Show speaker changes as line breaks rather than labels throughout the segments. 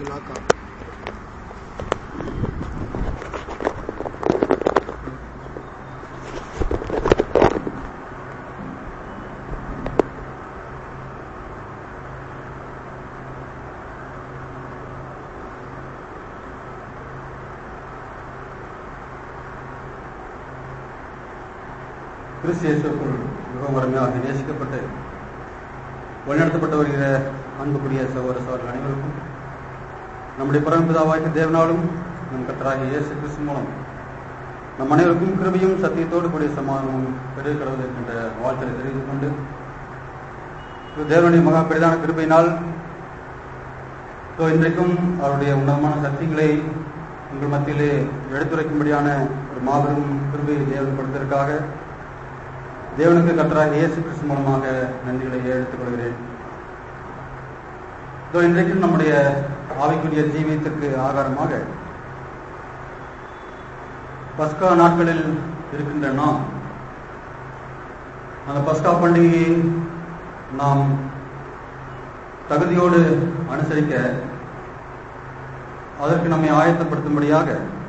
லாக்கா
கிறிஸ்து இயேசுக்குள் மிகவும் அருமையாக நேசிக்கப்பட்டு வழிநடத்தப்பட்டு வருகிற அன்புக்குரிய சகோதர சகோதரர்கள் அனைவருக்கும் நம்முடைய பரமபிதாவாகிய தேவனாலும் நம் கத்தராகிய இயேசு கிறிஸ்து மூலம் நம் அனைவருக்கும் கிருபையும் சத்தியத்தோடு கூடிய சமாதானமும் பெருக கடவுள் இருக்கின்ற வாழ்த்தலை தெரிவித்துக் கொண்டு இது தேவனுடைய மகா பெரிதான கிருபையினால் ஸோ இன்றைக்கும் அவருடைய உன்னதமான சக்திகளை உங்கள் மத்தியிலே எடுத்துரைக்கும்படியான ஒரு மாபெரும் கிருபையை தேவன் கொடுத்ததற்காக தேவனுக்கு கத்தராக இயேசு கிறிஸ்து மூலமாக நன்றிகளை எடுத்துக் கொள்கிறேன் இதோ இன்றைக்கும் நம்முடைய ஆவிக்குரிய ஜீவியத்திற்கு ஆகாரமாக பஸ்கா நாட்களில் இருக்கின்ற நாம் அந்த பஸ்கா பண்டிகையை நாம் தகுதியோடு அனுசரிக்க அதற்கு நம்மை ஆயத்தப்படுத்தும்படியாக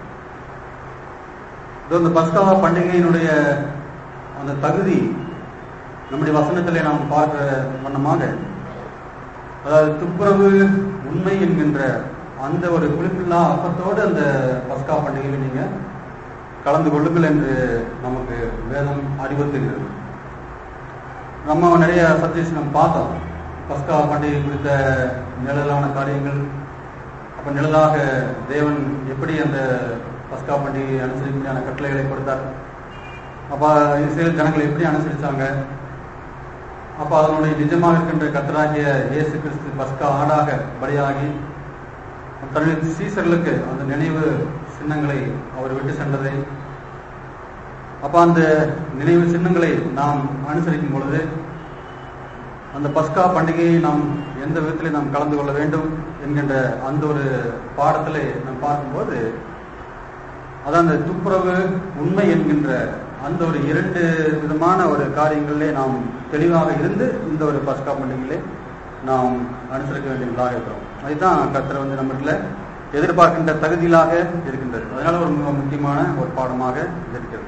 இதோ இந்த பஸ்கா பண்டிகையினுடைய அந்த தகுதி நம்முடைய வசனத்திலே நாம் பார்க்கிற வண்ணமாக அதாவது துப்புரவு உண்மை என்கின்ற அந்த ஒரு குளிப்பில்லா அப்பத்தோடு அந்த பஸ்கா பண்டிகையில் நீங்க கலந்து கொள்ளுங்கள் என்று நமக்கு வேதம் அறிவுறுத்துகிறது நம்ம நிறைய சப்ஜெக்ட்ஸ் நம்ம பார்த்தோம் பஸ்கா பண்டிகை குறித்த நிழலான காரியங்கள் அப்ப நிழலாக தேவன் எப்படி அந்த பஸ்கா பண்டிகையை அனுசரிக்கப்படியான கட்டளைகளை கொடுத்தார் அப்ப இஸ்ரேல் ஜனங்கள் எப்படி அனுசரிச்சாங்க அப்ப அதனுடைய நிஜமாக இருக்கின்ற கத்தராகிய இயேசு கிறிஸ்து பஸ்கா ஆடாக பலியாகி தன்னுடைய சீசர்களுக்கு அந்த நினைவு சின்னங்களை அவர் விட்டு சென்றதை அப்ப அந்த நினைவு சின்னங்களை நாம் அனுசரிக்கும் பொழுது அந்த பஸ்கா பண்டிகையை நாம் எந்த விதத்திலே நாம் கலந்து கொள்ள வேண்டும் என்கின்ற அந்த ஒரு பாடத்திலே நாம் பார்க்கும்போது அதான் அந்த துப்புரவு உண்மை என்கின்ற அந்த ஒரு இரண்டு விதமான ஒரு காரியங்களிலே நாம் தெளிவாக இருந்து இந்த ஒரு பஸ்கா பண்டிகையிலே நாம் அனுசரிக்க வேண்டியவர்களாக இருக்கிறோம் அதுதான் கர்த்தர் வந்து நம்மகிட்ட எதிர்பார்க்கின்ற தகுதியிலாக இருக்கின்றது அதனால ஒரு மிக முக்கியமான ஒரு பாடமாக இது இருக்கிறது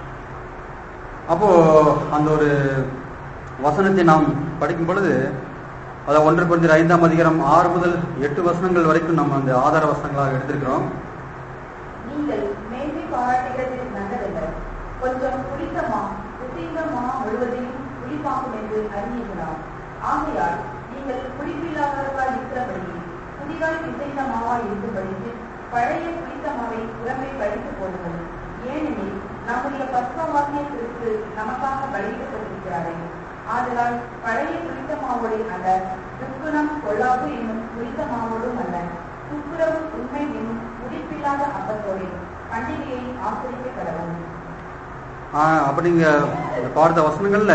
அப்போ அந்த ஒரு வசனத்தை நாம் படிக்கும் பொழுது அதை ஒன்று கொஞ்சம் ஐந்தாம் அதிகாரம் ஆறு முதல் எட்டு வசனங்கள் வரைக்கும் நம்ம அந்த ஆதார வசனங்களாக எடுத்திருக்கிறோம்
நீங்கள் மேன்மை பாராட்டுகிறது நல்லதல்ல கொஞ்சம் புளித்தமா புசிங்கமா முழுவதையும் புளிப்பாக்கும் என்று அறிஞர்களாம் ஆகையால் நீங்கள் புளிப்பில்லாதவர்களாய் இருக்கிறபடி புதிதாய் பிசைந்த மாவாய் இருக்கும்படிக்கு பழைய புளித்த மாவை புறமே கழித்து போடுங்கள் ஏனெனில் நம்முடைய பஸ்வமாகிய கிறிஸ்து நமக்காக பலியிடப்பட்டிருக்கிறாரே ஆதலால் பழைய புளித்த மாவோடு அல்ல துக்குணம் கொள்ளாப்பு என்னும் புளித்த மாவோடும் அல்ல துப்புரவு உண்மை என்னும் முடிப்பில்லாத அப்பத்தோடு பண்டிகையை ஆசிரிக்க கடவுள்
ஆஹ் அப்படிங்க இந்த பார்த்த வசனங்கள்ல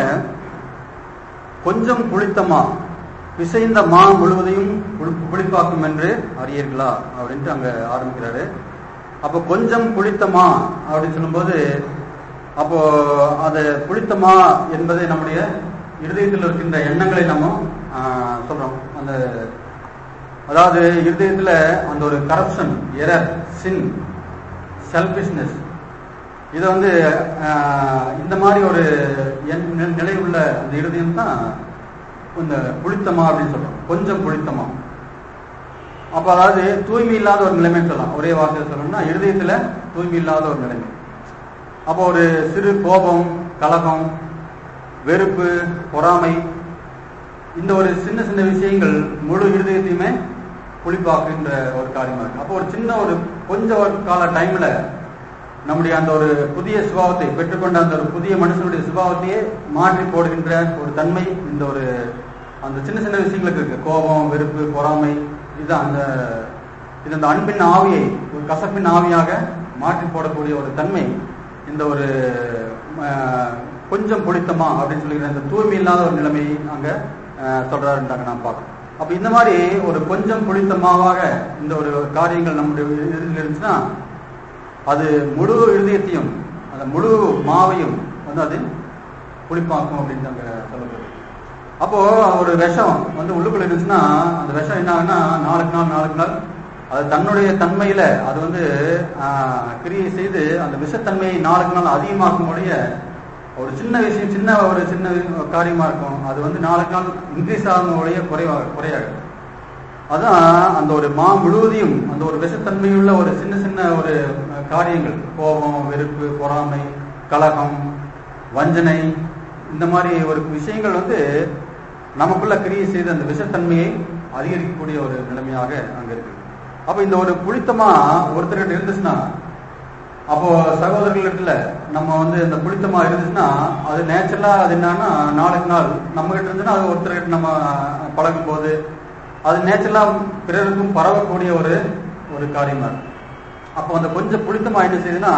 கொஞ்சம் புளித்தமா பிசைந்த மா முழுவதையும் புளி- புளிப்பாக்கும் என்று அறியீர்களா அப்படின்ட்டு அங்க ஆரம்பிக்கிறாரு அப்போ கொஞ்சம் புளித்தமா அப்படின்னு சொல்லும்போது அப்போ அது புளித்தமா என்பதை நம்முடைய இருதயத்தில் இருக்கின்ற எண்ணங்களை நம்ம ஆஹ், சொல்றோம் அந்த அதாவது இருதயத்துல அந்த ஒரு கரப்ஷன் எரர் சின் செல்பிஷ்னஸ் இது வந்து ஆஹ், இந்த மாதிரி ஒரு எண் நி- நிலை உள்ள அந்த இருதயம் தான் இந்த புளித்தமா அப்படின்னு சொல்றோம் கொஞ்சம் புளித்தமா அப்ப அதாவது தூய்மை இல்லாத ஒரு நிலைமை சொல்லலாம் ஒரே வார்த்தையில் சொல்லணும்னா இருதயத்துல தூய்மை இல்லாத ஒரு நிலைமை அப்போ ஒரு சிறு கோபம் கலகம் வெறுப்பு பொறாமை இந்த ஒரு சின்ன சின்ன விஷயங்கள் முழு இருதயத்தையுமே புளிப்பாக்குன்ற ஒரு காரியமா இருக்கு அப்போ ஒரு சின்ன ஒரு கொஞ்ச ஒரு கால டைம்ல நம்முடைய அந்த ஒரு புதிய சுபாவத்தை பெற்றுக்கொண்ட அந்த ஒரு புதிய மனுஷனுடைய சுபாவத்தையே மாற்றி போடுகின்ற ஒரு தன்மை இந்த ஒரு அந்த சின்ன சின்ன விஷயங்களுக்கு இருக்கு கோபம் வெறுப்பு பொறாமை இது அந்த இது அந்த அன்பின் ஆவியை ஒரு கசப்பின் ஆவியாக மாற்றி போடக்கூடிய ஒரு தன்மை இந்த ஒரு ஆஹ், கொஞ்சம் புளித்தமா அப்படின்னு சொல்லிக்கிற இந்த தூய்மை இல்லாத ஒரு நிலைமை அங்க ஆஹ், சொல்றாருன்றாங்க நான் பார்க்கணும் அப்ப இந்த மாதிரி ஒரு கொஞ்சம் புளித்தமாவாக இந்த ஒரு காரியங்கள் நம்முடைய இறுதியில் இருந்துச்சுன்னா அது முழு இருதயத்தையும் அந்த முழு மாவையும் வந்து அது புளிப்பாக்கும் அப்படின்னு அங்க சொல்லப்படுது அப்போ ஒரு விஷம் வந்து உள்ளுக்குள்ள இருந்துச்சுன்னா அந்த விஷம் என்ன ஆகுன்னா நாளுக்கு நாள் நாளுக்கு நாள் அது தன்னுடைய தன்மையில அது வந்து ஆஹ், கிரியை செய்து அந்த விஷத்தன்மையை நாளுக்கு நாள் அதிகமாக்கும்படிய ஒரு சின்ன விஷயம் சின்ன ஒரு சின்ன காரியமா இருக்கும் அது வந்து நாளுக்கு நாள் இன்க்ரீஸ் ஆகும்போடைய குறைவா குறையாது அதான் அந்த ஒரு மா முழுவதையும் அந்த ஒரு விஷத்தன்மையுள்ள ஒரு சின்ன சின்ன ஒரு அஹ், காரியங்கள் கோபம் வெறுப்பு பொறாமை கலகம் வஞ்சனை இந்த மாதிரி ஒரு விஷயங்கள் வந்து நமக்குள்ள கிரியை செய்து அந்த விஷத்தன்மையை அதிகரிக்கக்கூடிய ஒரு நிலைமையாக அங்க இருக்கு அப்ப இந்த ஒரு புளித்தமா ஒருத்தர்கிட்ட இருந்துச்சுன்னா அப்போ சகோதரர்களிடத்துல நம்ம வந்து இந்த புளித்தமா இருந்துச்சுன்னா அது நேச்சுரலா அது என்னன்னா நாளுக்கு நாள் நம்ம கிட்ட இருந்துச்சுன்னா அது ஒருத்தர்கிட்ட நம்ம பழகும் போது அது நேச்சுரலா பிறருக்கும் பரவக்கூடிய ஒரு ஒரு காரியமா இருக்கு அப்போ அந்த கொஞ்சம் புளித்தமா என்ன செய்யுதுன்னா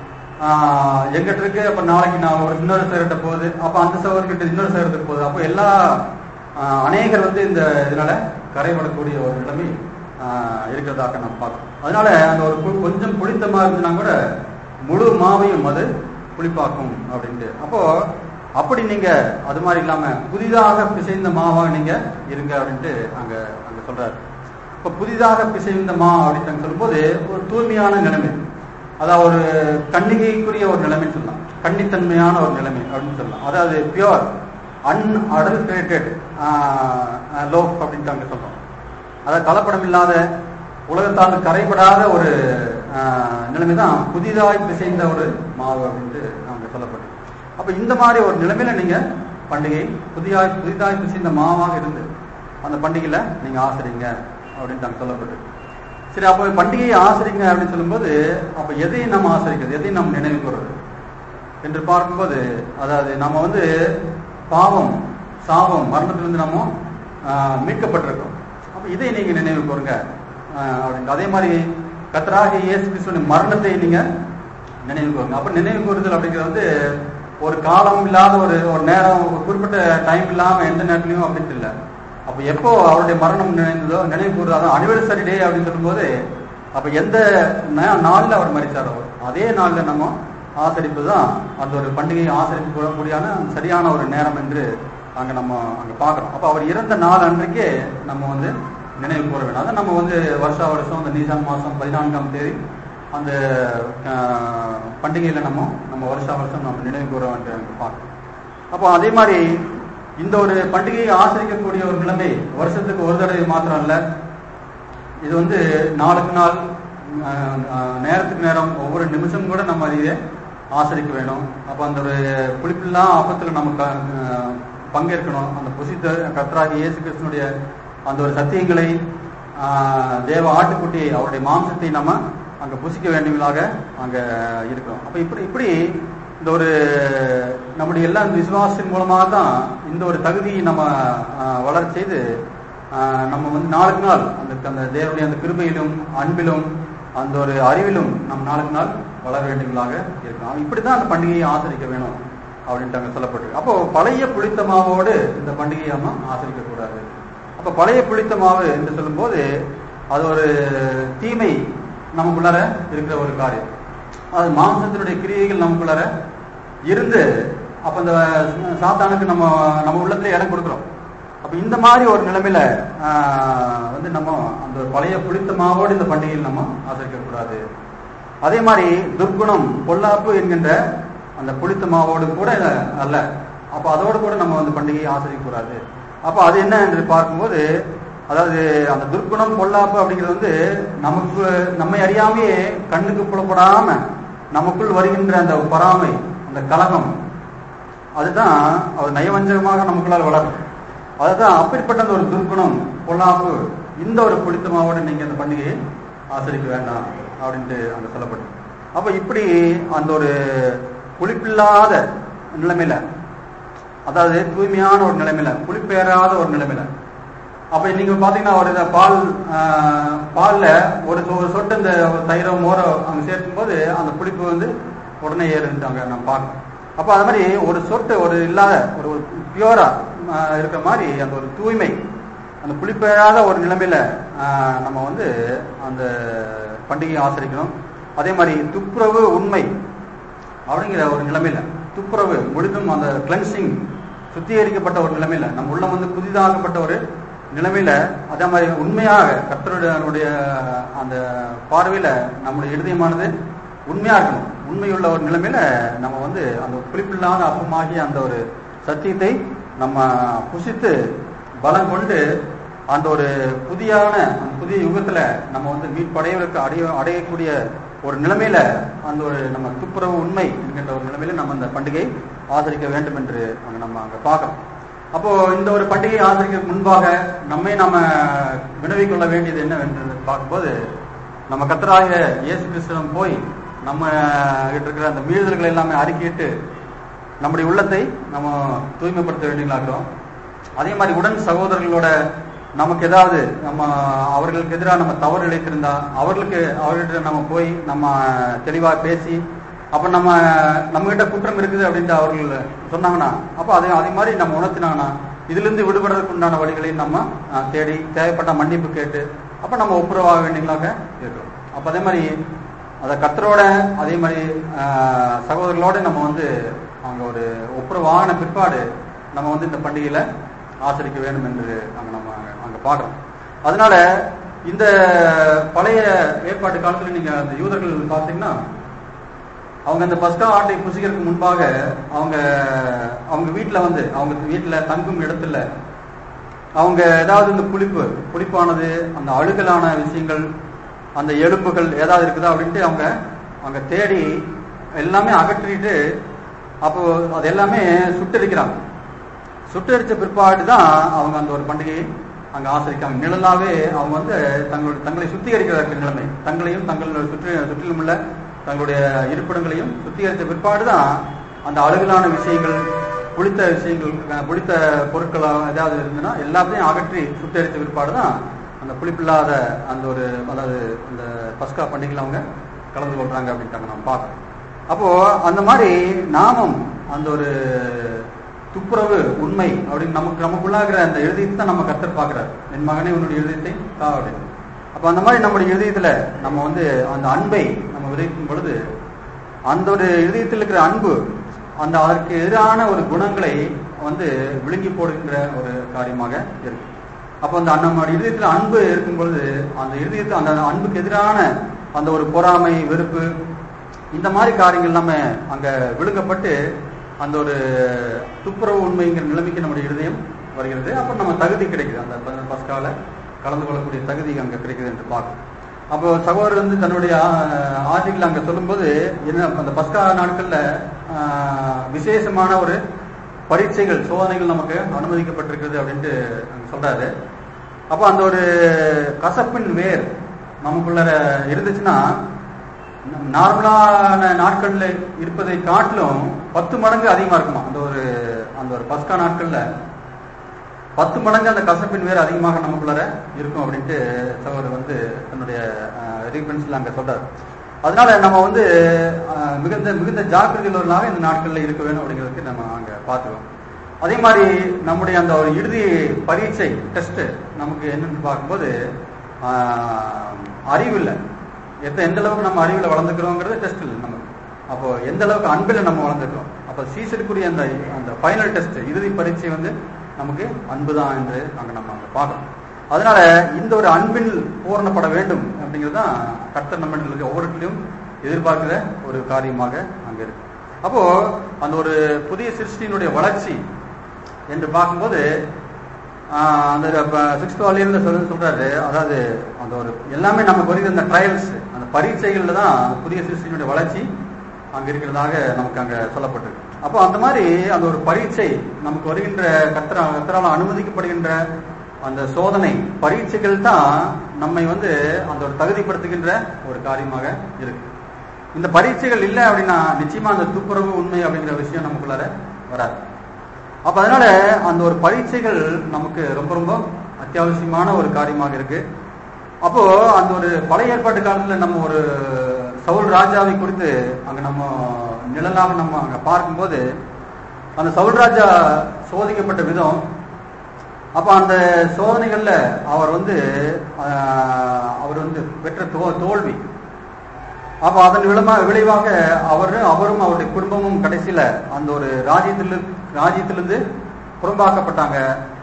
ஆஹ், எங்கிட்ட இருக்கு அப்ப நாளைக்கு நான் ஒரு இன்னொரு சகர்கிட்ட போகுது அப்ப அந்த சகோதரர்கிட்ட இன்னொரு சகோதரத்துக்கு போகுது அப்போ எல்லா ஆஹ், அநேகர் வந்து இந்த இதனால கரைபடக்கூடிய ஒரு நிலைமை ஆஹ், இருக்கிறதாக நம்ம பார்க்கணும் அதனால அந்த ஒரு கு- கொஞ்சம் புளித்தமா இருந்துச்சுன்னா கூட முழு மாவையும் அது புளிப்பாக்கும் அப்படின்ட்டு அப்போ அப்படி நீங்க அது மாதிரி இல்லாம புதிதாக பிசைந்த மாவாக நீங்க இருங்க அப்படின்ட்டு அங்க அங்க சொல்றாரு இப்ப புதிதாக பிசைந்த மா அப்படின்னு சொல்லும்போது ஒரு தூய்மையான நிலைமை அதாவது ஒரு கண்ணிகைக்குரிய ஒரு நிலைமைன்னு சொல்லலாம் கன்னித்தன்மையான ஒரு நிலைமை அப்படின்னு சொல்லலாம் அதாவது பியோர் அன்அடல்ட்ரேட்டட் லோஃப் அப்படின்ட்டு அங்க சொல்றோம் அதாவது கலப்படம் இல்லாத உலகத்தால் கரைபடாத ஒரு நிலைமை தான் புதிதாய் பிசைந்த ஒரு மாவு அப்படின்ட்டு அங்க சொல்லப்பட்டு அப்ப இந்த மாதிரி ஒரு நிலைமையில நீங்க பண்டிகை புதிதாய் புதிதாய் பிசைந்த மாவாக இருந்து அந்த பண்டிகையில நீங்க ஆசிரிங்க அப்படின்ட்டு அங்க சொல்லப்பட்டு சரி அப்போ பண்டிகையை ஆசிரிங்க அப்படின்னு சொல்லும்போது அப்ப எதையும் நம்ம ஆசிரிக்கிறது எதையும் நம்ம நினைவு கூறுறது என்று பார்க்கும்போது அதாவது நம்ம வந்து பாவம் சாபம் மரணத்திலிருந்து நம்ம ஆஹ், மீட்கப்பட்டிருக்கோம் அப்ப இதை நீங்க நினைவு கூறுங்க ஆஹ், அப்படின்னு அதே மாதிரி கத்தராக இயேசு கிறிஸ்துவின் மரணத்தை நீங்க நினைவு கூறுங்க அப்ப நினைவு கூறுதல் அப்படிங்கிறது வந்து ஒரு காலம் இல்லாத ஒரு ஒரு நேரம் ஒரு குறிப்பிட்ட டைம் இல்லாம எந்த நேரத்துலயும் அப்படின்ட்டு இல்லை அப்ப எப்போ அவருடைய மரணம் நினைந்ததோ நினைவு கூறுதோ அதான் அனிவர்சரி டே அப்படின்னு சொல்லும்போது அப்ப எந்த நா- நாள்ல அவர் மறிச்சாரோ அதே நாள்ல நம்ம ஆசரிப்பு தான் அந்த ஒரு பண்டிகையை ஆசரிக்கக்கூடியான சரியான ஒரு நேரம் என்று அங்க நம்ம அங்க பார்க்கிறோம் அப்ப அவர் இறந்த நாள் அன்றைக்கே நம்ம வந்து நினைவு கூற வேண்டும் அதான் நம்ம வந்து வருஷா வருஷம் அந்த நீசான் மாசம் பதினான்காம் தேதி அந்த ஆஹ், பண்டிகையில நம்ம நம்ம வருஷா வருஷம் நம்ம நினைவு கூற வேண்டும் என்று பார்க்கிறோம் அப்போ அதே மாதிரி இந்த ஒரு பண்டிகையை ஆசரிக்கக்கூடிய ஒரு நிலைமை வருஷத்துக்கு ஒரு தடவை மாத்திரம் இல்ல இது வந்து நாளுக்கு நாள் ஆஹ், ஆஹ், நேரத்துக்கு நேரம் ஒவ்வொரு நிமிஷம் கூட நம்ம இதை ஆசரிக்க வேணும் அப்ப அந்த ஒரு புளிப்பில்லா ஆபத்துல நம்ம க- ஆஹ், பங்கேற்கணும் அந்த புசித்த கர்த்தராகிய இயேசு கிறிஸ்தனுடைய அந்த ஒரு சத்தியங்களை ஆஹ், தேவ ஆட்டுக்குட்டி அவருடைய மாம்சத்தை நம்ம அங்க புசிக்க வேண்டியவர்களாக அங்க இருக்கிறோம் அப்ப இப்படி இப்படி இந்த ஒரு நம்முடைய எல்லா இந்த விசுவாசத்தின் மூலமாக தான் இந்த ஒரு தகுதியை நம்ம ஆஹ், வளர செய்து ஆஹ், நம்ம வந்து நாளுக்கு நாள் அந்த அந்த தேவனுடைய அந்த கிருபையிலும் அன்பிலும் அந்த ஒரு அறிவிலும் நம் நாளுக்கு நாள் வளர வேண்டியவர்களாக இருக்கணும் இப்படிதான் அந்த பண்டிகையை ஆசரிக்க வேணும் அப்படின்ட்டு அங்க சொல்லப்பட்டிருக்கு அப்போ பழைய புளித்த மாவோடு இந்த பண்டிகையை நம்ம ஆசரிக்க கூடாது அப்ப பழைய புளித்த மாவு என்று சொல்லும்போது அது ஒரு தீமை நமக்குள்ளார இருக்கிற ஒரு காரியம் அது மாம்சத்தினுடைய கிரியைகள் நமக்குள்ளார இருந்து அப்ப இந்த சாத்தானுக்கு நம்ம நம்ம உள்ளத்துல இடம் கொடுக்குறோம் அப்ப இந்த மாதிரி ஒரு நிலைமையில ஆஹ், வந்து நம்ம அந்த பழைய புளித்த மாவோடு இந்த பண்டிகையில் நம்ம ஆசரிக்க கூடாது அதே மாதிரி துர்குணம் பொல்லாப்பு என்கின்ற அந்த புளித்த மாவோடு கூட அல்ல அப்ப அதோடு கூட நம்ம வந்து பண்டிகையை ஆசரிக்க கூடாது அப்ப அது என்ன என்று பார்க்கும்போது அதாவது அந்த துர்குணம் பொல்லாப்பு அப்படிங்கிறது வந்து நமக்கு நம்மை அறியாமையே கண்ணுக்கு புலப்படாம நமக்குள் வருகின்ற அந்த பொறாமை அந்த கலகம் அதுதான் அவர் நயவஞ்சகமாக நமக்குள்ளால் வளரும் அதுதான் அப்படிப்பட்ட அந்த ஒரு துர்க்குணம் பொல்லாப்பு இந்த ஒரு புளித்தமாவோட நீங்க அந்த பண்டிகையை ஆசரிக்க வேண்டாம் அப்படின்ட்டு அங்க சொல்லப்பட்டு அப்ப இப்படி அந்த ஒரு புளிப்பில்லாத நிலைமையில அதாவது தூய்மையான ஒரு நிலைமையில புளிப்பேறாத ஒரு நிலைமையில அப்ப நீங்க பாத்தீங்கன்னா ஒரு இத பால் ஆஹ், பால்ல ஒரு சொ- ஒரு சொட்டு இந்த தயிரோ மோரோ அங்க சேர்க்கும் போது அந்த புளிப்பு வந்து உடனே ஏறுன்ட்டாங்க நம்ம பார்க்கணும் அப்ப அது மாதிரி ஒரு சொட்டு ஒரு இல்லாத ஒரு பியூரா இருக்கிற மாதிரி அந்த ஒரு தூய்மை அந்த புளிப்பேறாத ஒரு நிலைமையில ஆஹ், நம்ம வந்து அந்த பண்டிகையை ஆசரிக்கணும் அதே மாதிரி துப்புரவு உண்மை அப்படிங்கிற ஒரு நிலைமையில துப்புரவு முழுதும் அந்த கிளென்சிங் சுத்திகரிக்கப்பட்ட ஒரு நிலைமையில நம்ம உள்ளம் வந்து புதிதாகப்பட்ட ஒரு நிலைமையில அதே மாதிரி உண்மையாக கர்த்தருடைய அந்த பார்வையில நம்முடைய இருதயமானது உண்மையா இருக்கணும் உண்மையுள்ள ஒரு நிலைமையில நம்ம வந்து அந்த புளிப்பில்லாத அப்பமாகிய அந்த ஒரு சத்தியத்தை நம்ம புசித்து பலம் கொண்டு அந்த ஒரு புதியான அந்த புதிய யுகத்துல நம்ம வந்து மீட்படைவதற்கு அடைய அடையக்கூடிய ஒரு நிலைமையில அந்த ஒரு நம்ம துப்புரவு உண்மை என்கின்ற ஒரு நிலைமையில நம்ம அந்த பண்டிகை ஆதரிக்க வேண்டும் என்று அங்க நம்ம அங்க பார்க்கிறோம் அப்போ இந்த ஒரு பண்டிகை ஆதரிக்கிறதுக்கு முன்பாக நம்மை நாம வினவிக் கொள்ள வேண்டியது என்னவென்று பார்க்கும்போது நம்ம கத்தராக இயேசு கிறிஸ்துவம் போய் நம்ம கிட்ட இருக்கிற அந்த மீறுதல்களை எல்லாமே அறிக்கையிட்டு நம்முடைய உள்ளத்தை நம்ம தூய்மைப்படுத்த வேண்டியதாகிறோம் அதே மாதிரி உடன் சகோதரர்களோட நமக்கு ஏதாவது நம்ம அவர்களுக்கு எதிராக நம்ம தவறு இழைத்திருந்தா அவர்களுக்கு அவர்கிட்ட நம்ம போய் நம்ம தெளிவா பேசி அப்ப நம்ம நம்ம கிட்ட குற்றம் இருக்குது அப்படின்ட்டு அவர்கள் சொன்னாங்கன்னா அப்ப அதே அதே மாதிரி நம்ம உணர்த்தினாங்கன்னா இதுல இருந்து விடுபடுறதுக்கு உண்டான வழிகளை நம்ம அஹ், தேடி தேவைப்பட்ட மன்னிப்பு கேட்டு அப்ப நம்ம ஒப்புரவாக வேண்டியவங்களாக இருக்கிறோம் அப்ப அதே மாதிரி அத கத்தரோட அதே மாதிரி அஹ், சகோதரர்களோட நம்ம வந்து அங்க ஒரு ஒப்புரவான பிற்பாடு நம்ம வந்து இந்த பண்டிகையில ஆசரிக்க வேண்டும் என்று அங்க நம்ம அங்க பார்க்கிறோம் அதனால இந்த பழைய ஏற்பாட்டு காலத்துல நீங்க அந்த யூதர்கள் பார்த்தீங்கன்னா அவங்க அந்த பஸ்கா ஆட்டை புசிக்கிறதுக்கு முன்பாக அவங்க அவங்க வீட்டுல வந்து அவங்க வீட்டுல தங்கும் இடத்துல அவங்க ஏதாவது இந்த புளிப்பு புளிப்பானது அந்த அழுகலான விஷயங்கள் அந்த எலும்புகள் ஏதாவது இருக்குதா அப்படின்ட்டு அவங்க அவங்க தேடி எல்லாமே அகற்றிட்டு அப்போ அது எல்லாமே சுட்டரிக்கிறாங்க சுட்டரிச்ச பிற்பாடு தான் அவங்க அந்த ஒரு பண்டிகையை அங்க ஆசரிக்காங்க நிழலாவே அவங்க வந்து தங்களுடைய தங்களை சுத்திகரிக்கிற நிலைமை தங்களையும் தங்களுடைய சுற்றி சுற்றிலும் உள்ள தங்களுடைய இருப்பிடங்களையும் சுத்திகரித்த பிற்பாடு தான் அந்த அழுகலான விஷயங்கள் புளித்த விஷயங்கள் அஹ், புளித்த பொருட்கள் ஏதாவது இருந்ததுன்னா எல்லாத்தையும் அகற்றி சுட்டரித்த பிற்பாடு தான் அந்த புளிப்பில்லாத அந்த ஒரு அதாவது அந்த பஸ்கா பண்டிகையில் அவங்க கலந்து கொள்றாங்க அப்படின்ட்டாங்க நம்ம பார்க்கறோம் அப்போ அந்த மாதிரி நாமும் அந்த ஒரு துப்புரவு உண்மை அப்படின்னு நமக்கு நமக்குள்ளாகிற அந்த எழுதியத்தை தான் நம்ம கத்தர் பார்க்கிறார் என் மகனே உன்னுடைய எழுதியத்தை தா அப்படின்னு அப்ப அந்த மாதிரி நம்முடைய எழுதியத்துல நம்ம வந்து அந்த அன்பை நம்ம விதைக்கும் பொழுது அந்த ஒரு இதயத்தில் இருக்கிற அன்பு அந்த அதற்கு எதிரான ஒரு குணங்களை வந்து விழுங்கி போடுகின்ற ஒரு காரியமாக இருக்கு அப்போ அந்த நம்ம இதயத்தில் அன்பு இருக்கும் பொழுது அந்த இதயத்தில் அந்த அன்புக்கு எதிரான அந்த ஒரு பொறாமை வெறுப்பு இந்த மாதிரி காரியங்கள் எல்லாமே அங்க விழுங்கப்பட்டு அந்த ஒரு துப்புரவு உண்மைங்கிற நிலைமைக்கு நம்முடைய இருதயம் வருகிறது அப்ப நம்ம தகுதி கிடைக்குது அந்த ப- பஸ்கால கலந்து கொள்ளக்கூடிய தகுதி அங்க கிடைக்குது என்று பார்க்கும் அப்போ சகோதரர் வந்து தன்னுடைய ஆர்டிகள் அங்க சொல்லும்போது என்ன அந்த பஸ்கா நாட்கள்ல ஆஹ், விசேஷமான ஒரு பரீட்சைகள் சோதனைகள் நமக்கு அனுமதிக்கப்பட்டிருக்கிறது அப்படின்ட்டு அங்க சொல்றாரு அப்போ அந்த ஒரு கசப்பின் வேர் நமக்குள்ள இருந்துச்சுன்னா நார்மலான நாட்கள்ல இருப்பதை காட்டிலும் பத்து மடங்கு அதிகமா இருக்குமா அந்த ஒரு அந்த ஒரு பஸ்கா நாட்கள்ல பத்து மடங்கு அந்த கசப்பின் வேறு அதிகமாக நமக்குள்ளார இருக்கும் அப்படின்ட்டு சகோதரர் வந்து தன்னுடைய ரீஃபரன்ஸ்ல அங்க சொல்றாரு அதனால நம்ம வந்து அஹ், மிகுந்த மிகுந்த ஜாக்கிரதையுள்ளவர்களாக இந்த நாட்கள்ல இருக்க வேணும் அப்படிங்கிறதுக்கு நம்ம அங்க பார்த்துக்கோம் அதே மாதிரி நம்முடைய அந்த ஒரு இறுதி பரீட்சை டெஸ்ட் நமக்கு என்னன்னு பார்க்கும்போது ஆஹ், அறிவு இல்லை எத்த எந்த அளவுக்கு நம்ம அறிவில் வளர்ந்துக்கிறோங்கிறது டெஸ்ட் இல்லை நமக்கு அப்போ எந்த அளவுக்கு அன்பில் நம்ம வளர்ந்துக்கிறோம் அப்போ சீசருக்குரிய அந்த அந்த ஃபைனல் டெஸ்ட் இறுதி பரீட்சை வந்து நமக்கு அன்பு தான் என்று அங்க நம்ம அங்க பார்க்கணும் அதனால இந்த ஒரு அன்பில் பூரணப்பட வேண்டும் அப்படிங்கிறது தான் கர்த்தர் நம்ம இருக்க ஒவ்வொருத்திலையும் எதிர்பார்க்கிற ஒரு காரியமாக அங்க இருக்கு அப்போ அந்த ஒரு புதிய சிருஷ்டியினுடைய வளர்ச்சி என்று பார்க்கும்போது ஆஹ், அந்த சிக்ஸ்த் வாலியில சொல்ல சொல்றாரு அதாவது அந்த ஒரு எல்லாமே நமக்கு வருகிற அந்த ட்ரையல்ஸ் அந்த பரீட்சைகள்ல தான் அந்த புதிய சிருஷ்டியினுடைய வளர்ச்சி அங்க இருக்கிறதாக நமக்கு அங்க சொல்லப்பட்டிருக்கு அப்போ அந்த மாதிரி அந்த ஒரு பரீட்சை நமக்கு வருகின்ற கத்திர கத்திரால அனுமதிக்கப்படுகின்ற அந்த சோதனை பரீட்சைகள் தான் நம்மை வந்து அந்த ஒரு தகுதிப்படுத்துகின்ற ஒரு காரியமாக இருக்கு இந்த பரீட்சைகள் இல்லை அப்படின்னா நிச்சயமா அந்த துப்புரவு உண்மை அப்படிங்கிற விஷயம் நமக்குள்ளார வராது அப்ப அதனால அந்த ஒரு பரீட்சைகள் நமக்கு ரொம்ப ரொம்ப அத்தியாவசியமான ஒரு காரியமாக இருக்கு அப்போ அந்த ஒரு பழைய ஏற்பாட்டு காலத்துல நம்ம ஒரு சவுல் ராஜாவை குறித்து அங்க நம்ம நிழலாக நம்ம அங்க பார்க்கும்போது அந்த சவுல் ராஜா சோதிக்கப்பட்ட விதம் அப்ப அந்த சோதனைகள்ல அவர் வந்து ஆஹ், அவர் வந்து பெற்ற தோ- தோல்வி அப்ப அதன் விளமா விளைவாக அவர் அவரும் அவருடைய குடும்பமும் கடைசியில அந்த ஒரு ராஜ்யத்திலிருந்து ராஜ்யத்திலிருந்து புறம்பாக்கப்பட்டாங்க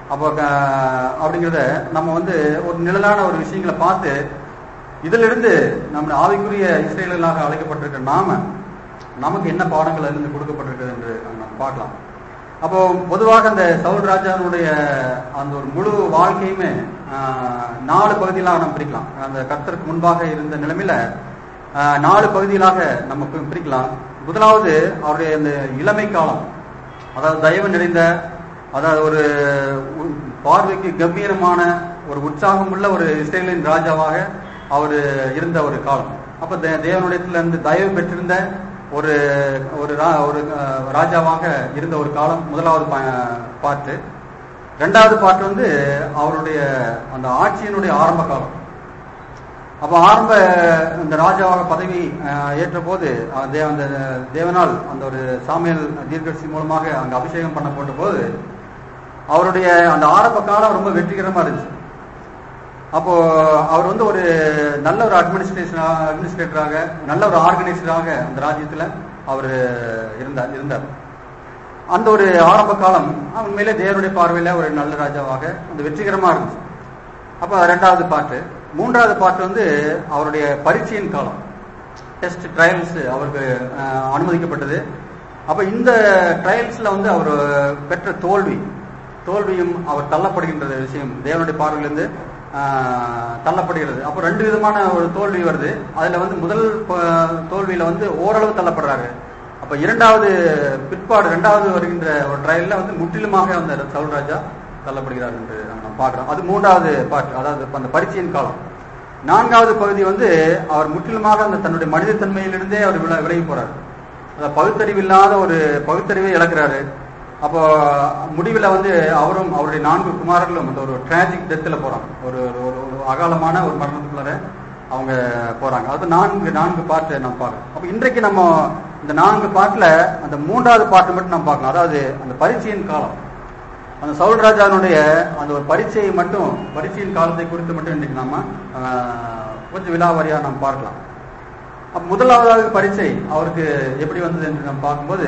அப்போ க- அப்படிங்கிறத நம்ம வந்து ஒரு நிழலான ஒரு விஷயங்களை பார்த்து இதிலிருந்து நம்ம ஆவிக்குரிய இஸ்ரேலர்களாக அழைக்கப்பட்டிருக்க நாம நமக்கு என்ன பாடங்கள் இருந்து கொடுக்கப்பட்டிருக்கிறது என்று நம்ம பார்க்கலாம் அப்போ பொதுவாக அந்த சவுல் ராஜாவுடைய அந்த ஒரு முழு வாழ்க்கையுமே ஆஹ், நாலு பகுதிகளாக நம்ம பிரிக்கலாம் அந்த கர்த்தருக்கு முன்பாக இருந்த நிலைமையில ஆஹ், நாலு பகுதிகளாக நம்ம பி- பிரிக்கலாம் முதலாவது அவருடைய அந்த இளமை காலம் அதாவது தயவு நிறைந்த அதாவது ஒரு உ- பார்வைக்கு கம்பீரமான ஒரு உற்சாகம் உள்ள ஒரு இஸ்ரேலின் ராஜாவாக அவர் இருந்த ஒரு காலம் அப்ப தே- தேவனுடையத்துல இருந்து தயவு பெற்றிருந்த ஒரு ஒரு ரா- ஒரு அஹ், ராஜாவாக இருந்த ஒரு காலம் முதலாவது பா- பாட்டு ரெண்டாவது பாட்டு வந்து அவருடைய அந்த ஆட்சியினுடைய ஆரம்ப காலம் அப்ப ஆரம்ப இந்த ராஜாவாக பதவி அஹ், ஏற்ற போது அஹ், தே- அந்த தேவனால் அந்த ஒரு சாமியல் தீர்க்கட்சி மூலமாக அங்க அபிஷேகம் பண்ணப்பட்ட போது அவருடைய அந்த ஆரம்ப காலம் ரொம்ப வெற்றிகரமா இருந்துச்சு அப்போ அவர் வந்து ஒரு நல்ல ஒரு அட்மினிஸ்ட்ரேஷன் அட்மினிஸ்ட்ரேட்டராக நல்ல ஒரு ஆர்கனைசராக அந்த ராஜ்யத்துல அவர் இருந்தார் இருந்தார் அந்த ஒரு ஆரம்ப காலம் உண்மையிலே தேவனுடைய பார்வையில ஒரு நல்ல ராஜாவாக அந்த வெற்றிகரமா இருந்துச்சு அப்ப ரெண்டாவது பாட்டு மூன்றாவது பாட்டு வந்து அவருடைய பரீட்சையின் காலம் டெஸ்ட் ட்ரையல்ஸ் அவருக்கு அஹ், அனுமதிக்கப்பட்டது அப்ப இந்த ட்ரையல்ஸ்ல வந்து அவர் பெற்ற தோல்வி தோல்வியும் அவர் தள்ளப்படுகின்ற விஷயம் தேவனுடைய பார்வையிலிருந்து ஆஹ், தள்ளப்படுகிறது அப்போ ரெண்டு விதமான ஒரு தோல்வி வருது அதுல வந்து முதல் ப- தோல்வியில வந்து ஓரளவு தள்ளப்படுறாரு அப்ப இரண்டாவது பிற்பாடு இரண்டாவது வருகின்ற ஒரு ட்ரையல்ல வந்து முற்றிலுமாக அந்த சவுல் ராஜா தள்ளப்படுகிறார் என்று நம்ம பார்க்கிறோம் அது மூன்றாவது பாட்டு அதாவது அந்த பரீட்சையின் காலம் நான்காவது பகுதி வந்து அவர் முற்றிலுமாக அந்த தன்னுடைய மனிதத்தன்மையிலிருந்தே அவர் வில- விலகி போறார் அதாவது பகுத்தறிவு இல்லாத ஒரு பகுத்தறிவை இழக்கிறாரு அப்போ முடிவுல வந்து அவரும் அவருடைய நான்கு குமாரர்களும் அந்த ஒரு டிராஜிக் டெத்துல போறாங்க ஒரு ஒரு- ஒரு ஒரு அகாலமான ஒரு மரணத்துக்குள்ளார அவங்க போறாங்க அது நான்கு நான்கு பாட்டு நம்ம பார்க்கணும் அப்ப இன்றைக்கு நம்ம இந்த நான்கு பாட்டுல அந்த மூன்றாவது பாட்டு மட்டும் நம்ம பார்க்கணும் அதாவது அந்த பரீட்சையின் காலம் அந்த சவுல் ராஜாவினுடைய அந்த ஒரு பரீட்சையை மட்டும் பரீட்சையின் காலத்தை குறித்து மட்டும் இன்னைக்கு நாம ஆஹ், கொஞ்சம் விலாவாரியா நாம் பார்க்கலாம் அப்ப முதலாவதாக பரீட்சை அவருக்கு எப்படி வந்தது என்று நம்ம பார்க்கும்போது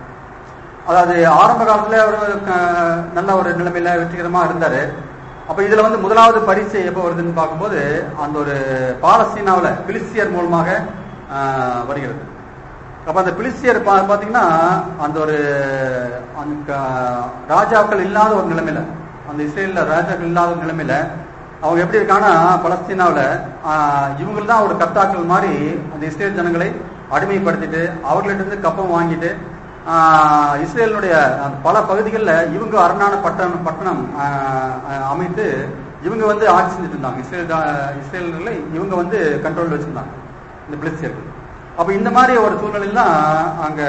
அதாவது ஆரம்ப காலத்துல அவர் க- நல்ல ஒரு நிலைமையில வெற்றிகரமா இருந்தாரு அப்ப இதுல வந்து முதலாவது பரீட்சை எப்போ வருதுன்னு பார்க்கும்போது அந்த ஒரு பாலஸ்தீனாவுல பிலிஸ்தியர் மூலமாக ஆஹ், வருகிறது அப்ப அந்த பிலிஸ்தியர் பா- பாத்தீங்கன்னா அந்த ஒரு அந்த க- ராஜாக்கள் இல்லாத ஒரு நிலைமையில அந்த இஸ்ரேல்ல ராஜாக்கள் இல்லாத ஒரு நிலைமையில அவங்க எப்படி இருக்காங்கன்னா பலஸ்தீனாவுல இவங்க தான் ஒரு கர்த்தாக்கள் மாதிரி அந்த இஸ்ரேல் ஜனங்களை அடிமைப்படுத்திட்டு அவர்களிட்ட இருந்து கப்பம் வாங்கிட்டு ஆஹ், இஸ்ரேலினுடைய அந்த பல பகுதிகளில் இவங்க அரணான பட்டணம் பட்டணம் ஆஹ், ஆஹ், அமைத்து இவங்க வந்து ஆட்சி செஞ்சுட்டு இருந்தாங்க இஸ்ரேல் ரா- இஸ்ரேலர்களை இவங்க வந்து கண்ட்ரோல் வச்சிருந்தாங்க இந்த பிலிஸ்தியர்கள் அப்ப இந்த மாதிரி ஒரு சூழ்நிலையில தான் அங்க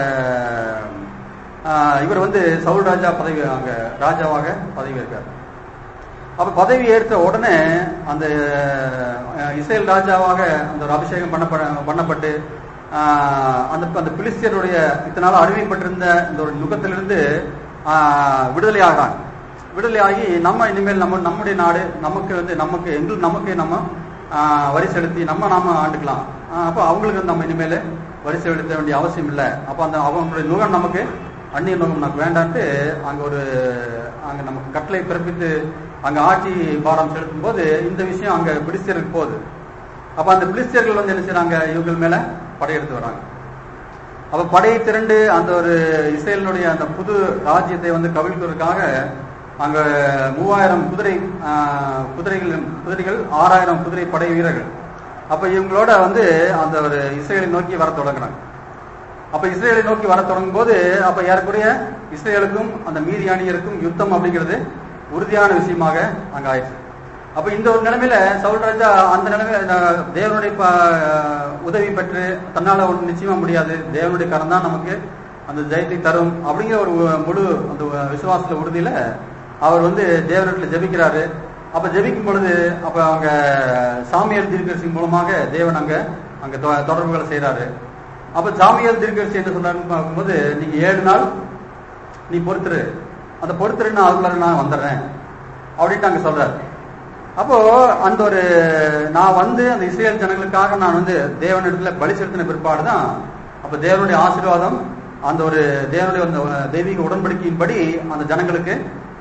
ஆஹ், இவர் வந்து சவுல் ராஜா பதவி அங்க ராஜாவாக பதவி இருக்கார் அப்ப பதவி ஏற்ற உடனே அந்த அஹ், இஸ்ரேல் ராஜாவாக அந்த ஒரு அபிஷேகம் பண்ணப்பட பண்ணப்பட்டு ஆஹ், அந்த அந்த பிலிஸ்தியருடைய இத்தனை நாள் அடிமைப்பட்டிருந்த இந்த ஒரு நுகத்திலிருந்து ஆஹ், விடுதலை ஆகிறாங்க விடுதலை ஆகி நம்ம இனிமேல் நம்ம நம்முடைய நாடு நமக்கு வந்து நமக்கு எங்களுக்கு நமக்கு நம்ம ஆஹ், வரி செலுத்தி நம்ம நாம ஆண்டுக்கலாம் ஆஹ், அப்ப அவங்களுக்கு நம்ம இனிமேல் வரி செலுத்த வேண்டிய அவசியம் இல்லை அப்ப அந்த அவங்களுடைய நுகம் நமக்கு அந்நிய நுகம் நமக்கு வேண்டான்ட்டு அங்க ஒரு அங்க நமக்கு கட்டளை பிறப்பித்து அங்க ஆட்சி பாடம் செலுத்தும் போது இந்த விஷயம் அங்க பிலிஸ்தியருக்கு போகுது அப்ப அந்த பிலிஸ்தியர்கள் வந்து என்ன செய்றாங்க இவங்க மேல படையெடுத்து வராங்க அப்ப படை திரண்டு அந்த ஒரு இஸ்ரேலினுடைய அந்த புது ராஜ்யத்தை வந்து கவிழ்ப்பதற்காக அங்க மூவாயிரம் குதிரை ஆஹ், குதிரைகள் குதிரைகள் ஆறாயிரம் குதிரை படை வீரர்கள் அப்ப இவங்களோட வந்து அந்த ஒரு இஸ்ரேலை நோக்கி வர தொடங்குறாங்க அப்ப இஸ்ரேலை நோக்கி வர தொடங்கும் போது அப்ப ஏறக்குறைய இஸ்ரேலுக்கும் அந்த மீதியானியருக்கும் யுத்தம் அப்படிங்கிறது உறுதியான விஷயமாக அங்க ஆயிடுச்சு அப்ப இந்த ஒரு நிலைமையில சவுல் ராஜா அந்த நிலைமையில அஹ், தேவனுடைய ப- உதவி பெற்று தன்னால ஒன்று நிச்சயமா முடியாது தேவனுடைய கரம் தான் நமக்கு அந்த ஜெயத்தை தரும் அப்படிங்கிற ஒரு முழு அந்த விசுவாசத்துல உறுதியில அவர் வந்து தேவனிடத்துல ஜெபிக்கிறாரு அப்ப ஜெபிக்கும் பொழுது அப்ப அவங்க சாமியல் தீர்க்கரசி மூலமாக தேவன் அங்க அங்க தொ- தொடர்புகளை செய்யறாரு அப்ப சாமியல் தீர்க்கரசி என்ன சொல்றாருன்னு பார்க்கும்போது நீங்க ஏழு நாள் நீ பொறுத்துரு அந்த பொறுத்துரு நான் அதுக்குள்ள நான் வந்துடுறேன் அப்படின்ட்டு அங்க சொல்றாரு அப்போ அந்த ஒரு நான் வந்து அந்த இஸ்ரேல் ஜனங்களுக்காக நான் வந்து தேவனிடத்துல பலி செலுத்தின பிற்பாடு தான் அப்ப தேவனுடைய ஆசீர்வாதம் அந்த ஒரு தேவனுடைய அந்த தெய்வீக உடன்படிக்கையின்படி அந்த ஜனங்களுக்கு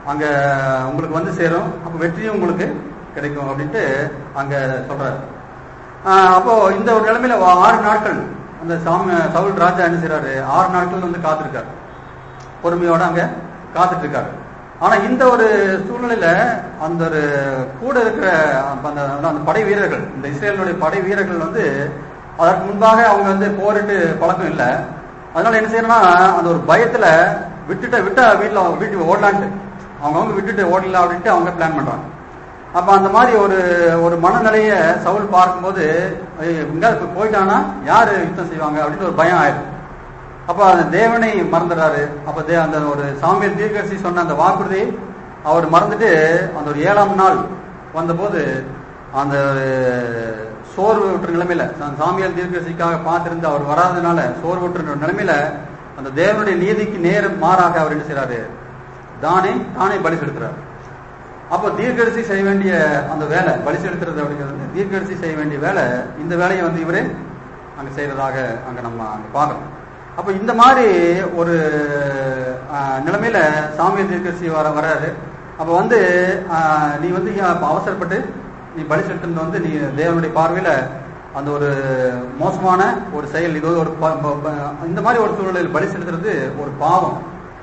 அங்க உங்களுக்கு வந்து சேரும் அப்ப வெற்றியும் உங்களுக்கு கிடைக்கும் அப்படின்ட்டு அங்க சொல்றாரு ஆஹ் அப்போ இந்த ஒரு நிலைமையில வா- ஆறு நாட்கள் அந்த சாமி சவுல் ராஜா என்ன செய்றாரு ஆறு நாட்கள் வந்து காத்திருக்காரு பொறுமையோட அங்க காத்துட்டு இருக்காரு ஆனா இந்த ஒரு சூழ்நிலையில அந்த ஒரு கூட இருக்கிற அந்த அந்த படை வீரர்கள் இந்த இஸ்ரேலுடைய படை வீரர்கள் வந்து அதற்கு முன்பாக அவங்க வந்து போரிட்டு பழக்கம் இல்லை அதனால என்ன செய்யணும்னா அந்த ஒரு பயத்துல விட்டுட்ட விட்டா வீட்டுல வீட்டுக்கு ஓடலான்ட்டு அவங்க அவங்க விட்டுட்டு ஓடலாம் அப்படின்ட்டு அவங்க பிளான் பண்றாங்க அப்ப அந்த மாதிரி ஒரு ஒரு மனநிலைய சவுல் பார்க்கும்போது ஐயோ, எங்கேயாவது இப்ப போயிட்டானா யாரு யுத்தம் செய்வாங்க அப்படின்னு ஒரு பயம் ஆயிடும் அப்ப அந்த தேவனை மறந்துடுறாரு அப்ப தே அந்த ஒரு சாமியல் தீர்க்கரசி சொன்ன அந்த வாக்குறுதி அவர் மறந்துட்டு அந்த ஒரு ஏழாம் நாள் வந்தபோது அந்த ஒரு சோர்வு விட்டுற நிலைமையில சா- சாமியால் தீர்க்கரசிக்காக பார்த்திருந்து அவர் வராதனால சோர்வு விட்டுற நிலைமையில அந்த தேவனுடைய நீதிக்கு நேர் மாறாக அவர் என்ன செய்றாரு தானே தானே பலி செலுத்துறாரு அப்போ தீர்க்கதரிசி செய்ய வேண்டிய அந்த வேலை பலி செலுத்துறது அப்படிங்கிறது வந்து தீர்க்கதரிசி செய்ய வேண்டிய வேலை இந்த வேலையை வந்து இவரே அங்க செய்யறதாக அங்க நம்ம அங்க பார்க்கறோம் அப்ப இந்த மாதிரி ஒரு ஆஹ், நிலைமையில சாமிய தீர்க்கதரிசி வர வராரு அப்ப வந்து ஆஹ், நீ வந்து ஏன் அப்ப அவசரப்பட்டு நீ பலி செலுத்துறது வந்து நீ தேவனுடைய பார்வையில அந்த ஒரு மோசமான ஒரு செயல் இது ஒரு ப- ப- ப- இந்த மாதிரி ஒரு சூழ்நிலையில் பலி செலுத்துறது ஒரு பாவம்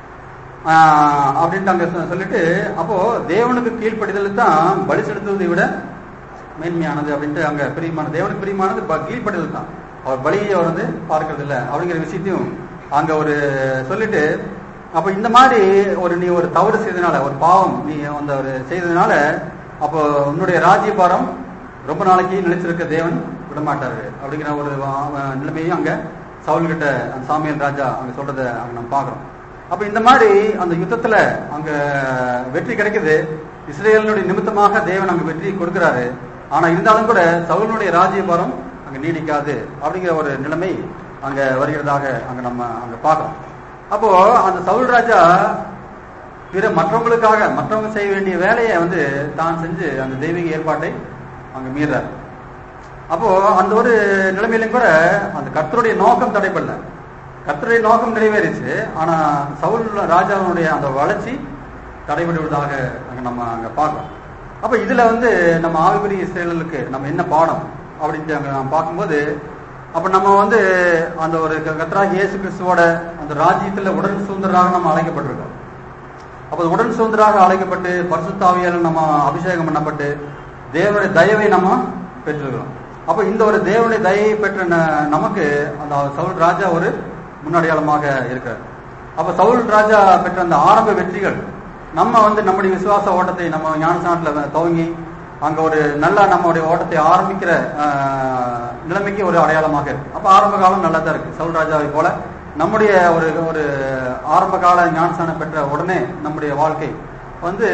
ஆஹ் அப்படின்ட்டு அங்க சொ- சொல்லிட்டு அப்போ தேவனுக்கு கீழ்ப்படிதல் தான் பலி செலுத்துவதை விட மேன்மையானது அப்படின்ட்டு அங்க பிரியமான தேவனுக்கு பிரியமானது ப- கீழ்ப்படிதல் தான் அவர் பலியை அவர் வந்து பார்க்கறது இல்ல அப்படிங்கிற விஷயத்தையும் அங்க ஒரு சொல்லிட்டு அப்ப இந்த மாதிரி ஒரு நீ ஒரு தவறு செய்தனால ஒரு பாவம் நீ அந்த ஒரு செய்ததுனால அப்போ உன்னுடைய ராஜ்யபாரம் ரொம்ப நாளைக்கு நிலைச்சிருக்க தேவன் விடமாட்டாரு அப்படிங்கிற ஒரு வா- நிலைமையும் அங்க சவுல் கிட்ட அந்த சாமியல் ராஜா அங்க சொல்றத அங்க நம்ம பாக்குறோம் அப்ப இந்த மாதிரி அந்த யுத்தத்துல அங்க வெற்றி கிடைக்குது இஸ்ரேலினுடைய நிமித்தமாக தேவன் அங்க வெற்றி கொடுக்கிறாரு ஆனா இருந்தாலும் கூட சவுலுடைய ராஜ்யபாரம் அங்க நீடிக்காது அப்படிங்கிற ஒரு நிலைமை அங்க வருகிறதாக அங்க நம்ம அங்க பார்க்கிறோம் அப்போ அந்த சவுல் ராஜா பிற மற்றவங்களுக்காக மற்றவங்க செய்ய வேண்டிய வேலையை வந்து தான் செஞ்சு அந்த தெய்வீக ஏற்பாட்டை அங்க மீறார் அப்போ அந்த ஒரு நிலைமையிலும் கூட அந்த கர்த்தருடைய நோக்கம் தடைப்படல கர்த்தருடைய நோக்கம் நிறைவேறிச்சு ஆனா சவுல் ராஜாவினுடைய அந்த வளர்ச்சி தடைபடுவதாக அங்க நம்ம அங்க பார்க்கிறோம் அப்ப இதுல வந்து நம்ம ஆவிபுரி இஸ்ரேலுக்கு நம்ம என்ன பாடம் அப்படின்ட்டு அங்க நம்ம பார்க்கும்போது அப்ப நம்ம வந்து அந்த ஒரு கத்ராகி இயேசு கிறிஸ்துவோட அந்த ராஜ்யத்துல உடன் சுதந்திராக நம்ம அழைக்கப்பட்டிருக்கோம் அப்ப உடன் சுதந்திராக அழைக்கப்பட்டு பரிசுத்தாவியால் நம்ம அபிஷேகம் பண்ணப்பட்டு தேவனுடைய தயவை நம்ம பெற்றிருக்கிறோம் அப்ப இந்த ஒரு தேவனுடைய தயவை பெற்ற ந- நமக்கு அந்த சவுல் ராஜா ஒரு முன்னடையாளமாக இருக்கார் அப்ப சவுல் ராஜா பெற்ற அந்த ஆரம்ப வெற்றிகள் நம்ம வந்து நம்முடைய விசுவாச ஓட்டத்தை நம்ம ஞானசானத்துல துவங்கி அங்க ஒரு நல்ல நம்மளுடைய ஓட்டத்தை ஆரம்பிக்கிற ஆஹ், நிலைமைக்கு ஒரு அடையாளமாக இருக்கு அப்ப ஆரம்ப காலம் நல்லா தான் இருக்கு சவுல் ராஜாவை போல நம்முடைய ஒரு ஒரு ஆரம்ப கால ஞானசானம் பெற்ற உடனே நம்முடைய வாழ்க்கை வந்து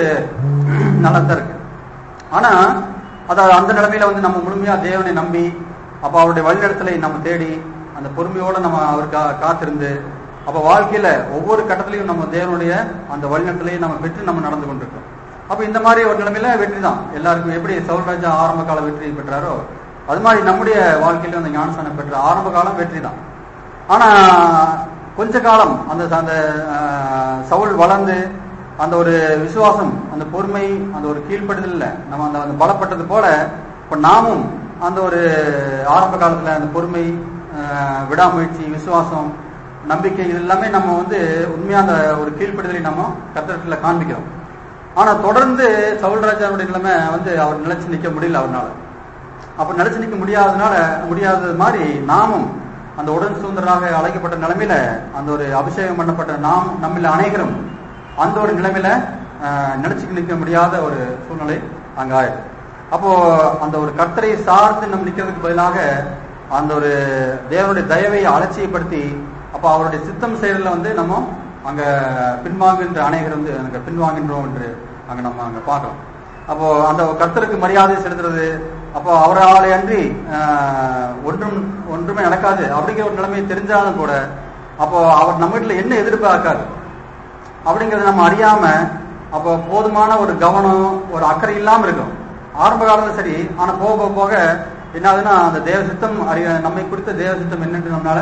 நல்லா தான் இருக்கு ஆனா அதாவது அந்த நிலைமையில வந்து நம்ம முழுமையா தேவனை நம்பி அப்ப அவருடைய வழிநடத்தலை நம்ம தேடி அந்த பொறுமையோட நம்ம அவருக்கா காத்திருந்து அப்ப வாழ்க்கையில ஒவ்வொரு கட்டத்திலையும் நம்ம தேவனுடைய அந்த வழிநடத்தலையும் நம்ம பெற்று நம்ம நடந்து கொண்டிருக்கோம் அப்ப இந்த மாதிரி ஒரு நிலைமையில வெற்றி தான் எல்லாருக்கும் எப்படி சவுல்ராஜா ஆரம்ப கால வெற்றி பெற்றாரோ அது மாதிரி நம்முடைய வாழ்க்கையிலும் அந்த ஞானசானம் பெற்ற ஆரம்ப காலம் வெற்றி தான் ஆனா கொஞ்ச காலம் அந்த அந்த ஆஹ், சவுல் வளர்ந்து அந்த ஒரு விசுவாசம் அந்த பொறுமை அந்த ஒரு கீழ்ப்படுதல்ல நம்ம அந்த அந்த பலப்பட்டது போல இப்ப நாமும் அந்த ஒரு ஆரம்ப காலத்துல அந்த பொறுமை ஆஹ், விடாமுயற்சி விசுவாசம் நம்பிக்கை இது எல்லாமே நம்ம வந்து உண்மையா அந்த ஒரு கீழ்ப்படுதலை நம்ம கத்திரத்துல காண்பிக்கிறோம் ஆனா தொடர்ந்து சவுல் ராஜாவுடைய நிலைமை வந்து அவர் நிலைச்சு நிக்க முடியல அவர்னால அப்ப நிலைச்சு நிக்க முடியாதனால முடியாதது மாதிரி நாமும் அந்த உடன் சுதந்திரராக அழைக்கப்பட்ட நிலைமையில அந்த ஒரு அபிஷேகம் பண்ணப்பட்ட நாம் நம்மள அனைவரும் அந்த ஒரு நிலைமையில ஆஹ், நிலைச்சு நிக்க முடியாத ஒரு சூழ்நிலை அங்க ஆயிடுது அப்போ அந்த ஒரு கர்த்தரை சார்ந்து நம்ம நிக்கிறதுக்கு பதிலாக அந்த ஒரு தேவனுடைய தயவை அலட்சியப்படுத்தி அப்போ அவருடைய சித்தம் செயலில் வந்து நம்ம அங்க பின்வாங்குகின்ற அனைவர் வந்து அங்க பின்வாங்கின்றோம் என்று அங்க நம்ம அங்க பார்க்கிறோம் அப்போ அந்த கர்த்தருக்கு மரியாதை செலுத்துறது அப்போ அவராலே அன்றி ஆஹ், ஒன்றும் ஒன்றுமே நடக்காது அப்படிங்கிற ஒரு நிலைமை தெரிஞ்சாலும் கூட அப்போ அவர் நம்ம வீட்டுல என்ன எதிர்பார்க்காரு அப்படிங்கறத நம்ம அறியாம அப்போ போதுமான ஒரு கவனம் ஒரு அக்கறை இல்லாம இருக்கும் ஆரம்ப காலத்துல சரி ஆனா போக போக போக என்ன ஆகுதுன்னா அந்த தேவ சித்தம் அறிய நம்மை குறித்த தேவ சித்தம் என்னன்னு நம்மளால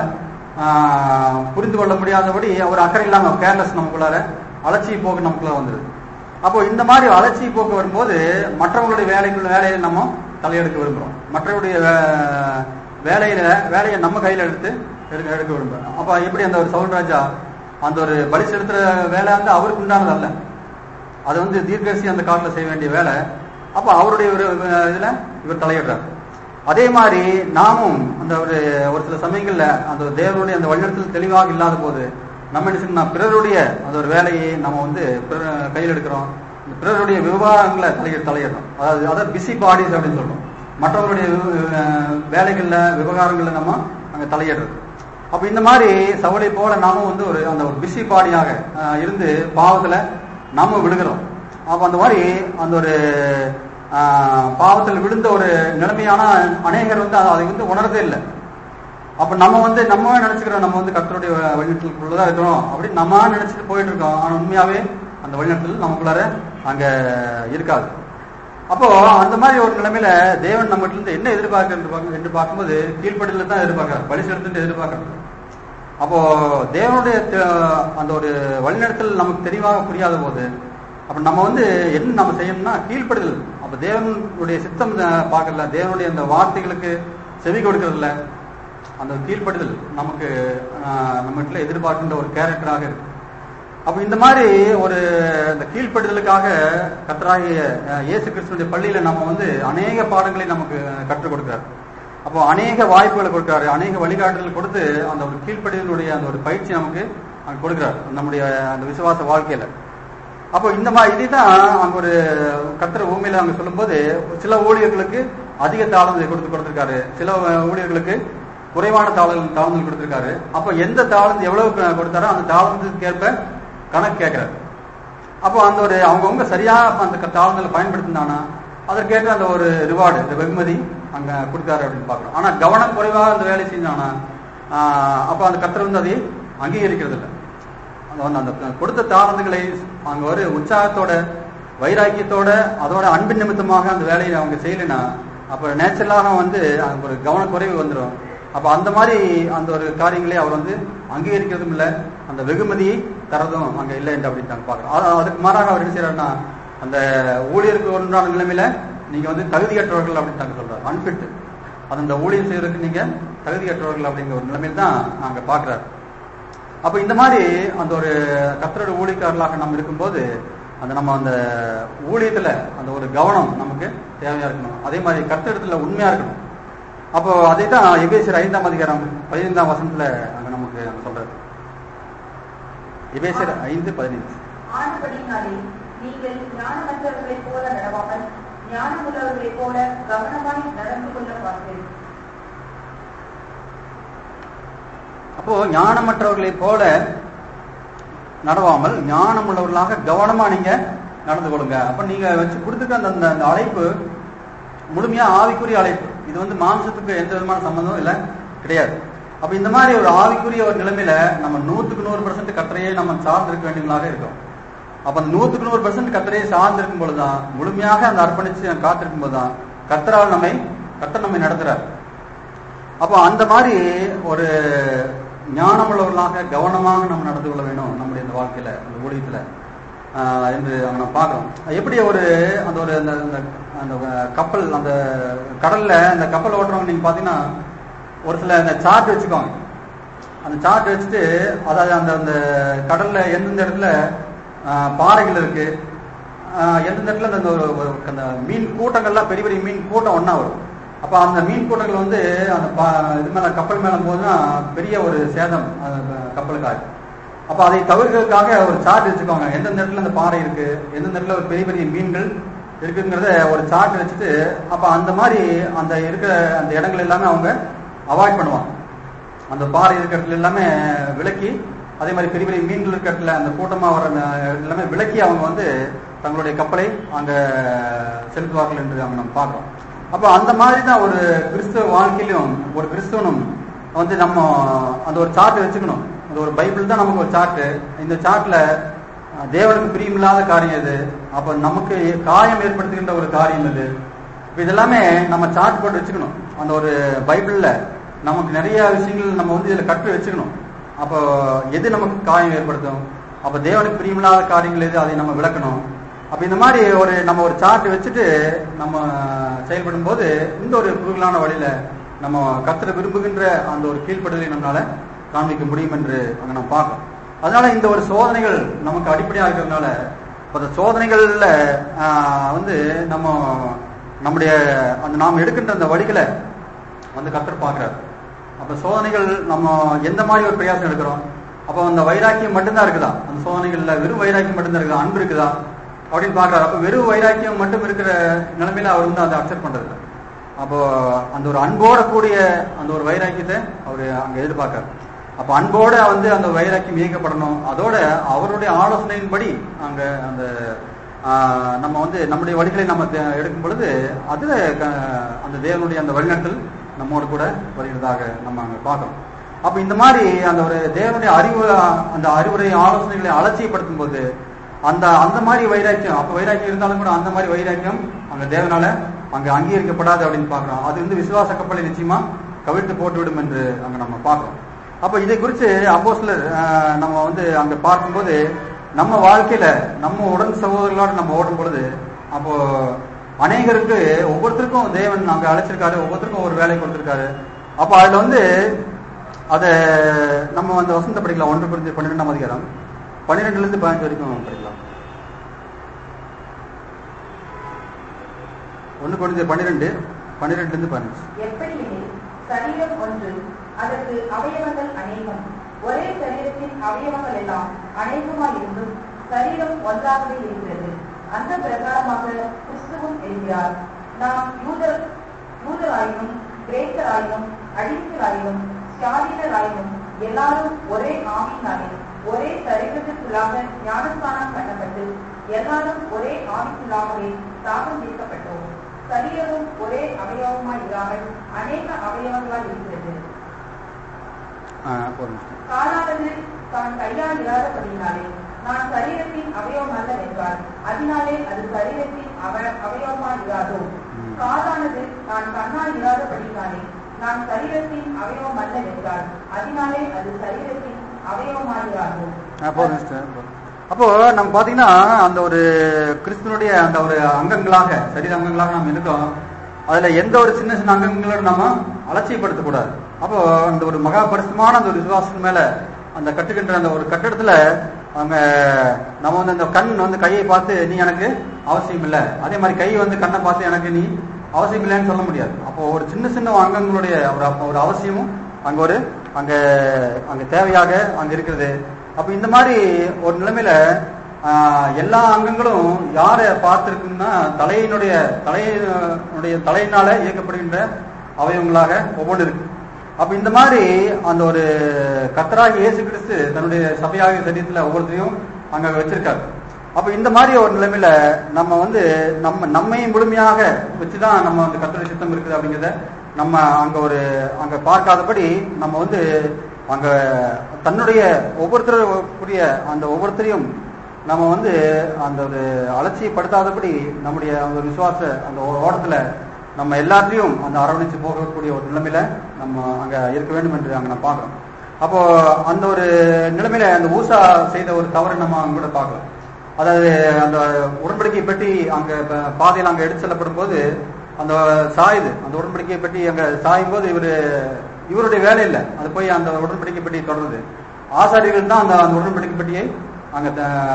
ஆஹ், புரிந்து கொள்ள முடியாதபடி ஒரு அக்கறை இல்லாம கேர்லெஸ் நமக்குள்ளார அலட்சிய போக்கு நமக்குள்ள வந்துருது அப்போ இந்த மாதிரி வளர்ச்சி போக்கு வரும்போது மற்றவங்களுடைய வேலைக்குள்ள வேலையை நம்ம தலையெடுக்க விரும்புறோம் மற்றவருடைய வே- வேலையில வேலையை நம்ம கையில எடுத்து எடுக்க எடுக்க விரும்புறோம் அப்ப எப்படி அந்த ஒரு சவுல்ராஜா அந்த ஒரு பலி செலுத்துற வேலை வந்து அவருக்கு உண்டானது அல்ல அது வந்து தீர்க்கசி அந்த காலத்துல செய்ய வேண்டிய வேலை அப்ப அவருடைய ஒரு அஹ், இதுல இவர் தலையிடுறார் அதே மாதிரி நாமும் அந்த ஒரு ஒரு சில சமயங்கள்ல அந்த ஒரு தேவனுடைய அந்த வழிநடத்தல் தெளிவாக இல்லாத போது நம்ம என்ன செய்யணும் பிறருடைய அந்த ஒரு வேலையை நம்ம வந்து பிறர் கையில் எடுக்கிறோம் இந்த பிறருடைய விவகாரங்களை தலையிட தலையிடுறோம் அதாவது அதாவது பிஸி பாடிஸ் அப்படின்னு சொல்றோம் மற்றவர்களுடைய அஹ், வேலைகள்ல விவகாரங்கள்ல நம்ம அங்க தலையிடுறது அப்ப இந்த மாதிரி சவலை போல நாமும் வந்து ஒரு அந்த ஒரு பிஸி பாடியாக அஹ், இருந்து பாவத்துல நாம விழுகிறோம் அப்ப அந்த மாதிரி அந்த ஒரு ஆஹ், பாவத்தில் விழுந்த ஒரு நிலைமையான அநேகர் வந்து அதை வந்து உணர்றதே இல்லை அப்ப நம்ம வந்து நம்ம நினைச்சுக்கிறோம் நம்ம வந்து கர்த்தருடைய வழிநடத்தலுக்குள்ளதான் இருக்கிறோம் அப்படின்னு நம்ம நினைச்சிட்டு போயிட்டு இருக்கோம் ஆனா உண்மையாவே அந்த வழிநடத்தல் நமக்குள்ளார அங்க இருக்காது அப்போ அந்த மாதிரி ஒரு நிலைமையில தேவன் நம்ம இருந்து என்ன எதிர்பார்க்க என்று பார்க்க- என்று பார்க்கும்போது கீழ்ப்படியில தான் எதிர்பார்க்கிறார் பலி செலுத்துட்டு எதிர்பார்க்கிறார் அப்போ தேவனுடைய த- அந்த ஒரு வழிநடத்தல் நமக்கு தெளிவாக புரியாத போது அப்ப நம்ம வந்து என்ன நம்ம செய்யணும்னா கீழ்ப்படுதல் அப்ப தேவனுடைய சித்தம் அஹ், பார்க்கல தேவனுடைய அந்த வார்த்தைகளுக்கு செவி கொடுக்கறதில்ல அந்த கீழ்ப்படுதல் நமக்கு ஆஹ், நம்ம வீட்டுல எதிர்பார்க்கின்ற ஒரு கேரக்டராக இருக்கு அப்ப இந்த மாதிரி ஒரு இந்த கீழ்ப்படுதலுக்காக கத்தராகிய அஹ், இயேசு கிறிஸ்துடைய பள்ளியில நம்ம வந்து அநேக பாடங்களை நமக்கு கற்றுக் கொடுக்கிறார் அப்போ அநேக வாய்ப்புகளை கொடுக்கிறாரு அநேக வழிகாட்டுதல் கொடுத்து அந்த ஒரு கீழ்ப்படுதலுடைய அந்த ஒரு பயிற்சி நமக்கு அங்க கொடுக்கிறார் நம்முடைய அந்த விசுவாச வாழ்க்கையில அப்போ இந்த மாதிரி இதுதான் அங்க ஒரு கத்திர ஊமையில அங்க சொல்லும்போது சில ஊழியர்களுக்கு அதிக தாளந்தை கொடுத்து கொடுத்திருக்காரு சில ஊழியர்களுக்கு குறைவான தாளல் தாளந்தல் கொடுத்திருக்காரு அப்போ எந்த தாளந்து எவ்வளவு க- கொடுத்தாரோ அந்த தாளந்துக்கு ஏற்ப கணக்கு கேட்கிறாரு அப்போ அந்த ஒரு அவங்கவுங்க சரியா அந்த க- தாளந்தலை பயன்படுத்தினானா அதற்கேற்ற அந்த ஒரு ரிவார்டு இந்த வெகுமதி அங்க கொடுத்தாரு அப்படின்னு பார்க்கணும் ஆனா கவனம் குறைவாக அந்த வேலை செஞ்சானா ஆஹ் அப்போ அந்த கத்தர் வந்து அதை அங்கீகரிக்கிறது இல்லை அந்த வந்து அந்த கொடுத்த தாளந்துகளை அங்க ஒரு உற்சாகத்தோட வைராக்கியத்தோட அதோட அன்பின் நிமித்தமாக அந்த வேலையை அவங்க செய்யலைன்னா அப்ப நேச்சுரலாக வந்து அங்க ஒரு கவனக்குறைவு வந்துடும் அப்ப அந்த மாதிரி அந்த ஒரு காரியங்களை அவர் வந்து அங்கீகரிக்கிறதும் இல்லை அந்த வெகுமதியை தரதும் அங்க இல்லை என்று அப்படின்னு நாங்க பார்க்கிறோம் ஆனா, அதுக்கு மாறாக அவர் என்ன செய்யறாருன்னா அந்த ஊழியருக்கு ஒன்றான நிலைமையில நீங்க வந்து தகுதியற்றவர்கள் அப்படின்னு நாங்க சொல்றாரு அன்பிட் அது அந்த ஊழியர் செய்யறதுக்கு நீங்க தகுதியற்றவர்கள் அப்படிங்கிற ஒரு நிலைமையில் தான் நாங்க பார்க்கிறாரு அப்ப இந்த மாதிரி அந்த ஒரு கத்தரோட ஊழியக்காரர்களாக நம்ம இருக்கும்போது அந்த நம்ம அந்த ஊழியத்துல அந்த ஒரு கவனம் நமக்கு தேவையா இருக்கணும் அதே மாதிரி கத்திரத்துல உண்மையா இருக்கணும் அப்போ அதை தான் எபேசியர் ஐந்தாம் அதிகாரம் பதினைந்தாம் வசனத்துல அங்க நமக்கு அங்க சொல்றாரு எபேசியர் ஐந்து பதினைந்து
ஆனபடினாலே நீங்கள் ஞானமற்றவர்களைப் போல நடவாமல் ஞானமுள்ளவர்களைப் போல கவனமாய் நடந்து கொள்ள பார்த்தேன்
அப்போ ஞானமற்றவர்களைப் போல நடவாமல் ஞானம் உள்ளவர்களாக கவனமா நீங்க நடந்து கொள்ளுங்க அப்ப நீங்க வச்சு கொடுத்துருக்க அந்த அந்த- அந்த அழைப்பு முழுமையா ஆவிக்குரிய அழைப்பு இது வந்து மாம்சத்துக்கு எந்த விதமான சம்பந்தமும் இல்ல கிடையாது அப்ப இந்த மாதிரி ஒரு ஆவிக்குரிய ஒரு நிலைமையில நம்ம நூத்துக்கு நூறு பர்சன்ட் கத்தரையே நம்ம சார்ந்திருக்க வேண்டியவங்களாக இருக்கோம் அப்ப அந்த நூத்துக்கு நூறு பர்சன்ட் கத்தரையே சார்ந்திருக்கும் பொழுதுதான் முழுமையாக அந்த அர்ப்பணிச்சு காத்திருக்கும் போதுதான் கத்தரால் நம்மை கத்தர் நம்மை நடத்துறார் அப்போ அந்த மாதிரி ஒரு ஞானமுள்ளவர்களாக கவனமாக நம்ம நடந்து கொள்ள வேணும் நம்முடைய இந்த வாழ்க்கையில இந்த ஊழியத்துல ஆஹ் என்று நம்ம பார்க்கிறோம் எப்படி ஒரு அந்த ஒரு அந்த அந்த- அந்த கப்பல் அந்த கடல்ல அந்த கப்பல் ஓட்டுறவங்க நீங்க பாத்தீங்கன்னா ஒரு சில அந்த சார்ட் வச்சுக்கோங்க அந்த சார்ட் வச்சுட்டு அதாவது அந்த அந்த கடல்ல எந்தெந்த இடத்துல ஆஹ், பாறைகள் இருக்கு ஆஹ், எந்தெந்த இடத்துல அந்த ஒரு- ஒரு அந்த மீன் கூட்டங்கள்லாம் பெரிய பெரிய மீன் கூட்டம் ஒண்ணா வரும் அப்ப அந்த மீன் கூட்டங்கள் வந்து அந்த பா- இது மேல கப்பல் மேல போதுன்னா பெரிய ஒரு சேதம் அந்த கப்பலுக்காக அப்ப அதை தவிர்க்கிறதுக்காக ஒரு சார்ட் வச்சுக்கோங்க எந்தெந்த இடத்துல அந்த பாறை இருக்கு எந்தெந்த இடத்துல ஒரு பெரிய பெரிய மீன்கள் இருக்குங்கிறத ஒரு சார்ட் வச்சுட்டு அப்ப அந்த மாதிரி அந்த இருக்கிற அந்த இடங்கள் எல்லாமே அவங்க அவாய்ட் பண்ணுவாங்க அந்த பாறை இருக்கிற இடத்துல எல்லாமே விலக்கி அதே மாதிரி பெரிய பெரிய மீன்கள் இருக்கிற இடத்துல அந்த கூட்டமா வர அந்த எல்லாமே விலக்கி அவங்க வந்து தங்களுடைய கப்பலை அங்க செலுத்துவார்கள் என்று அவங்க நம்ம பார்க்கிறோம் அப்ப அந்த மாதிரி தான் ஒரு கிறிஸ்துவ வாழ்க்கையிலும் ஒரு கிறிஸ்துவனும் வந்து நம்ம அந்த ஒரு சார்ட் வச்சுக்கணும் அந்த ஒரு பைபிள் தான் நமக்கு ஒரு சார்ட் இந்த சார்ட்ல தேவனுக்கு பிரியமில்லாத காரியம் இது அப்ப நமக்கு காயம் ஏற்படுத்துகின்ற ஒரு காரியம் இது இப்ப இதெல்லாமே நம்ம சார்ட் போட்டு வச்சுக்கணும் அந்த ஒரு பைபிள்ல நமக்கு நிறைய விஷயங்கள் நம்ம வந்து இதுல கற்று வச்சுக்கணும் அப்போ எது நமக்கு காயம் ஏற்படுத்தும் அப்ப தேவனுக்கு பிரியமில்லாத காரியங்கள் எது அதை நம்ம விளக்கணும் அப்ப இந்த மாதிரி ஒரு நம்ம ஒரு சார்ட் வச்சுட்டு நம்ம செயல்படும் போது இந்த ஒரு குறுகலான வழியில நம்ம கத்திர விரும்புகின்ற அந்த ஒரு கீழ்ப்படுதலை நம்மளால காண்பிக்க முடியும் என்று அங்க நம்ம பார்க்கணும் அதனால இந்த ஒரு சோதனைகள் நமக்கு அடிப்படையா இருக்கிறதுனால இப்ப அந்த சோதனைகள்ல ஆஹ், வந்து நம்ம நம்முடைய அந்த நாம் எடுக்கின்ற அந்த வழிகளை வந்து கத்தர் பார்க்கிறார் அப்ப சோதனைகள் நம்ம எந்த மாதிரி ஒரு பிரயாசம் எடுக்கிறோம் அப்ப அந்த வைராக்கியம் மட்டும்தான் இருக்குதா அந்த சோதனைகள்ல வெறும் வைராக்கியம் மட்டும்தான் இருக்குதா அன்பு இருக்குதா அப்படின்னு பாக்குறாரு அப்ப வெறும் வைராக்கியம் மட்டும் இருக்கிற நிலைமையில அவர் வந்து அதை அக்செப்ட் பண்றது இல்ல. அப்போ அந்த ஒரு அன்போட கூடிய அந்த ஒரு வைராக்கியத்தை அவர் அங்க எதிர்பார்க்காரு அப்ப அன்போட வந்து அந்த வைராக்கியம் இயக்கப்படணும் அதோட அவருடைய ஆலோசனையின்படி அங்க அந்த ஆஹ், நம்ம வந்து நம்முடைய வழிகளை நம்ம தே- எடுக்கும் பொழுது அதுல க- அந்த தேவனுடைய அந்த வழிநடத்தல் நம்மோடு கூட வருகிறதாக நம்ம அங்க பார்க்கணும் அப்ப இந்த மாதிரி அந்த ஒரு தேவனுடைய அறிவு அந்த அறிவுரை ஆலோசனைகளை அலட்சியப்படுத்தும் போது அந்த அந்த மாதிரி வைராக்கியம் அப்ப வைராக்கியம் இருந்தாலும் கூட அந்த மாதிரி வைராக்கியம் அங்க தேவனால அங்க அங்கீகரிக்கப்படாது அப்படின்னு பாக்குறோம் அது வந்து விசுவாச கப்பலை நிச்சயமா கவிழ்த்து போட்டுவிடும் என்று அங்க நம்ம பார்க்கிறோம் அப்ப இதை குறித்து அப்போஸ்லர் ஆஹ், நம்ம வந்து அங்க பார்க்கும்போது நம்ம வாழ்க்கையில நம்ம உடன் சகோதரர்களோட நம்ம ஓடும் பொழுது அப்போ அநேகருக்கு ஒவ்வொருத்தருக்கும் தேவன் அங்க அழைச்சிருக்காரு ஒவ்வொருத்தருக்கும் ஒரு வேலை கொடுத்திருக்காரு அப்ப அதுல வந்து அத நம்ம அந்த வசந்த படிக்கலாம் ஒன்று புரிஞ்சு பன்னிரெண்டாம் அதிகாரம் பன்னிரெண்டுல இருந்து பதினஞ்சு வரைக்கும் படிக்கலாம் ஒன்று புரிஞ்சு பன்னிரெண்டு பன்னிரெண்டுல இருந்து பதினஞ்சு
எப்படி எனில் சரீரம் ஒன்று அதற்கு அவயவங்கள் அநேகம் ஒரே சரீரத்தின் அவயவங்கள் எல்லாம் அநேகமாய் இருந்தும் சரீரம் ஒன்றாகவே இருக்கிறது அந்த பிரகாரமாக கிறிஸ்துவும் இருக்கிறார் நாம் யூதர் யூதராயினும் கிரேக்கராயினும் அடிமைகளாயினும் ஸ்டாலினராயினும் எல்லாரும் ஒரே ஆவியினாலே ஒரே சரீரத்திற்குள்ளாக ஞானஸ்தானம் பண்ணப்பட்டு எல்லாரும் ஒரே ஆவிக்குள்ளாகவே தாகம் தீர்க்கப்பட்டோம் சரீரமும் ஒரே அவயவமாய் இராமல் அநேக அவயவங்களாய் இருக்கிறது
ஆஹ் போதும்
காலானது தான் கையால் இராதபடினாலே நான் சரீரத்தின் அவயவம் அல்ல என்றால் அதனாலே அது சரீரத்தின் அவ அவயவமாய் இராதோ
ம்.
காலானது நான் கண்ணால் இராதபடினாலே நான் சரீரத்தின் அவயவம் அல்ல என்றால் அதனாலே அது சரீரத்தின் அவயவமாய் இராதோ
ஆ, போதும் sister, போதும். அப்போ நம்ம பாத்தீங்கன்னா அந்த ஒரு கிறிஸ்துவனுடைய அந்த ஒரு அங்கங்களாக சரீர அங்கங்களாக நம்ம இருக்கோம் அதுல எந்த ஒரு சின்ன சின்ன அங்கங்களோட நம்ம அலட்சியப்படுத்தக்கூடாது அப்போ அந்த ஒரு மகா பரிசுமான அந்த ஒரு விசுவாசத்து மேல அந்த கட்டுகின்ற அந்த ஒரு கட்டடத்துல அவங்க நம்ம வந்து அந்த கண் வந்து கையை பார்த்து நீ எனக்கு அவசியம் இல்லை அதே மாதிரி கை வந்து கண்ணை பார்த்து எனக்கு நீ அவசியம் இல்லைன்னு சொல்ல முடியாது அப்போ ஒரு சின்ன சின்ன அங்கங்களுடைய ஒரு அப்ப ஒரு அவசியமும் அங்க ஒரு அங்க அங்க தேவையாக அங்க இருக்கிறது அப்ப இந்த மாதிரி ஒரு நிலைமையில ஆஹ், எல்லா அங்கங்களும் யாரை பார்த்திருக்குன்னா தலையினுடைய தலையினுடைய தலையினால இயக்கப்படுகின்ற அவயவங்களாக ஒவ்வொன்று இருக்கு அப்ப இந்த மாதிரி அந்த ஒரு கத்தராகி இயேசு கிறிஸ்து தன்னுடைய சபையாக சரீரத்துல ஒவ்வொருத்தரையும் அங்க வச்சிருக்காரு அப்ப இந்த மாதிரி ஒரு நிலைமையில நம்ம வந்து நம்ம நம்மையும் முழுமையாக வச்சுதான் நம்ம அந்த கத்தருடைய சித்தம் இருக்குது அப்படிங்கிறத நம்ம அங்க ஒரு அங்க பார்க்காதபடி நம்ம வந்து அங்க தன்னுடைய ஒவ்வொருத்தருடைய அந்த ஒவ்வொருத்தரையும் நம்ம வந்து அந்த ஒரு அலட்சியப்படுத்தாதபடி நம்முடைய அந்த ஒரு விசுவாச அந்த ஓ- ஓட்டத்துல நம்ம எல்லாத்தையும் அந்த அரவணைச்சு போகக்கூடிய ஒரு நிலைமையில நம்ம அங்க இருக்க வேண்டும் என்று அங்க நம்ம பார்க்கிறோம் அப்போ அந்த ஒரு நிலைமையில அந்த ஊசா செய்த ஒரு தவறை நம்ம அங்க கூட பார்க்கலாம் அதாவது அந்த உடன்படிக்கை பெட்டி அங்க ப- பாதையில அங்க எடுத்து செல்லப்படும் போது அந்த சாயுது அந்த உடன்படிக்கை பெட்டி அங்க சாயும் போது இவரு இவருடைய வேலை இல்லை அது போய் அந்த உடன்படிக்கை பெட்டி தொடருது ஆசாரியர்கள் தான் அந்த அந்த உடன்படிக்கை பெட்டியை அங்க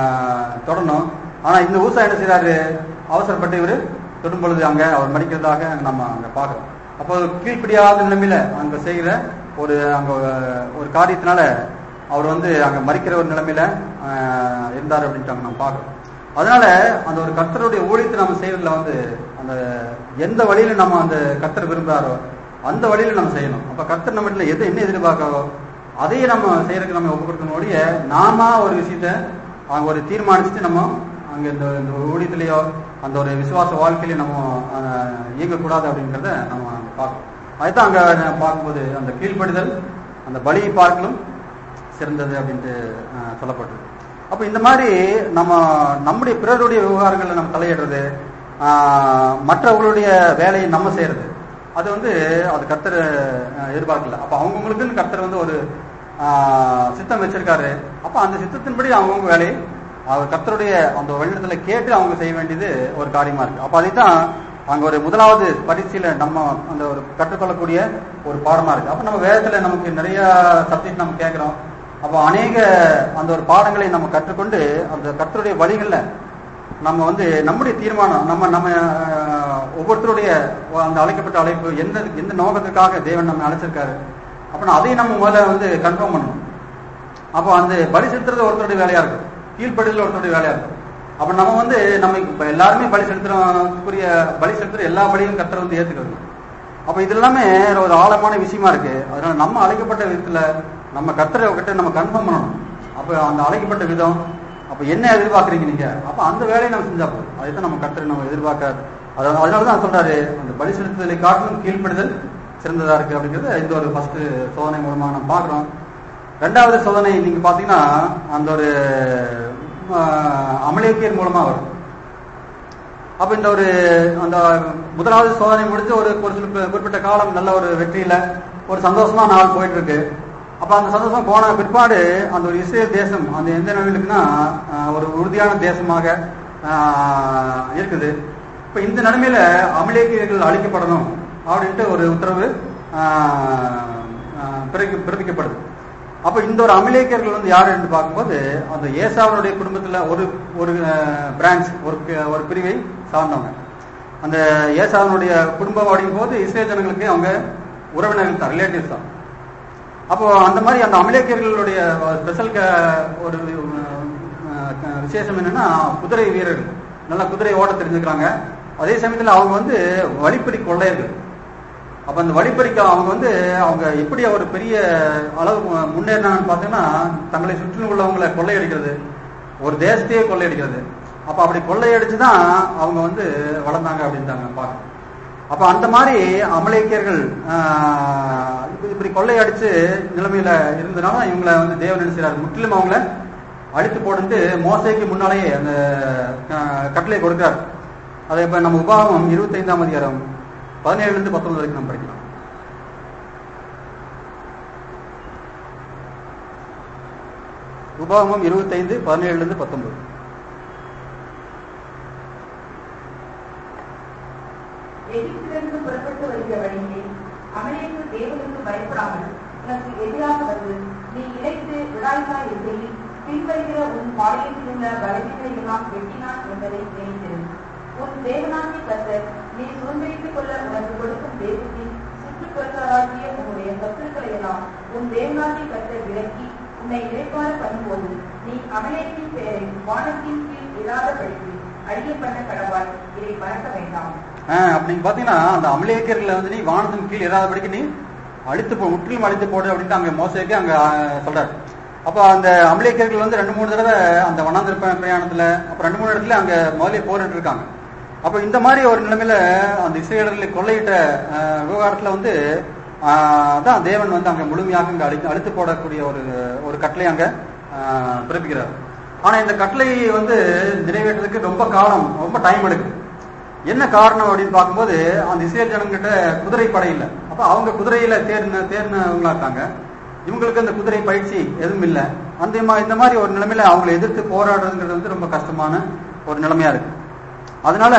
த- தொடரணும் ஆனா இந்த ஊசா என்ன செய்றாரு அவசரப்பட்டு இவரு தொடும் பொழுது அங்க அவர் மடிக்கிறதாக நம்ம அங்க பார்க்கிறோம் அப்போ கீழ்ப்படியாத நிலைமையில அங்க செய்கிற ஒரு அங்க ஒரு காரியத்தினால அவர் வந்து அங்க மறிக்கிற ஒரு நிலைமையில ஆஹ், இருந்தார் அப்படின்ட்டு அங்க நம்ம பார்க்கிறோம் அதனால அந்த ஒரு கர்த்தருடைய ஊழியத்தை நம்ம செய்யறதுல வந்து அந்த எந்த வழியில நம்ம அந்த கர்த்தர் விரும்புறாரோ அந்த வழியில நம்ம செய்யணும் அப்ப கர்த்தர் நம்ம எது என்ன எதிர்பார்க்காரோ அதையே நம்ம செய்யறதுக்கு நம்ம ஒப்பு கொடுக்கணும் ஒழிய நாம ஒரு விஷயத்த அங்க ஒரு தீர்மானிச்சுட்டு நம்ம அங்க இந்த இந்த ஊழியத்திலேயோ அந்த ஒரு விசுவாச வாழ்க்கையிலயோ நம்ம ஆஹ், இயங்கக்கூடாது அப்படிங்கிறத நம்ம அங்க பார்க்கணும் அதுதான் அங்க நான் பார்க்கும்போது அந்த கீழ்ப்படிதல் அந்த பலியை பார்க்கலும் சிறந்தது அப்படின்ட்டு ஆஹ், சொல்லப்பட்டது அப்ப இந்த மாதிரி நம்ம நம்முடைய பிறருடைய விவகாரங்கள்ல நம்ம தலையிடுறது ஆஹ், மற்றவர்களுடைய வேலையை நம்ம செய்யறது அது வந்து அது கர்த்தர் ஆஹ், எதிர்பார்க்கல அப்ப அவங்கவுங்களுக்குன்னு கர்த்தர் வந்து ஒரு ஆஹ், சித்தம் வச்சிருக்காரு அப்ப அந்த சித்தத்தின்படி அவங்கவுங்க வேலையை அவர் கர்த்தருடைய அந்த வழிநடத்தல கேட்டு அவங்க செய்ய வேண்டியது ஒரு காரியமா இருக்கு அப்ப அதைத்தான் அங்க ஒரு முதலாவது பரீட்சையில நம்ம அந்த ஒரு கற்றுக்கொள்ளக்கூடிய ஒரு பாடமா இருக்கு அப்ப நம்ம வேதத்துல நமக்கு நிறைய சப்ஜெக்ட் நம்ம கேட்கிறோம் அப்போ அநேக அந்த ஒரு பாடங்களை நம்ம கற்றுக்கொண்டு அந்த கர்த்தருடைய வழிகள்ல நம்ம வந்து நம்முடைய தீர்மானம் நம்ம நம்ம அஹ், ஒவ்வொருத்தருடைய அந்த அழைக்கப்பட்ட அழைப்பு எந்த எந்த நோக்கத்துக்காக தேவன் நம்ம அழைச்சிருக்காரு அப்ப அதையும் நம்ம முதல்ல வந்து கன்ஃபார்ம் பண்ணணும் அப்போ அந்த பலி செலுத்துறது ஒருத்தருடைய வேலையா இருக்கும் கீழ்ப்படுதல் ஒருத்தருடைய வேலையா இருக்கும் அப்ப நம்ம வந்து நம்ம இப்ப எல்லாருமே பலி செலுத்துறதுக்குரிய பலி செலுத்துற எல்லா பலியும் கர்த்தர் வந்து ஏத்துக்கிறது அப்ப இது எல்லாமே ஒரு ஆழமான விஷயமா இருக்கு அதனால நம்ம அழைக்கப்பட்ட விதத்துல நம்ம கர்த்தரை கிட்ட நம்ம கன்ஃபார்ம் பண்ணணும் அப்ப அந்த அழைக்கப்பட்ட விதம் அப்ப என்ன எதிர்பார்க்கறீங்க நீங்க அப்ப அந்த வேலையை நம்ம செஞ்சா போதும் அதைத்தான் நம்ம கர்த்தரை நம்ம எதிர்பார்க்க அதாவது அதனாலதான் சொல்றாரு அந்த பலி செலுத்துதலை காட்டிலும் கீழ்ப்படுதல் சிறந்ததா இருக்கு அப்படிங்கிறது இந்த ஒரு ஃபர்ஸ்ட் சோதனை மூலமா நம்ம பாக்குறோம் ரெண்டாவது சோதனை நீங்க பாத்தீங்கன்னா அந்த ஒரு ஆஹ், அமலேக்கியர் மூலமா வரும் அப்ப இந்த ஒரு அந்த முதலாவது சோதனை முடிஞ்சு ஒரு ஒரு சில பு- குறிப்பிட்ட காலம் நல்ல ஒரு வெற்றியில ஒரு சந்தோஷமா நாள் போயிட்டு இருக்கு அப்ப அந்த சந்தோஷம் போன பிற்பாடு அந்த ஒரு இஸ்ரேல் தேசம் அந்த எந்த நிலைமையிலுக்குன்னா ஆஹ், ஒரு உறுதியான தேசமாக ஆஹ், இருக்குது இப்ப இந்த நிலைமையில அமலேக்கியர்கள் அழிக்கப்படணும் அப்படின்ட்டு ஒரு உத்தரவு ஆஹ், ஆஹ், பிறகு- பிறப்பிக்கப்படுது அப்ப இந்த ஒரு அமலேக்கியர்கள் வந்து யாரு என்று பார்க்கும்போது அந்த ஏசாவனுடைய குடும்பத்துல ஒரு ஒரு பிரான்ச் ஒரு பி- ஒரு பிரிவை சார்ந்தவங்க அந்த ஏசாவனுடைய குடும்பம் அப்படிங்கும் போது இஸ்ரேல் ஜனங்களுக்கு அவங்க உறவினர்கள் தான் ரிலேட்டிவ்ஸ் தான் அப்போ அந்த மாதிரி அந்த அமலேக்கியர்களுடைய ஸ்பெஷல் ஒரு அஹ், க- விசேஷம் என்னன்னா குதிரை வீரர்கள் நல்லா குதிரை ஓட்ட தெரிஞ்சுக்கிறாங்க அதே சமயத்துல அவங்க வந்து வழிப்பறி கொள்ளையர்கள் அப்ப அந்த வழிப்பறிக்க அவங்க வந்து அவங்க எப்படி ஒரு பெரிய அளவு மு- முன்னேறினாங்கன்னு பார்த்தீங்கன்னா தங்களை சுற்றிலும் உள்ளவங்களை கொள்ளையடிக்கிறது ஒரு தேசத்தையே கொள்ளையடிக்கிறது அப்ப அப்படி கொள்ளையடிச்சு தான் அவங்க வந்து வளர்ந்தாங்க அப்படின்ட்டாங்க பார்க்க அப்ப அந்த மாதிரி அமலேக்கியர்கள் ஆஹ், இப்படி- இப்படி கொள்ளையடிச்சு நிலைமையில இருந்ததுனால இவங்களை வந்து தேவன் என்ன செய்றாரு முற்றிலும் அவங்கள அழித்து போட்டு மோசைக்கு முன்னாலேயே அந்த ஆஹ், கட்டளை கொடுக்கிறார் அதை இப்ப நம்ம உபாகமம் இருபத்தைந்தாம் அதிகாரம் பதினேழுல இருந்து பத்தொன்பது வரைக்கும் நம்ம படிக்கலாம் உபாகமம் இருபத்தைந்து பதினேழுல இருந்து பத்தொன்பது
எகிப்திலிருந்து புறப்பட்டு வருகிற வழியிலே அமலேக்கு தேவனுக்கு பயப்படாமல் உனக்கு எதிராக வந்து நீ இழைத்து விடாய்க்காய் இருக்கையில் பின்வருகிற உன் பாளையத்தில் உள்ள பலவீனங்களை எல்லாம் வெட்டினான் என்பதை நினைத்திரு உன் தேவனாகிய கர்த்தர் நீ சுதந்திரித்துக் கொள்ள உனக்கு கொடுக்கும் தேசத்தின் சுற்றுப்புறத்தாராகிய உன்னுடைய சத்துருக்களை எல்லாம் உன் தேவனாகிய கர்த்தர் விலக்கி உன்னை இழைப்பார பண்ணும்போது நீ அமலேக்கின் பெயரை வானத்தின் கீழ் இல்லாதபடிக்கு அழிய பண்ண கடவாய் இதை மறக்க வேண்டாம்
ஆஹ் அப்படின்னு பாத்தீங்கன்னா அந்த அமலேக்கியர்களை வந்து நீ வானத்தின் கீழ் இராதபடிக்கு நீ அழித்து போ முற்றிலும் அழித்து போடு அப்படின்ட்டு அங்க மோசைக்கு அங்க ஆஹ், சொல்றாரு அப்ப அந்த அமலேக்கியர்கள் வந்து ரெண்டு மூணு தடவை அந்த வனாந்திர ப- பிரயாணத்துல அப்ப ரெண்டு மூணு இடத்துல அங்க முதல்ல போரிட்டு இருக்காங்க அப்ப இந்த மாதிரி ஒரு நிலைமையில அந்த இஸ்ரேலர்களை கொள்ளையிட்ட ஆஹ், விவகாரத்துல வந்து ஆஹ், தான் தேவன் வந்து அங்க முழுமையாக அங்க அழித்து அழித்து போடக்கூடிய ஒரு ஒரு கட்டளை அங்க ஆஹ், பிறப்பிக்கிறார் ஆனா இந்த கட்டளை வந்து நிறைவேற்றதுக்கு ரொம்ப காலம் ரொம்ப டைம் எடுக்குது என்ன காரணம் அப்படின்னு பார்க்கும்போது அந்த இஸ்ரேல் ஜனங்கிட்ட குதிரை படை இல்லை அப்ப அவங்க குதிரையில தேர்ன தேர்னவங்களா இருக்காங்க இவங்களுக்கு அந்த குதிரை பயிற்சி எதுவும் இல்லை அந்த மா- இந்த மாதிரி ஒரு நிலைமையில அவங்களை எதிர்த்து போராடுறதுங்கிறது வந்து ரொம்ப கஷ்டமான ஒரு நிலைமையா இருக்கு அதனால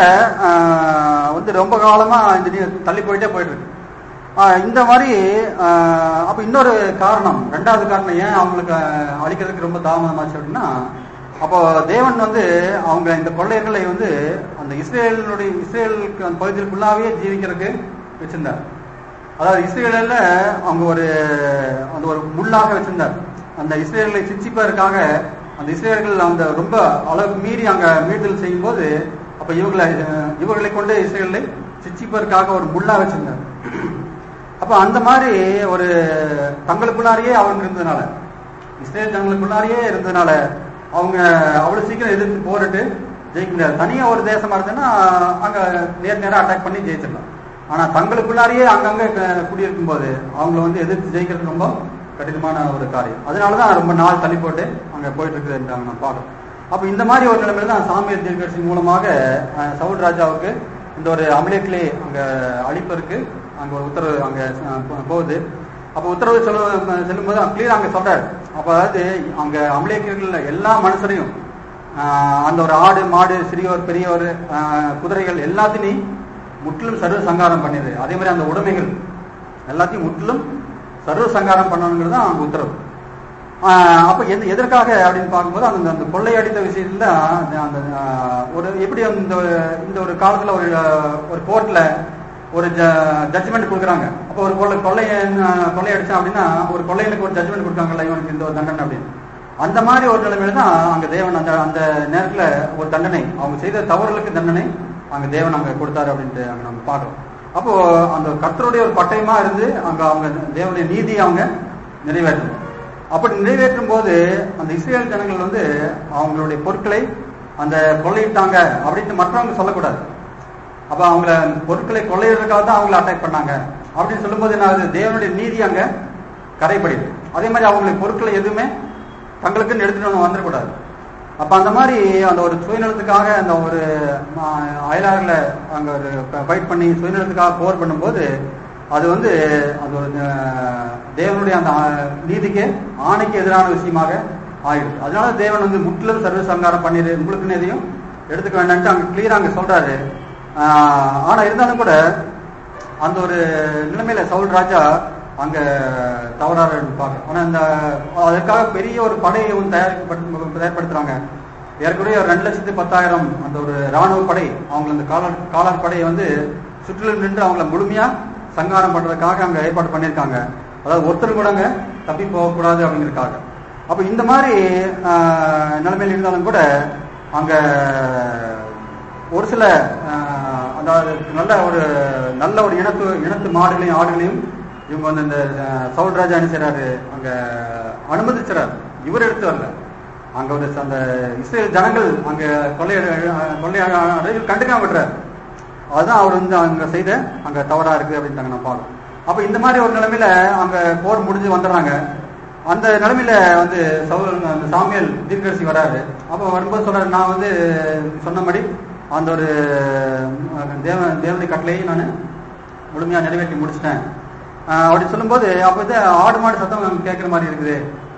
ஆஹ், வந்து ரொம்ப காலமா இந்த நீ- தள்ளி போயிட்டே போயிட்டு இருக்கு ஆஹ், இந்த மாதிரி ஆஹ், அப்ப இன்னொரு காரணம் ரெண்டாவது காரணம் ஏன் அவங்களுக்கு ஆஹ், அழிக்கிறதுக்கு ரொம்ப தாமதமாச்சு அப்படின்னா அப்போ தேவன் வந்து அவங்க இந்த கொள்ளையர்களை வந்து அந்த இஸ்ரேலுடைய இஸ்ரேலுக்கு அந்த பகுதியில் ஃபுல்லாவே ஜீவிக்கிறதுக்கு வச்சிருந்தார் அதாவது இஸ்ரேலில் அவங்க ஒரு அந்த ஒரு முள்ளாக வச்சிருந்தார் அந்த இஸ்ரேலை சிச்சிப்பதற்காக அந்த இஸ்ரேலர்கள் அந்த ரொம்ப அளவுக்கு மீறி அங்க மீட்டல் செய்யும் போது அப்ப இவங்களை அஹ், இவர்களை கொண்டு இஸ்ரேலை சிச்சிப்பதற்காக ஒரு முள்ளா வச்சிருந்தார் அப்ப அந்த மாதிரி ஒரு தங்களுக்குள்ளாரியே அவங்க இருந்ததுனால இஸ்ரேல் தங்களுக்குள்ளாரியே இருந்ததுனால அவங்க அவ்வளவு சீக்கிரம் எதிர்த்து போரிட்டு ஜெயிக்க முடியாது தனியா ஒரு தேசமா இருந்ததுன்னா அங்க நேர் நேரா அட்டாக் பண்ணி ஜெயிச்சிடலாம் ஆனா தங்களுக்குள்ளாரியே அங்கங்க க- குடியிருக்கும் போது அவங்கள வந்து எதிர்த்து ஜெயிக்கிறது ரொம்ப கடினமான ஒரு காரியம் அதனாலதான் ரொம்ப நாள் தள்ளி போட்டு அங்க போயிட்டு இருக்குது நம்ம பார்க்கறோம் அப்ப இந்த மாதிரி ஒரு நிலைமையில தான் சாமியார் தீர்க்கதரிசி மூலமாக அஹ், சவுல் ராஜாவுக்கு இந்த ஒரு அமலேக்கிலே அங்க அழிப்பதற்கு அங்க ஒரு உத்தரவு அங்க அஹ், போ- போகுது அப்ப உத்தரவு சொல்ல செல்லும்போது கிளியர் அங்க சொல்றாரு அப்ப அதாவது அங்க அமலேக்கியர்கள் எல்லா மனுஷரையும் ஆஹ் அந்த ஒரு ஆடு மாடு சிறியோர் பெரியோர் ஆஹ் குதிரைகள் எல்லாத்தையும் நீ முற்றிலும் சர்வ சங்காரம் பண்ணிடு அதே மாதிரி அந்த உடைமைகள் எல்லாத்தையும் முற்றிலும் சர்வ சங்காரம் பண்ணணுங்கிறது தான் அவங்க உத்தரவு ஆஹ் அப்ப எந்த எதற்காக அப்படின்னு பார்க்கும்போது அந்த அந்த கொள்ளையடித்த விஷயத்துல அந்த அந்த, ஆஹ், ஒரு எப்படி இந்த இந்த ஒரு காலத்துல ஒரு ஆஹ், ஒரு கோர்ட்ல ஒரு ஜட்ஜ்மெண்ட் கொடுக்குறாங்க அப்போ ஒரு கொள்ளை கொள்ளையன் ஆஹ், கொள்ளையடிச்சான் அப்படின்னா ஒரு கொள்ளையனுக்கு ஒரு ஜட்ஜ்மெண்ட் கொடுக்காங்கல்ல இவனுக்கு இந்த ஒரு தண்டனை அப்படின்னு அந்த மாதிரி ஒரு நிலைமையில தான் அங்க தேவன் அந்த அந்த நேரத்துல ஒரு தண்டனை அவங்க செய்த தவறுகளுக்கு தண்டனை அங்க தேவன் அங்க கொடுத்தாரு அப்படின்ட்டு அங்க நம்ம பார்க்கிறோம் அப்போ அந்த கர்த்தருடைய ஒரு பட்டயமா இருந்து அங்க அவங்க தேவனுடைய நீதி அவங்க நிறைவேற்றணும் அப்படி நிறைவேற்றும் போது அந்த இஸ்ரேல் ஜனங்கள் வந்து அவங்களுடைய பொருட்களை அந்த கொள்ளையிட்டாங்க அப்படின்ட்டு மற்றவங்க சொல்லக்கூடாது அப்ப அவங்கள பொருட்களை கொள்ளையிடுறதுக்காக தான் அவங்கள அட்டாக் பண்ணாங்க அப்படின்னு சொல்லும்போது என்ன ஆகுது தேவனுடைய நீதி அங்க கரைப்படுது அதே மாதிரி அவங்களுக்கு பொருட்களை எதுவுமே தங்களுக்குன்னு எடுத்துட்டு வந்துடக்கூடாது அப்ப அந்த மாதிரி அந்த ஒரு சுயநலத்துக்காக அந்த ஒரு ஆஹ், அயலார்ல அங்க ஒரு ஃபைட் பண்ணி சுயநலத்துக்காக போர் பண்ணும்போது அது வந்து அது ஒரு ஆஹ், தேவனுடைய அந்த ஆஹ், நீதிக்கு ஆணைக்கு எதிரான விஷயமாக ஆயிடுது அதனால தேவன் வந்து முற்றிலும் சர்வ சங்காரம் பண்ணிடு உங்களுக்குன்னு எதையும் எடுத்துக்க வேண்டாம்ட்டு அங்க கிளியரா அங்க சொல்றாரு ஆஹ், ஆனா இருந்தாலும் கூட அந்த ஒரு நிலைமையில சவுல் ராஜா அங்க தவறாரு பார்க்க ஆனா இந்த அதற்காக பெரிய ஒரு படையை வந்து தயாரிக்கப்பட்டு தயார்படுத்துறாங்க ஏற்கனவே ஒரு ரெண்டு லட்சத்து பத்தாயிரம் அந்த ஒரு ராணுவ படை அவங்க அந்த காலார் காலார் படையை வந்து சுற்றிலும் நின்று அவங்கள முழுமையா சங்காரம் பண்றதுக்காக அங்க ஏற்பாடு பண்ணியிருக்காங்க அதாவது ஒருத்தர் கூட அங்க தப்பி போகக்கூடாது அப்படிங்கிறதுக்காக அப்ப இந்த மாதிரி ஆஹ், நிலைமையில் இருந்தாலும் கூட அங்க ஒரு சில ஆஹ், அதாவது நல்ல ஒரு நல்ல ஒரு இனத்து இனத்து மாடுகளையும் ஆடுகளையும் இவங்க வந்து இந்த ஆஹ், சவுல் ராஜா என்ன செய்றாரு அங்க அனுமதிச்சிறாரு இவர் எடுத்து வரல அங்க ஒரு அந்த இஸ்ரேல் ஜனங்கள் அங்க கொள்ளையட கொள்ளையாளர்கள் கண்டுக்காம விடுறாரு அதுதான் அவர் வந்து அங்க செய்த அங்க தவறா இருக்கு அப்படின்னு நாங்க நான் பார்க்கறோம் அப்ப இந்த மாதிரி ஒரு நிலைமையில அங்க போர் முடிஞ்சு வந்துடுறாங்க அந்த நிலைமையில வந்து சவுல் அந்த சாமியல் தீர்க்கரசி வராரு அப்ப வரும்போது சொல்றாரு நான் வந்து சொன்னபடி அந்த ஒரு அஹ், தேவ தேவனுடைய கட்டளையை நான் முழுமையா நிறைவேற்றி முடிச்சிட்டேன் ஆஹ் அப்படி சொல்லும்போது அப்ப இது ஆடு மாடு சத்தம் நமக்கு கேட்குற மாதிரி இருக்குது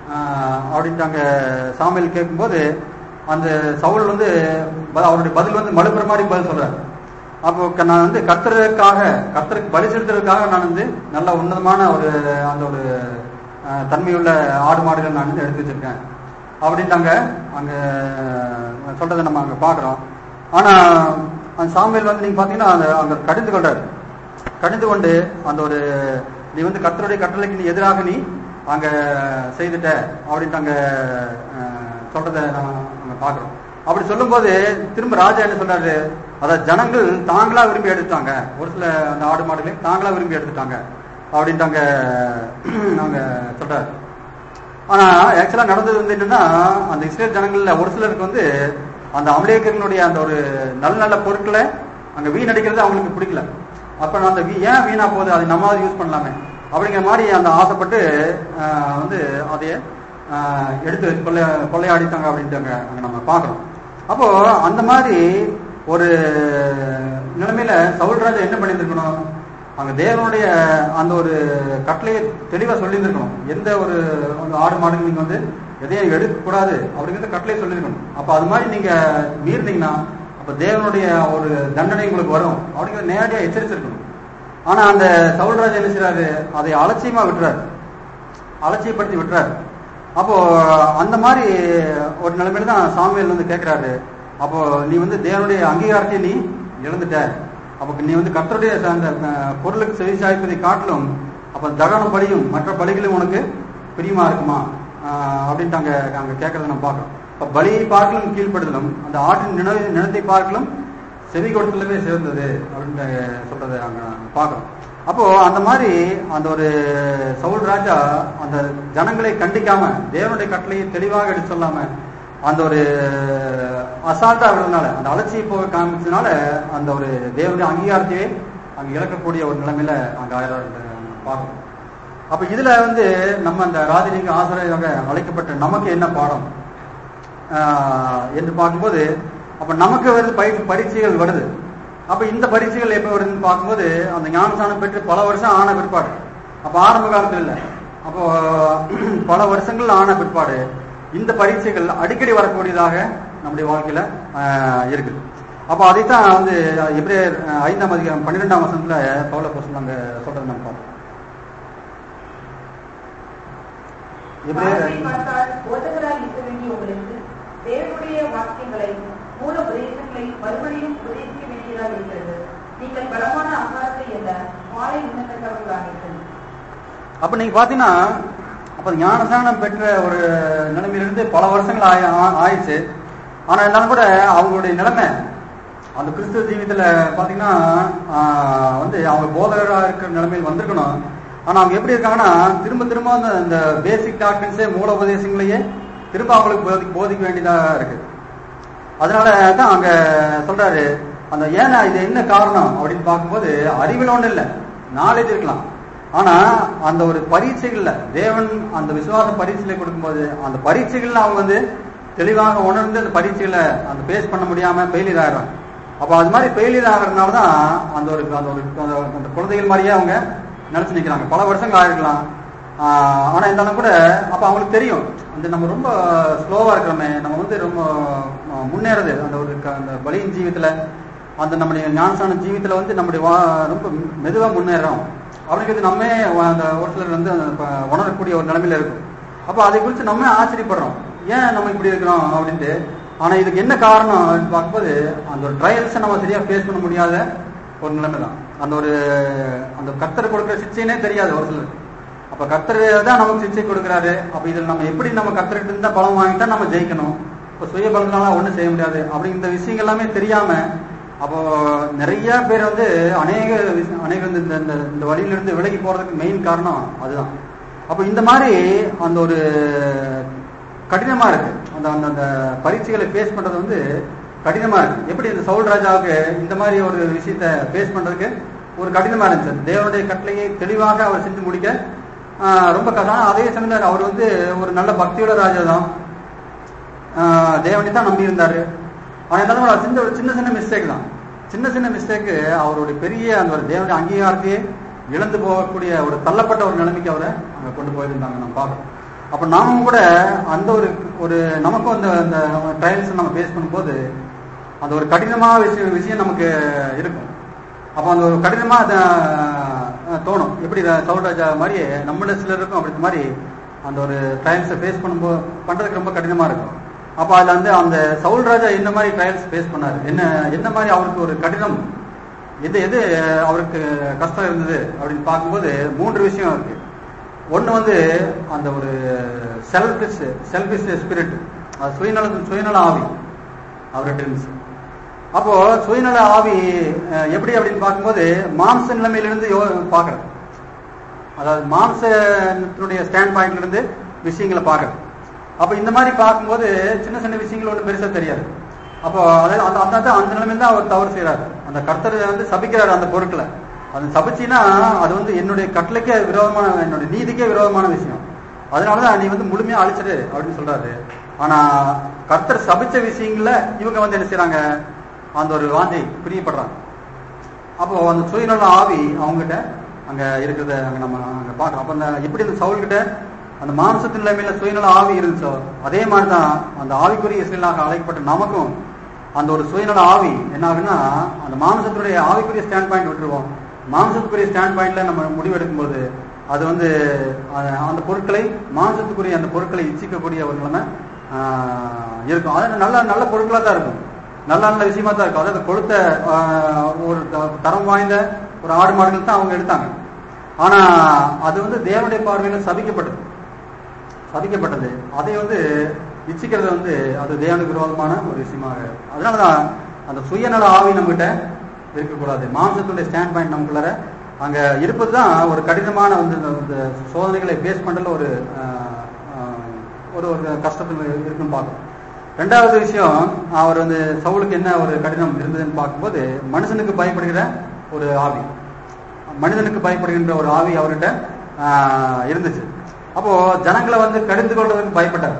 ஆஹ் அப்படின்ட்டு அங்க சாமியல் கேட்கும்போது அந்த சவுல் வந்து ப- அவருடைய பதில் வந்து மழுப்புற மாதிரி பதில் சொல்றாரு அப்போ க- நான் வந்து கர்த்தருக்காக கர்த்தருக்கு பலி செலுத்துறதுக்காக நான் வந்து நல்ல உன்னதமான ஒரு அந்த ஒரு ஆஹ், தன்மையுள்ள ஆடு மாடுகள் நான் வந்து எடுத்து வச்சிருக்கேன் அப்படின்ட்டு அங்க அங்க சொல்றதை நம்ம அங்க பாக்குறோம் ஆனா அந்த சாமியல் வந்து நீங்க பாத்தீங்கன்னா அந்த அங்க கடிந்து கொள்றாரு கடிந்து கொண்டு அந்த ஒரு நீ வந்து கர்த்தருடைய கட்டளைக்கு நீ எதிராக நீ அங்க செய்துட்ட அப்படின்ட்டு அங்க அஹ், சொல்றதை நம்ம அங்க பாக்குறோம் அப்படி சொல்லும்போது திரும்ப ராஜா என்ன சொல்றாரு அதாவது ஜனங்கள் தாங்களா விரும்பி எடுத்துட்டாங்க ஒரு சில அந்த ஆடு மாடுகளை தாங்களா விரும்பி எடுத்துட்டாங்க அப்படின்ட்டு அங்க அவங்க சொல்றாரு ஆனா ஆக்சுவலா நடந்தது வந்து என்னன்னா அந்த இஸ்ரேல் ஜனங்கள்ல ஒரு சிலருக்கு வந்து அந்த அமலேக்கர்களுடைய அந்த ஒரு நல்ல நல்ல பொருட்களை அங்க வீணடிக்கிறது அவங்களுக்கு பிடிக்கல அப்ப நான் அந்த வீ- ஏன் வீணா போகுது அதை நம்மளாவது யூஸ் பண்ணலாமே அப்படிங்கிற மாதிரி அந்த ஆசைப்பட்டு ஆஹ், வந்து அதைய ஆஹ், எடுத்து கொள்ளை கொள்ளையாடித்தாங்க அப்படின்ட்டு அங்க அங்க நம்ம பார்க்கறோம் அப்போ அந்த மாதிரி ஒரு நிலைமையில சவுல்ராஜா என்ன பண்ணியிருந்திருக்கணும் அங்க தேவனுடைய அந்த ஒரு கட்டளையை தெளிவா சொல்லியிருந்திருக்கணும் எந்த ஒரு ஒரு ஆடு மாடுகள் நீங்க வந்து எதையும் எடுக்கக்கூடாது அப்படிங்கிறத கட்டளையை சொல்லியிருக்கணும் அப்ப அது மாதிரி நீங்க மீறினீங்கன்னா அப்ப தேவனுடைய ஒரு தண்டனை உங்களுக்கு வரும் அப்படிங்கிற நேரடியா எச்சரிச்சிருக்கணும் ஆனா அந்த சவுல்ராஜ் என்ன செய்றாரு அதை அலட்சியமா விட்டுறாரு அலட்சியப்படுத்தி விட்டுறாரு அப்போ அந்த மாதிரி ஒரு நிலைமையில தான் சாமியல் வந்து கேட்கிறாரு அப்போ நீ வந்து தேவனுடைய அங்கீகாரத்தை நீ இழந்துட்ட அப்போ நீ வந்து கர்த்தருடைய அந்த அஹ், பொருளுக்கு செவி சாய்ப்பதை காட்டிலும் அப்ப தகன பலியும் மற்ற பலிகளும் உனக்கு பிரியமா இருக்குமா ஆஹ் அப்படின்ட்டு அங்க அங்க கேட்கறத நம்ம பார்க்கறோம் இப்ப பலியை பார்க்கலும் கீழ்ப்படுதலும் அந்த ஆட்டின் நினை நினத்தை பார்க்கலும் செவி கொடுத்தலுமே சேர்ந்தது அப்படின்ட்டு சொல்றதை அங்க பார்க்கறோம் அப்போ அந்த மாதிரி அந்த ஒரு சவுல் ராஜா அந்த ஜனங்களை கண்டிக்காம தேவனுடைய கட்டளையை தெளிவாக எடுத்து சொல்லாம அந்த ஒரு அசால்ட்டா விடுறதுனால அந்த அலட்சிய போக காமிச்சதுனால அந்த ஒரு தேவனுடைய அங்கீகாரத்தையே அங்க இழக்கக்கூடிய ஒரு நிலைமையில அங்க ஆயிரம் பார்க்கணும் அப்ப இதுல வந்து நம்ம அந்த ராஜலிங்க ஆசிரியராக அழைக்கப்பட்ட நமக்கு என்ன பாடம் ஆஹ் என்று பார்க்கும்போது அப்ப நமக்கு வருது பயிற்சி பரீட்சைகள் வருது அப்ப இந்த பரீட்சைகள் எப்ப வருதுன்னு பார்க்கும்போது அந்த ஞானஸ்தானம் பெற்று பல வருஷம் ஆன பிற்பாடு அப்ப ஆரம்ப காலத்துல இல்ல அப்போ பல வருஷங்கள் ஆன பிற்பாடு இந்த பரீட்சைகள் அடிக்கடி வரக்கூடியதாக நம்முடைய வாழ்க்கையில ஆஹ், இருக்குது அப்போ அதைத்தான் வந்து எப்படி ஐந்தாம் அதிகாரம் பன்னிரெண்டாம் வசனத்துல பவுல போஸ்ட் அங்க சொல்றது நம்ம பார்த்தோம்
வார்த்தை
எப்படி
பார்த்தால் போதகராய் இருக்க வேண்டிய உங்களுக்கு தேவனுடைய வாக்கியங்களை மூல உபதேசங்களை மறுபடியும் உபதேசிக்க வேண்டியதாக இருக்கிறது நீங்கள் பலமான ஆகாரத்தை அல்ல மாலை உண்ணத்தக்கவர்களானீர்கள்
அப்ப நீங்க பாத்தீங்கன்னா அப்ப ஞானசானம் பெற்ற ஒரு நிலைமையிலிருந்து பல வருஷங்கள் ஆய ஆ- ஆயிடுச்சு ஆனா இருந்தாலும் கூட அவங்களுடைய நிலைமை அந்த கிறிஸ்துவ ஜீவியத்துல பாத்தீங்கன்னா ஆஹ், வந்து அவங்க போதகரா இருக்கிற நிலைமையில் வந்திருக்கணும் ஆனா அவங்க எப்படி இருக்காங்கன்னா திரும்ப திரும்ப அந்த இந்த பேசிக் டாக்டர்ஸே மூல உபதேசங்களையே திரும்ப அவங்களுக்கு போதி- போதிக்க வேண்டியதா இருக்கு அதனால தான் அங்க சொல்றாரு அந்த ஏன்னா இது என்ன காரணம் அப்படின்னு பார்க்கும்போது அறிவில் ஒண்ணு இல்லை நாலேஜ் இருக்கலாம் ஆனா அந்த ஒரு பரீட்சைகள்ல தேவன் அந்த விசுவாச பரீட்சைகளை கொடுக்கும்போது அந்த பரீட்சைகள்ல அவங்க வந்து தெளிவாக உணர்ந்து அந்த பரீட்சைகளை அந்த பேஸ் பண்ண முடியாம ஃபெயிலியர் ஆகிறாங்க அப்போ அது மாதிரி ஃபெயிலியர் ஆகிறதுனால தான் அந்த ஒரு அந்த ஒரு அந்த- அந்த குழந்தைகள் மாதிரியே அவங்க நினைச்சு நிக்கிறாங்க பல வருஷங்கள் ஆயிருக்கலாம் ஆஹ் ஆனா இருந்தாலும் கூட அப்ப அவங்களுக்கு தெரியும் அந்த நம்ம ரொம்ப ஸ்லோவா இருக்கிறோமே நம்ம வந்து ரொம்ப ஆஹ், முன்னேறது அந்த ஒரு க- அந்த பலியின் ஜீவித்துல அந்த நம்முடைய ஞானசான ஜீவித்துல வந்து நம்முடைய வா- ரொம்ப மெதுவா முன்னேறோம் அப்படிங்கிறது நம்ம அந்த ஒரு சிலர் வந்து அந்த ப- உணரக்கூடிய ஒரு நிலைமையில இருக்கும் அப்ப அதை குறித்து நம்ம ஆச்சரியப்படுறோம் ஏன் நம்ம இப்படி இருக்கிறோம் அப்படின்ட்டு ஆனா இதுக்கு என்ன காரணம் அப்படின்னு பார்க்கும்போது அந்த ஒரு ட்ரையல்ஸை நம்ம சரியா ஃபேஸ் பண்ண முடியாத ஒரு நிலைமை தான் அந்த ஒரு அந்த கர்த்தர் கொடுக்குற சிச்சைனே தெரியாது ஒரு சிலருக்கு அப்ப கர்த்தர் தான் நமக்கு சிச்சை கொடுக்குறாரு அப்ப இதில் நம்ம எப்படி நம்ம கர்த்தர்கிட்ட இருந்தா பலம் வாங்கிட்டா நம்ம ஜெயிக்கணும் இப்போ சுய பலத்தினால ஒண்ணும் செய்ய முடியாது அப்படி இந்த விஷயங்கள் எல்லாமே தெரியாம அப்போ நிறைய பேர் வந்து அநேக விஷ- அநேக இந்த இந்த- இந்த இந்த வழியிலிருந்து விலகி போறதுக்கு மெயின் காரணம் அதுதான் அப்போ இந்த மாதிரி அந்த ஒரு கடினமா இருக்கு அந்த அந்த அந்த பரீட்சைகளை ஃபேஸ் பண்றது வந்து கடினமா இருக்கு எப்படி இந்த சவுல் ராஜாவுக்கு இந்த மாதிரி ஒரு விஷயத்த ஃபேஸ் பண்றதுக்கு ஒரு கடினமா இருந்துச்சு தேவனுடைய கட்டளையை தெளிவாக அவர் செஞ்சு முடிக்க ஆஹ், ரொம்ப கஷ்டம் அதே சமயத்தில் அவர் வந்து ஒரு நல்ல பக்தியோட ராஜா தான் ஆஹ், தேவனை தான் நம்பி இருந்தாரு ஆனா இருந்தாலும் அவர் சின்ன சின்ன சின்ன மிஸ்டேக் தான் சின்ன சின்ன மிஸ்டேக் அவருடைய பெரிய அந்த ஒரு தேவனுடைய அங்கீகாரத்தையே இழந்து போகக்கூடிய ஒரு தள்ளப்பட்ட ஒரு நிலைமைக்கு அவரை அங்க கொண்டு போயிருந்தாங்க நம்ம பார்க்கறோம் அப்ப நாமும் கூட அந்த ஒரு ஒரு நமக்கும் அந்த அந்த ட்ரையல்ஸ் நம்ம ஃபேஸ் பண்ணும்போது அந்த ஒரு கடினமான விஷயம் விஷயம் நமக்கு இருக்கும் அப்போ அந்த ஒரு கடினமா அதை அஹ், தோணும் எப்படி இந்த சவுல் ராஜா மாதிரி நம்மள சிலருக்கும் அப்படி மாதிரி அந்த ஒரு ட்ரையல்ஸை ஃபேஸ் பண்ணும்போது பண்றதுக்கு ரொம்ப கடினமா இருக்கும் அப்போ அதுல வந்து அந்த சவுல் ராஜா என்ன மாதிரி ட்ரையல்ஸ் ஃபேஸ் பண்ணாரு என்ன என்ன மாதிரி அவருக்கு ஒரு கடினம் எது எது அவருக்கு கஷ்டம் இருந்தது அப்படின்னு பார்க்கும்போது மூன்று விஷயம் இருக்கு ஒண்ணு வந்து அந்த ஒரு செல்ஃபிஷ் செல்ஃபிஷ் ஸ்பிரிட் அது சுயநல சுயநல ஆவி அவர்கிட்ட இருந்துச்சு அப்போ சுயநல ஆவி அஹ், எப்படி அப்படின்னு பார்க்கும்போது மாம்ச நிலைமையிலிருந்து யோ பார்க்கறது அதாவது மாம்சத்தினுடைய ஸ்டாண்ட் பாயிண்ட்ல இருந்து விஷயங்களை பார்க்கறது அப்போ இந்த மாதிரி பார்க்கும்போது சின்ன சின்ன விஷயங்கள் ஒன்றும் பெருசா தெரியாது அப்போ அதாவது அந்த அந்த அந்த- அந்த நிலைமையில தான் அவர் தவறு செய்யறாரு அந்த கர்த்தர் வந்து சபிக்கிறாரு அந்த பொருட்களை அது சபிச்சின்னா அது வந்து என்னுடைய கட்டளைக்கே விரோதமான என்னுடைய நீதிக்கே விரோதமான விஷயம் அதனாலதான் நீ வந்து முழுமையா அழிச்சிடு அப்படின்னு சொல்றாரு ஆனா கர்த்தர் சபிச்ச விஷயங்கள்ல இவங்க வந்து என்ன செய்றாங்க அந்த ஒரு வாஞ்சை பிரியப்படுறாங்க அப்போ அந்த சுயநல ஆவி அவங்ககிட்ட அங்க இருக்கிறத அங்க நம்ம அங்க பார்க்கறோம் அப்ப அந்த எப்படி அந்த சவுல் கிட்ட அந்த மாம்சத்தின் நிலைமையில சுயநல ஆவி இருந்துச்சோ அதே மாதிரிதான் அந்த ஆவிக்குரிய இஸ்ரேலாக அழைக்கப்பட்ட நமக்கும் அந்த ஒரு சுயநல ஆவி என்ன ஆகுன்னா அந்த மாம்சத்துடைய ஆவிக்குரிய ஸ்டாண்ட் பாயிண்ட் விட்டுருவோம் மாம்சத்துக்குரிய ஸ்டாண்ட் பாயிண்ட்ல நம்ம முடிவெடுக்கும் போது அது வந்து அஹ், அந்த பொருட்களை மாம்சத்துக்குரிய அந்த பொருட்களை இச்சிக்கக்கூடிய ஒரு நிலைமை ஆஹ், இருக்கும் அது நல்ல நல்ல பொருட்களா தான் இருக்கும் நல்ல நல்ல விஷயமா தான் இருக்கும் அதாவது கொளுத்த ஆஹ், ஒரு த- தரம் வாய்ந்த ஒரு ஆடு மாடுகள் தான் அவங்க எடுத்தாங்க ஆனா அது வந்து தேவனுடைய பார்வையில சபிக்கப்பட்டது சபிக்கப்பட்டது அதை வந்து இச்சிக்கிறது வந்து அது தேவனுக்கு விரோதமான ஒரு விஷயமாக அதனாலதான் அந்த சுயநல ஆவி நம்மகிட்ட இருக்கக்கூடாது மாம்சத்துடைய ஸ்டாண்ட் பாயிண்ட் நமக்குள்ளார அங்க இருப்பது தான் ஒரு கடினமான வந்து இந்த- இந்த சோதனைகளை பேஸ் பண்றதுல ஒரு ஆஹ், ஆஹ், ஒரு ஒரு கஷ்டத்தில் இருக்குன்னு பார்க்கணும் ரெண்டாவது விஷயம் அவர் வந்து சவுலுக்கு என்ன ஒரு கடினம் இருந்ததுன்னு பார்க்கும்போது மனுஷனுக்கு பயப்படுகிற ஒரு ஆவி மனிதனுக்கு பயப்படுகின்ற ஒரு ஆவி அவர்கிட்ட ஆஹ், இருந்துச்சு அப்போ ஜனங்களை வந்து கடிந்து கொள்றதுக்கு பயப்பட்டார்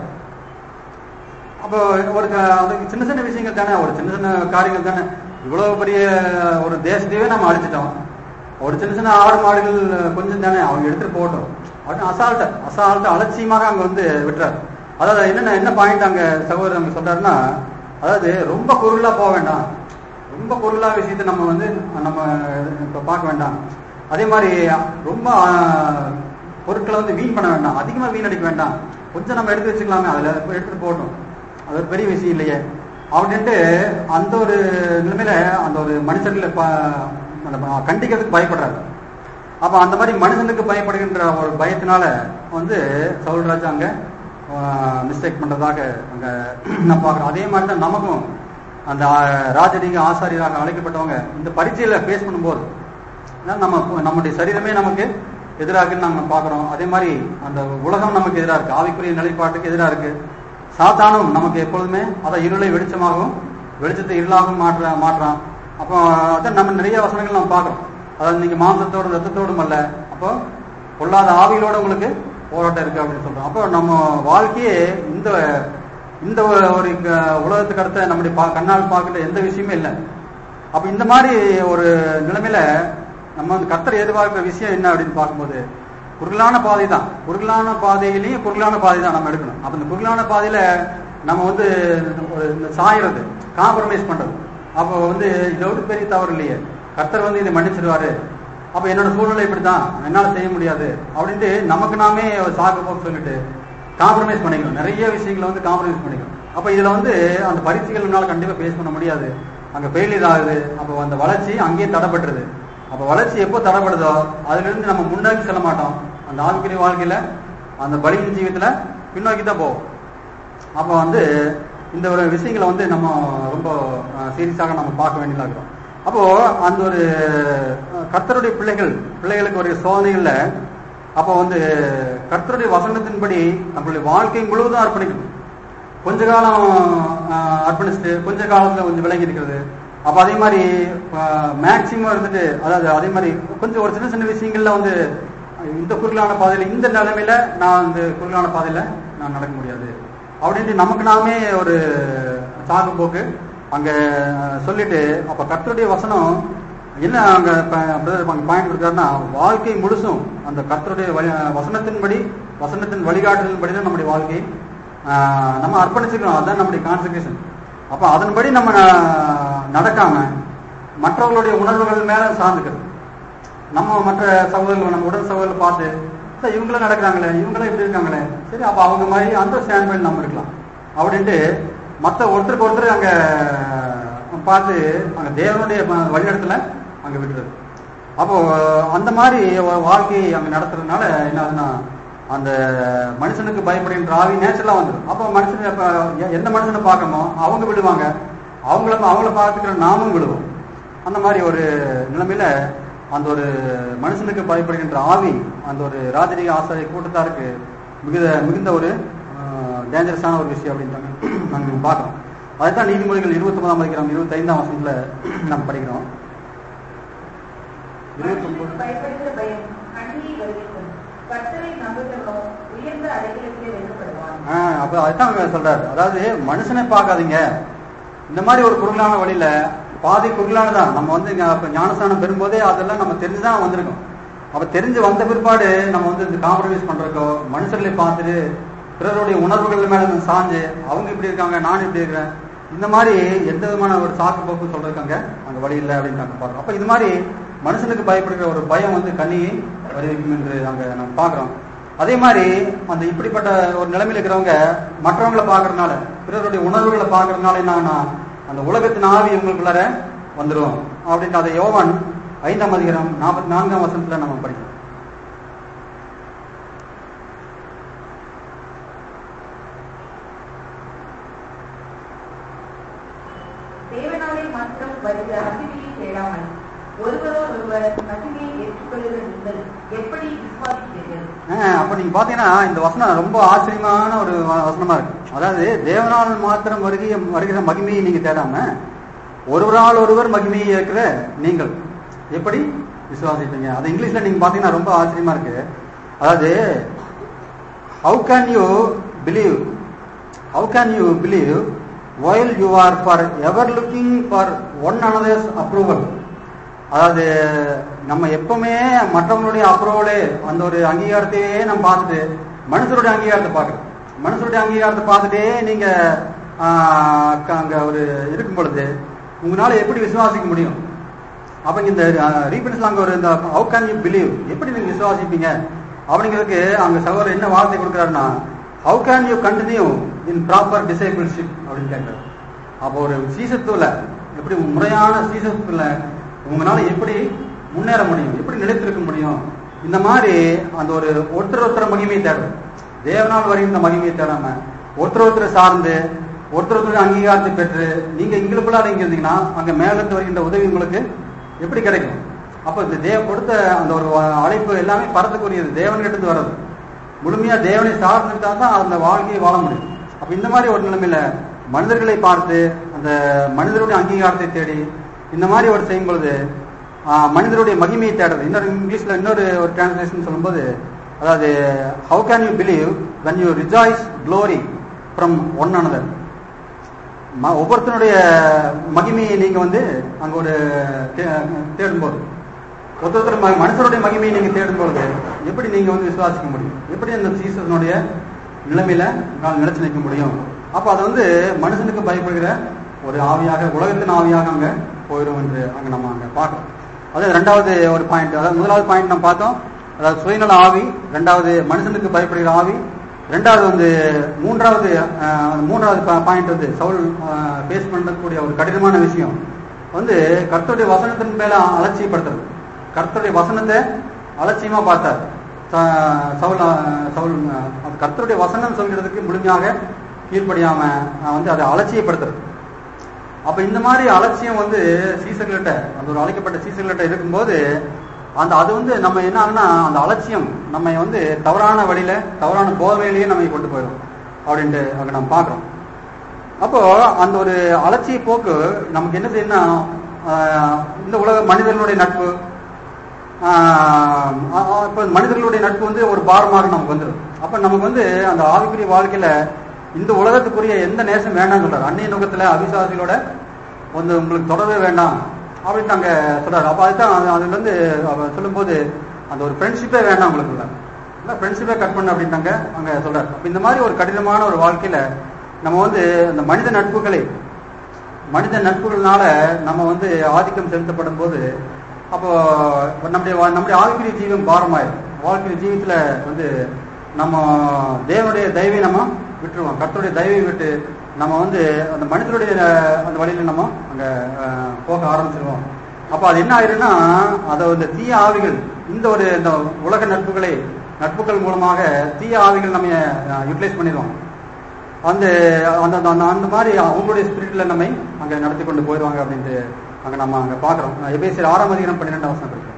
அப்போ ஒரு க- அது சின்ன சின்ன விஷயங்கள் தானே ஒரு சின்ன சின்ன காரியங்கள் தானே இவ்வளவு பெரிய ஒரு தேசத்தையே நம்ம அழிச்சிட்டோம் ஒரு சின்ன சின்ன ஆடு மாடுகள் கொஞ்சம் தானே அவங்க எடுத்துட்டு போட்டோம் அப்படின்னு அசால்ட்ட அசால்ட்ட அலட்சியமாக அங்க வந்து விட்டுறாரு அதாவது என்னென்ன என்ன பாயிண்ட் அங்க சகோதரர் அங்க சொல்றாருன்னா அதாவது ரொம்ப குறுகலா போக வேண்டாம் ரொம்ப குறுகலா விஷயத்தை நம்ம வந்து நம்ம இப்ப பார்க்க வேண்டாம் அதே மாதிரி ரொம்ப ஆஹ், பொருட்களை வந்து வீண் பண்ண வேண்டாம் அதிகமா வீணடிக்க வேண்டாம் கொஞ்சம் நம்ம எடுத்து வச்சுக்கலாமே அதுல எடுத்துட்டு போகட்டும் அது ஒரு பெரிய விஷயம் இல்லையே அப்படின்ட்டு அந்த ஒரு நிலைமையில அந்த ஒரு மனுஷர்களை ப- அந்த ப- கண்டிக்கிறதுக்கு பயப்படுறாரு அப்ப அந்த மாதிரி மனுஷனுக்கு பயப்படுகின்ற ஒரு பயத்தினால வந்து சவுல்ராஜ் அங்க மிஸ்டேக் பண்றதாக அங்க நம்ம பார்க்கிறோம் அதே மாதிரி தான் நமக்கும் அந்த ஆஹ், ராஜரீக ஆசாரியராக அழைக்கப்பட்டவங்க இந்த பரீட்சையில ஃபேஸ் பண்ணும்போது ஏன்னா நம்ம நம்முடைய சரீரமே நமக்கு எதிராக நம்ம பார்க்கிறோம் அதே மாதிரி அந்த உலகம் நமக்கு எதிராக இருக்கு ஆவிக்குரிய நிலைப்பாட்டுக்கு எதிராக இருக்கு சாத்தானும் நமக்கு எப்பொழுதுமே அதை இருளை வெளிச்சமாகவும் வெளிச்சத்தை இருளாகவும் மாற்ற மாற்றான் அப்போ அதான் நம்ம நிறைய வசனங்கள் நம்ம பார்க்கிறோம் அதாவது நீங்க மாம்சத்தோடும் ரத்தத்தோடும் அல்ல அப்போ பொல்லாத ஆவிகளோட உங்களுக்கு போராட்டம் இருக்கு அப்படின்னு சொல்றோம் அப்போ நம்ம வாழ்க்கையே இந்த இந்த ஒரு ஒரு க- உலகத்துக்கு அடுத்த நம்முடைய பா- கண்ணால் பார்க்கிற எந்த விஷயமே இல்லை அப்ப இந்த மாதிரி ஒரு நிலைமையில நம்ம வந்து கர்த்தர் எதிர்பார்க்கிற விஷயம் என்ன அப்படின்னு பார்க்கும்போது குறுகலான பாதை தான் குறுகலான பாதையிலையும் குறுகலான பாதை தான் நம்ம எடுக்கணும் அப்ப இந்த குறுகலான பாதையில நம்ம வந்து ஒரு இந்த சாயறது காம்ப்ரமைஸ் பண்றது அப்போ வந்து இதை விட பெரிய தவறு இல்லையே கர்த்தர் வந்து இதை மன்னிச்சிடுவாரு அப்ப என்னோட சூழ்நிலை இப்படிதான் என்னால செய்ய முடியாது அப்படின்ட்டு நமக்கு நாமே ஒரு சாக்கு போக்கு சொல்லிட்டு காம்ப்ரமைஸ் பண்ணிக்கணும் நிறைய விஷயங்களை வந்து காம்ப்ரமைஸ் பண்ணிக்கணும் அப்ப இதுல வந்து அந்த பரீட்சைகள்னால கண்டிப்பா ஃபேஸ் பண்ண முடியாது அங்க ஃபெயிலியர் ஆகுது அப்போ அந்த வளர்ச்சி அங்கேயே தடைப்பட்டுருது அப்ப வளர்ச்சி எப்போ தடைப்படுதோ அதுல இருந்து நம்ம முன்னோக்கி செல்ல மாட்டோம் அந்த ஆவிக்குரிய வாழ்க்கையில அந்த பலியின் ஜீவியத்துல பின்னோக்கி தான் போவோம் அப்ப வந்து இந்த ஒரு விஷயங்களை வந்து நம்ம ரொம்ப சீரியஸாக நம்ம பார்க்க வேண்டியதா இருக்கிறோம் அப்போ அந்த ஒரு அஹ், கர்த்தருடைய பிள்ளைகள் பிள்ளைகளுக்கு ஒரு சோதனைகள்ல அப்போ வந்து கர்த்தருடைய வசனத்தின்படி நம்மளுடைய வாழ்க்கை முழுவதும் அர்ப்பணிக்கணும் கொஞ்ச காலம் ஆஹ், அர்ப்பணிச்சுட்டு கொஞ்ச காலத்துல கொஞ்சம் விலகி இருக்கிறது அப்ப அதே மாதிரி மேக்சிமம் இருந்துட்டு அதாவது அதே மாதிரி கொஞ்சம் ஒரு சின்ன சின்ன விஷயங்கள்ல வந்து இந்த குறுகலான பாதையில இந்த நிலைமையில நான் இந்த குறுகலான பாதையில நான் நடக்க முடியாது அப்படின்ட்டு நமக்கு நாமே ஒரு சாக்கு போக்கு அங்க சொல்லிட்டு அப்ப கர்த்தருடைய வசனம் என்ன அங்க பாயிண்ட் கொடுக்காருன்னா வாழ்க்கை முழுசும் அந்த கர்த்தருடைய வழி- வசனத்தின்படி வசனத்தின் வழிகாட்டுதலின்படி தான் நம்முடைய வாழ்க்கை ஆஹ், நம்ம அர்ப்பணிச்சுக்கணும் அதுதான் நம்முடைய கான்சன்ட்ரேஷன் அப்ப அதன்படி நம்ம ந- நடக்காம மற்றவர்களுடைய உணர்வுகள் மேல சார்ந்துக்கிறது நம்ம மற்ற சகோதரர்கள் நம்ம உடன் சகோதரர்கள் பார்த்து "சார், இவங்களும் நடக்கிறாங்களே இவங்களும் இப்படி இருக்காங்களே சரி அப்ப அவங்க மாதிரி அந்த ஸ்டாண்ட் நம்ம இருக்கலாம் அப்படின்ட்டு மற்ற ஒருத்தருக்கு ஒருத்தர் அங்க பார்த்து அங்க தேவனுடைய ம- வழிநடத்துல அங்க விட்டுறது அப்போ அந்த மாதிரி ஒரு வாழ்க்கையை அங்க நடத்துறதுனால என்ன ஆகுதுன்னா அந்த மனுஷனுக்கு பயப்படுகின்ற ஆவி நேச்சுரலா வந்துடும் அப்போ மனுஷன் இப்ப எ- எந்த மனுஷனை பார்க்கணுமோ அவங்க விடுவாங்க அவங்கள அவங்கள பார்த்துக்கிற நாமும் விடுவோம் அந்த மாதிரி ஒரு நிலைமையில அந்த ஒரு மனுஷனுக்கு பயப்படுகின்ற ஆவி அந்த ஒரு ராஜரீக ஆசாரிய கூட்டத்தாருக்கு மிகுந்த மிகுந்த ஒரு டேஞ்சரஸான ஒரு விஷயம் அப்படின்றாங்க நாங்க பார்க்கிறோம் அதுதான் நீதிமொழிகள் இருபத்தி ஒன்பதாம் அதிகாரம் இருபத்தி ஐந்தாம் வசனத்துல நம்ம படிக்கிறோம் இருபத்தி
மனுஷனுக்கு பயப்படுகிற பயம் கண்ணியை வருகின்றது கர்த்தரை நம்புகிறவனோ உயர்ந்த அடைக்கலத்திலே வைக்கப்படுவான்
ஆஹ் அப்ப அதுதான் அங்க சொல்றாரு அதாவது மனுஷனை பார்க்காதீங்க இந்த மாதிரி ஒரு குறுகலான வழியில பாதி குறுகலானதான் நம்ம வந்து இங்க அப்ப ஞானஸ்தானம் பெறும்போதே அதெல்லாம் நம்ம தெரிஞ்சுதான் வந்திருக்கோம் அப்ப தெரிஞ்சு வந்த பிற்பாடு நம்ம வந்து இந்த காம்ப்ரமைஸ் பண்றதுக்கோ மனுஷர்களை பார்த்துட்டு பிறருடைய உணர்வுகள் மேல நம்ம சாஞ்சு அவங்க இப்படி இருக்காங்க நான் இப்படி இருக்கிறேன் இந்த மாதிரி எந்த விதமான ஒரு சாக்கு போக்கு சொல்றாங்க அங்க வழி இல்லை அப்படின்னு நாங்க பார்க்கிறோம் அப்ப இது மாதிரி மனுஷனுக்கு பயப்படுகிற ஒரு பயம் வந்து கண்ணியை வருவிக்கும் என்று அங்க நம்ம பார்க்கிறோம் அதே மாதிரி அந்த இப்படிப்பட்ட ஒரு நிலைமையில இருக்கிறவங்க மற்றவங்களை பார்க்கறதுனால பிறருடைய உணர்வுகளை பார்க்கறதுனால என்னன்னா அந்த உலகத்தின் ஆவி இவங்களுக்குள்ளார வந்துடும் அப்படின்ற அதை யோவான் ஐந்தாம் அதிகாரம் நாற்பத்தி நான்காம் வசனத்துல நம்ம படிக்கிறோம்
தேவனாலே மாத்திரம் வருகிற மகிமையை தேடாமல் ஒருவரோடு ஒருவர் மகிமையை ஏற்றுக்கொள்கிற நீங்கள் எப்படி விசுவாசிக்கிறீர்கள்
ஆஹ் அப்ப நீங்க பாத்தீங்கன்னா இந்த வசனம் ரொம்ப ஆச்சரியமான ஒரு வ- வசனமா இருக்கு அதாவது தேவனால் மாத்திரம் வருகிற வருகிற மகிமையை நீங்க தேடாம ஒருவரால் ஒருவர் மகிமையை ஏற்கிற நீங்கள் எப்படி விசுவாசிப்பீங்க அது இங்கிலீஷ்ல நீங்க பாத்தீங்கன்னா ரொம்ப ஆச்சரியமா இருக்கு அதாவது how can you believe how can you believe while you are forever looking for one another's approval அதாவது நம்ம எப்பவுமே மற்றவங்களுடைய அப்ரூவலே அந்த ஒரு அங்கீகாரத்தையே நம்ம பார்த்துட்டு மனுஷருடைய அங்கீகாரத்தை பார்க்கறோம் மனுஷருடைய அங்கீகாரத்தை பார்த்துட்டே நீங்க ஆஹ் க- அங்க ஒரு இருக்கும் பொழுது உங்களால எப்படி விசுவாசிக்க முடியும் அப்ப இந்த ரீபன்ஸ்ல அங்க ஒரு இந்த ஹவு கேன் யூ பிலீவ் எப்படி நீங்க விசுவாசிப்பீங்க அப்படிங்கிறதுக்கு அங்க சகோதரர் என்ன வார்த்தை கொடுக்குறாருன்னா how can you continue in proper discipleship அப்படின்னு கேட்கிறார் அப்போ ஒரு சீசத்துவல எப்படி முறையான சீசத்துவல உங்களால எப்படி முன்னேற முடியும் எப்படி நிலைத்திருக்க முடியும் இந்த மாதிரி அந்த ஒரு ஒருத்தர் ஒருத்தர் மகிமையை தேடும் தேவனால் வருகின்ற மகிமையை தேடாம ஒருத்தர் ஒருத்தர் சார்ந்து ஒருத்தர் ஒருத்தர் அங்கீகாரத்தை பெற்று நீங்க இங்களுக்குள்ளார இங்க இருந்தீங்கன்னா அங்க மேலிருந்து வருகின்ற உதவி உங்களுக்கு எப்படி கிடைக்கும் அப்ப இந்த தேவ கொடுத்த அந்த ஒரு அழைப்பு எல்லாமே பரத்துக்குரியது தேவன்கிட்ட வர்றது முழுமையா தேவனை சார்ந்துட்டா தான் அந்த வாழ்க்கையை வாழ முடியும் அப்ப இந்த மாதிரி ஒரு நிலைமையில மனிதர்களை பார்த்து அந்த மனிதருடைய அங்கீகாரத்தை தேடி இந்த மாதிரி ஒரு செய்யும் பொழுது ஆஹ், மனிதருடைய மகிமையை தேடுறது இன்னொரு இங்கிலீஷ்ல இன்னொரு ஒரு டிரான்ஸ்லேஷன் சொல்லும்போது அதாவது how can you believe when you rejoice glory from one another ம- ஒவ்வொருத்தனுடைய மகிமையை நீங்க வந்து அங்க ஒரு தே- தேடும்போது ஒருத்தர் ம- மனுஷருடைய மகிமையை நீங்க தேடும் பொழுது எப்படி நீங்க வந்து விசுவாசிக்க முடியும் எப்படி அந்த சீசனுடைய நிலைமையில நான் நிலைச்சு நிற்க முடியும் அப்ப அது வந்து மனுஷனுக்கு பயப்படுகிற ஒரு ஆவியாக உலகத்தின் ஆவியாக அங்க போயிடும் என்று அங்க நம்ம அங்க பார்க்கணும் அதாவது ரெண்டாவது ஒரு பாயிண்ட் அதாவது முதலாவது பாயிண்ட் நம்ம பார்த்தோம் அதாவது சுயநல ஆவி ரெண்டாவது மனுஷனுக்கு பயப்படுகிற ஆவி ரெண்டாவது வந்து மூன்றாவது அஹ், மூன்றாவது பாயிண்ட் வந்து சவுல் பேஸ் பண்ணக்கூடிய ஒரு கடினமான விஷயம் வந்து கர்த்தருடைய வசனத்தின் மேல அலட்சியப்படுத்துறது கர்த்தருடைய வசனத்தை அலட்சியமா பார்த்தார் ச- சவுல் அஹ், சவுல் அஹ், அது கர்த்தருடைய வசனம் சொல்கிறதுக்கு முழுமையாக கீழ்ப்படியாம அஹ், வந்து அதை அலட்சியப்படுத்துறது அப்ப இந்த மாதிரி அலட்சியம் வந்து சீசர்கள்ட்ட அந்த ஒரு அழைக்கப்பட்ட சீசர்கள்ட்ட இருக்கும்போது அந்த அது வந்து நம்ம என்ன ஆகுனா அந்த அலட்சியம் நம்ம வந்து தவறான வழியில தவறான போர்வையிலேயே நம்ம கொண்டு போயிடும் அப்படின்ட்டு அங்க நம்ம பார்க்கிறோம் அப்போ அந்த ஒரு அலட்சிய போக்கு நமக்கு என்ன செய்யணும்னா ஆஹ், இந்த உலக மனிதர்களுடைய நட்பு ஆஹ், ஆஹ், இப்ப மனிதர்களுடைய நட்பு வந்து ஒரு பாரமாக நமக்கு வந்துடும் அப்ப நமக்கு வந்து அந்த ஆவிக்குரிய வாழ்க்கையில இந்த உலகத்துக்குரிய எந்த நேசம் வேண்டாம்னு சொல்றாரு அந்நிய நோக்கத்துல அவிசுவாசிகளோட வந்து உங்களுக்கு தொடரவே வேண்டாம் அப்படின்னு அங்க சொல்றாரு அப்ப அதுதான் அது- அதுல இருந்து அவர் சொல்லும்போது அந்த ஒரு ஃப்ரெண்ட்ஷிப்பே வேண்டாம் உங்களுக்குள்ள இல்லை ஃப்ரெண்ட்ஷிப்பே கட் பண்ண அப்படின்னாங்க அங்க சொல்றாரு அப்ப இந்த மாதிரி ஒரு கடினமான ஒரு வாழ்க்கையில நம்ம வந்து அந்த மனித நட்புகளை மனித நட்புகள்னால நம்ம வந்து ஆதிக்கம் செலுத்தப்படும் போது அப்போ நம்முடைய வா- நம்முடைய ஆவிக்குரிய ஜீவன் பாரமாயிரும் வாழ்க்கை ஜீவித்துல வந்து நம்ம தேவனுடைய தயவை நம்ம விட்டுருவோம் கர்த்தருடைய தயவை விட்டு நம்ம வந்து அந்த மனிதனுடைய அஹ், அந்த வழியில நம்ம அங்க அஹ், போக ஆரம்பிச்சிருவோம் அப்ப அது என்ன ஆயிரும்னா அதை இந்த தீய ஆவிகள் இந்த ஒரு இந்த உலக நட்புகளை நட்புகள் மூலமாக தீய ஆவிகள் நம்ம யூட்டிலைஸ் பண்ணிடுவோம் அந்த அந்த அந்த அந்த மாதிரி அவங்களுடைய ஸ்பிரிட்ல நம்மை அங்க நடத்தி கொண்டு போயிடுவாங்க அப்படின்ட்டு அங்க நம்ம அங்க பாக்குறோம் எபேசியர் ஆறாம் அதிகாரம் பன்னிரெண்டாம் வசனம் இருக்கு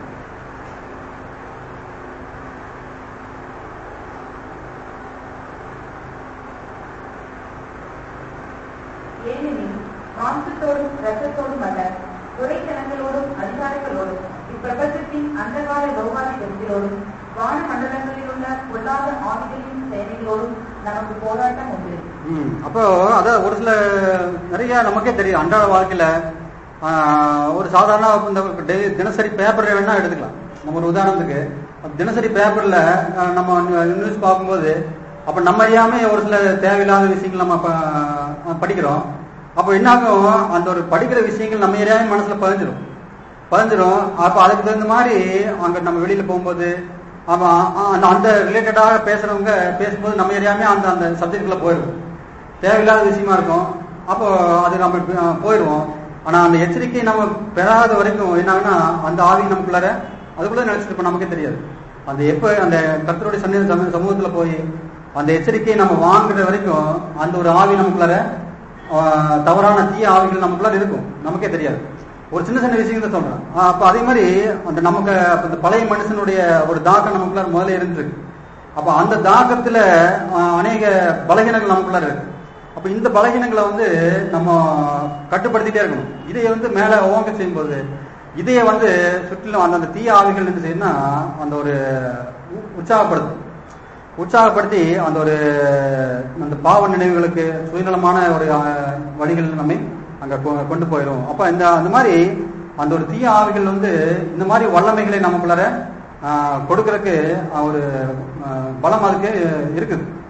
ஏனெனில் மாம்சத்தோடும் இரத்தத்தோடும் அல்ல துறைத்தனங்களோடும் அதிகாரங்களோடும் இப்பிரபஞ்சத்தின் அந்தகால லோகாதிபதிகளோடும் வான மண்டலங்களில் உள்ள பொல்லாத ஆவிகளின் சேனைகளோடும் நமக்கு போராட்டம் உண்டு
ம். அப்போ அதான் ஒரு சில நிறைய நமக்கே தெரியும் அன்றாட வாழ்க்கையில ஆஹ், ஒரு சாதாரண இந்த டெய்- தினசரி பேப்பர் வேணா எடுத்துக்கலாம் நம்ம ஒரு உதாரணத்துக்கு அப்ப தினசரி பேப்பர்ல ஆஹ், நம்ம நியூஸ் பார்க்கும்போது அப்ப நம்ம அறியாம ஒரு சில தேவையில்லாத விஷயங்கள் நம்ம ப- படிக்கிறோம் அப்போ என்ன ஆகும் அந்த ஒரு படிக்கிற விஷயங்கள் நம்ம அறியாம மனசுல பதிஞ்சிடும் பதிஞ்சிரும் அப்ப அதுக்கு தகுந்த மாதிரி அங்க நம்ம வெளியில போகும்போது ஆமா அ- அந்த அந்த ரிலேட்டடாக பேசுறவங்க பேசும்போது நம்ம அறியாம அந்த அந்த சப்ஜெக்ட்குள்ள போயிடும் தேவையில்லாத விஷயமா இருக்கும் அப்போ அது நம்ம அஹ், போயிடுவோம் ஆனா அந்த எச்சரிக்கை நம்ம பெறாத வரைக்கும் என்ன ஆகுனா அந்த ஆவி நமக்குள்ளார அதுக்குள்ள நினைச்சிட்டு இருப்போம் நமக்கே தெரியாது அந்த எப்ப அந்த கர்த்தருடைய சன்னித சம- சமூகத்துல போய் அந்த எச்சரிக்கையை நம்ம வாங்குற வரைக்கும் அந்த ஒரு ஆவி நமக்குள்ளார ஆஹ், தவறான தீய ஆவிகள் நமக்குள்ளார இருக்கும் நமக்கே தெரியாது ஒரு சின்ன சின்ன விஷயங்களை சொல்றேன் ஆஹ், அப்ப அதே மாதிரி அந்த நமக்கு அப்ப இந்த பழைய மனுஷனுடைய ஒரு தாக்கம் நமக்குள்ளார முதல்ல இருந்திருக்கு அப்ப அந்த தாக்கத்துல ஆஹ், அநேக பலகீனங்கள் நமக்குள்ளார இருக்கு அப்ப இந்த பலகீனங்களை வந்து நம்ம கட்டுப்படுத்திட்டே இருக்கணும் இதை வந்து மேல ஓங்க செய்யும்போது இதைய வந்து சுற்றிலும் அந்த அந்த தீய ஆவிகள் என்ன செய்யும்னா அந்த ஒரு உ- உற்சாகப்படுத்தும் உற்சாகப்படுத்தி அந்த ஒரு அந்த பாவ நினைவுகளுக்கு சுயநலமான ஒரு அஹ், வழிகள் நம்மை அங்க கொ- கொண்டு போயிடும் அப்ப இந்த அந்த மாதிரி அந்த ஒரு தீய ஆவிகள் வந்து இந்த மாதிரி வல்லமைகளை நமக்குள்ளார ஆஹ், கொடுக்கறதுக்கு ஒரு ஆஹ், பலம் அதுக்கு இருக்குது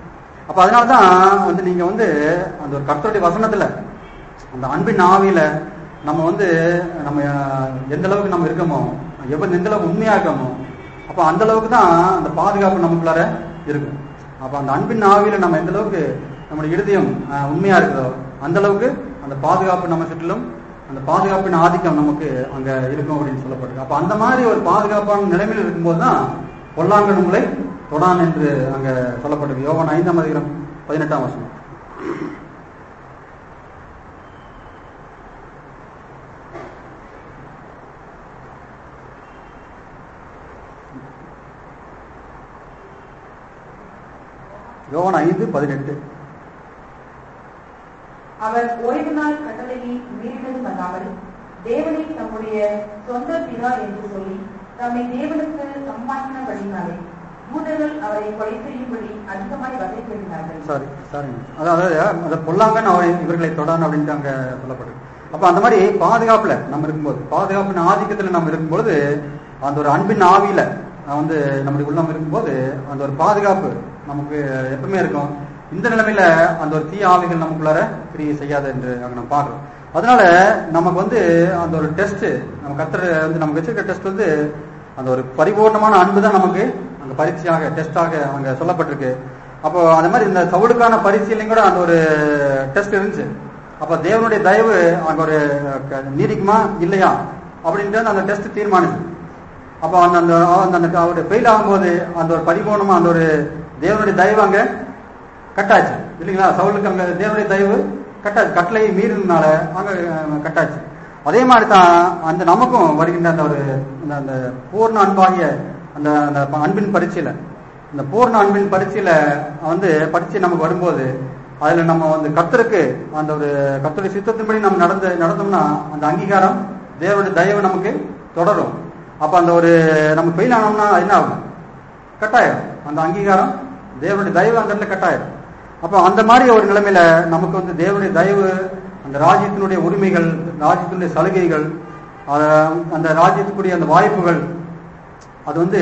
அப்ப அதனாலதான் வந்து நீங்க வந்து அந்த ஒரு கர்த்தருடைய வசனத்துல அந்த அன்பின் ஆவியில நம்ம வந்து நம்ம அஹ், எந்த அளவுக்கு நம்ம இருக்கோமோ எவ்வளவு எந்த அளவுக்கு உண்மையா இருக்கோமோ அப்ப அந்த அளவுக்கு தான் அந்த பாதுகாப்பு நமக்குள்ளார இருக்கும் அப்ப அந்த அன்பின் ஆவியில நம்ம எந்த அளவுக்கு நம்முடைய இருதயம் அஹ், உண்மையா இருக்குதோ அந்த அளவுக்கு அந்த பாதுகாப்பு நம்ம சுற்றிலும் அந்த பாதுகாப்பின் ஆதிக்கம் நமக்கு அங்க இருக்கும் அப்படின்னு சொல்லப்பட்டிருக்கு அப்ப அந்த மாதிரி ஒரு பாதுகாப்பான நிலைமையில் இருக்கும்போது தான் பொல்லாங்கன் உங்களை தொடான் என்று அங்க சொல்லப்பட்டிருக்கு யோவான் ஐந்தாம் அதிகாரம் பதினெட்டாம் வருஷம் யோவான் ஐந்து பதினெட்டு
அவர் ஓய்வு நாள் கட்டளையை மீறினதும் அல்லாமல் தேவனை தம்முடைய சொந்த பிதா என்று சொல்லி தம்மை தேவனுக்கு சம்மானினபடினாலே யூதர்கள் அவரை கொலை செய்யும்படி அதிகமாய் வகைப்படுத்தினார்கள்
சாரி சாரி அதாவது அந்த பொல்லாங்கன் அவரை இவர்களை தொடான் அப்படின்ட்டு அங்க சொல்லப்படுது அப்ப அந்த மாதிரி பாதுகாப்புல நம்ம இருக்கும்போது பாதுகாப்பின் ஆதிக்கத்துல நம்ம இருக்கும்பொழுது அந்த ஒரு அன்பின் ஆவியில அஹ் வந்து நம்முடைய உள்ளம் இருக்கும்போது அந்த ஒரு பாதுகாப்பு நமக்கு எப்பவுமே இருக்கும் இந்த நிலைமையில அந்த ஒரு தீய ஆவிகள் நமக்குள்ளார கிரியை செய்யாது என்று அங்க நம்ம பார்க்கிறோம் அதனால நமக்கு வந்து அந்த ஒரு டெஸ்ட் நம்ம கத்துற வந்து நமக்கு வச்சிருக்க டெஸ்ட் வந்து அந்த ஒரு பரிபூர்ணமான அன்பு தான் நமக்கு அங்க பரீட்சையாக டெஸ்டாக அங்க சொல்லப்பட்டிருக்கு அப்போ அந்த மாதிரி இந்த சவுலுக்கான பரீட்சையிலையும் கூட அந்த ஒரு டெஸ்ட் இருந்துச்சு அப்ப தேவனுடைய தயவு அங்க ஒரு க- நீடிக்குமா இல்லையா அப்படின்ட்டு அந்த டெஸ்ட் தீர்மானிச்சு அப்போ அந்த அந்த அந்த- அந்த அவருடைய ஃபெயில் ஆகும்போது அந்த ஒரு பரிபூர்ணமா அந்த ஒரு தேவனுடைய தயவு அங்க கட்டாச்சு இல்லைங்களா சவுலுக்கு அங்க தேவனுடைய தயவு கட்டாச்சு கட்டளை மீறினால அங்க அஹ், கட்டாச்சு அதே மாதிரி தான் அந்த நமக்கும் வருகின்ற அந்த ஒரு அந்த- அந்த பூர்ண அன்பாகிய அந்த அந்த அன்பின் பரீட்சையில இந்த பூர்ண அன்பின் பரீட்சையில வந்து பரீட்சை நமக்கு வரும்போது அதுல நம்ம வந்து கர்த்தருக்கு அந்த ஒரு கர்த்தருடைய சித்தத்தின்படி நம்ம நடந்து நடந்தோம்னா அந்த அங்கீகாரம் தேவனுடைய தயவு நமக்கு தொடரும் அப்ப அந்த ஒரு நம்ம ஃபெயில் ஆனோம்னா என்ன ஆகும் கட்டாயம் அந்த அங்கீகாரம் தேவனுடைய தயவு அந்த இடத்துல கட்டாயம் அப்போ அந்த மாதிரி ஒரு நிலைமையில நமக்கு வந்து தேவனுடைய தயவு அந்த ராஜ்யத்தினுடைய உரிமைகள் ராஜ்யத்தினுடைய சலுகைகள் அஹ் அந்த ராஜ்யத்துக்குரிய அந்த வாய்ப்புகள் அது வந்து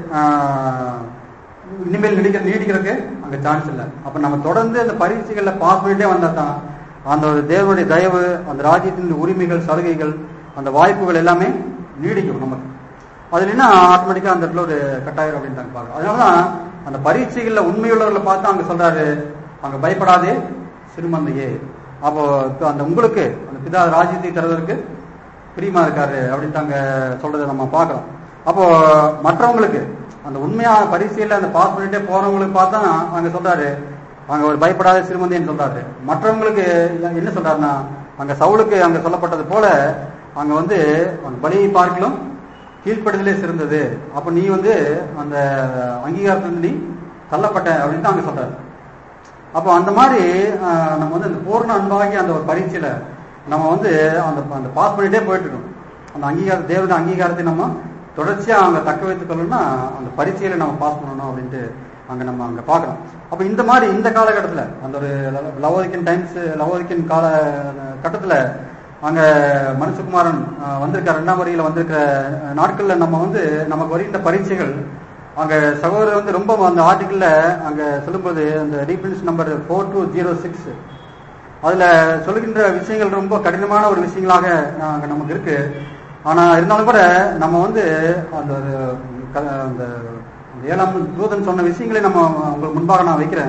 ஆஹ், இனிமேல் நீடிக்க நீடிக்கிறதுக்கு அங்க சான்ஸ் இல்லை அப்ப நம்ம தொடர்ந்து அந்த பரீட்சைகள்ல பாஸ் பண்ணிட்டே வந்தா தான் அந்த ஒரு தேவனுடைய தயவு அந்த ராஜ்யத்தினுடைய உரிமைகள் சலுகைகள் அந்த வாய்ப்புகள் எல்லாமே நீடிக்கும் நமக்கு அது இல்லைன்னா ஆட்டோமேட்டிக்கா அந்த இடத்துல ஒரு கட்டாயம் அப்படின்னு நாங்க பார்க்கிறோம் அதனாலதான் அந்த பரீட்சைகள்ல உண்மையுள்ளவர்களை பார்த்து அங்க சொல்றாரு அங்க பயப்படாதே சிறுமந்தையே அப்போ இப்ப அந்த உங்களுக்கு அந்த பிதா ராஜ்யத்தை தருவதற்கு பிரியமா இருக்காரு அப்படின்ட்டு அங்க சொல்றதை நம்ம பார்க்கிறோம் அப்போ மற்றவங்களுக்கு அந்த உண்மையான பரீட்சையில அந்த பாஸ் பண்ணிட்டே போறவங்களுக்கு பார்த்தா அங்க சொல்றாரு அங்க ஒரு பயப்படாத சிறுமந்தின்னு சொல்றாரு மற்றவங்களுக்கு என்ன சொல்றாருன்னா அங்க சவுலுக்கு அங்க சொல்லப்பட்டது போல அங்க வந்து அந்த பலியை பார்க்கலும் கீழ்ப்படுதலே சிறந்தது அப்ப நீ வந்து அந்த அங்கீகாரத்திலிருந்து நீ தள்ளப்பட்ட அப்படின்னு அங்க சொல்றாரு அப்போ அந்த மாதிரி ஆஹ், நம்ம வந்து அந்த பூர்ண அன்பாகி அந்த ஒரு பரீட்சையில நம்ம வந்து அந்த அந்த பாஸ் பண்ணிட்டே போயிட்டு இருக்கோம் அந்த அங்கீகார தேவனுடைய அங்கீகாரத்தை நம்ம தொடர்ச்சியா அங்க தக்க வைத்துக் கொள்ளணும்னா அந்த பரீட்சையில நம்ம பாஸ் பண்ணணும் அப்படின்ட்டு அங்க நம்ம அங்க பார்க்கணும் அப்ப இந்த மாதிரி இந்த காலகட்டத்துல அந்த ஒரு லவோதிக்கன் டைம்ஸ் லவோதிக்கன் கால கட்டத்துல அங்க மனுஷகுமாரன் ஆஹ், வந்திருக்க ரெண்டாம் வரியில வந்திருக்கிற அஹ், நாட்கள்ல நம்ம வந்து நமக்கு வருகின்ற பரீட்சைகள் அங்க சகோதரர் வந்து ரொம்ப அந்த ஆர்டிக்கல்ல அங்க சொல்லும்போது அந்த reference number four two zero six அதுல சொல்லுகின்ற விஷயங்கள் ரொம்ப கடினமான ஒரு விஷயங்களாக அங்க நமக்கு இருக்கு ஆனா இருந்தாலும் கூட நம்ம வந்து அந்த ஒரு க- அந்த அந்த ஏழாம் தூதன் சொன்ன விஷயங்களை நம்ம உங்களுக்கு முன்பாக நான் வைக்கிறேன்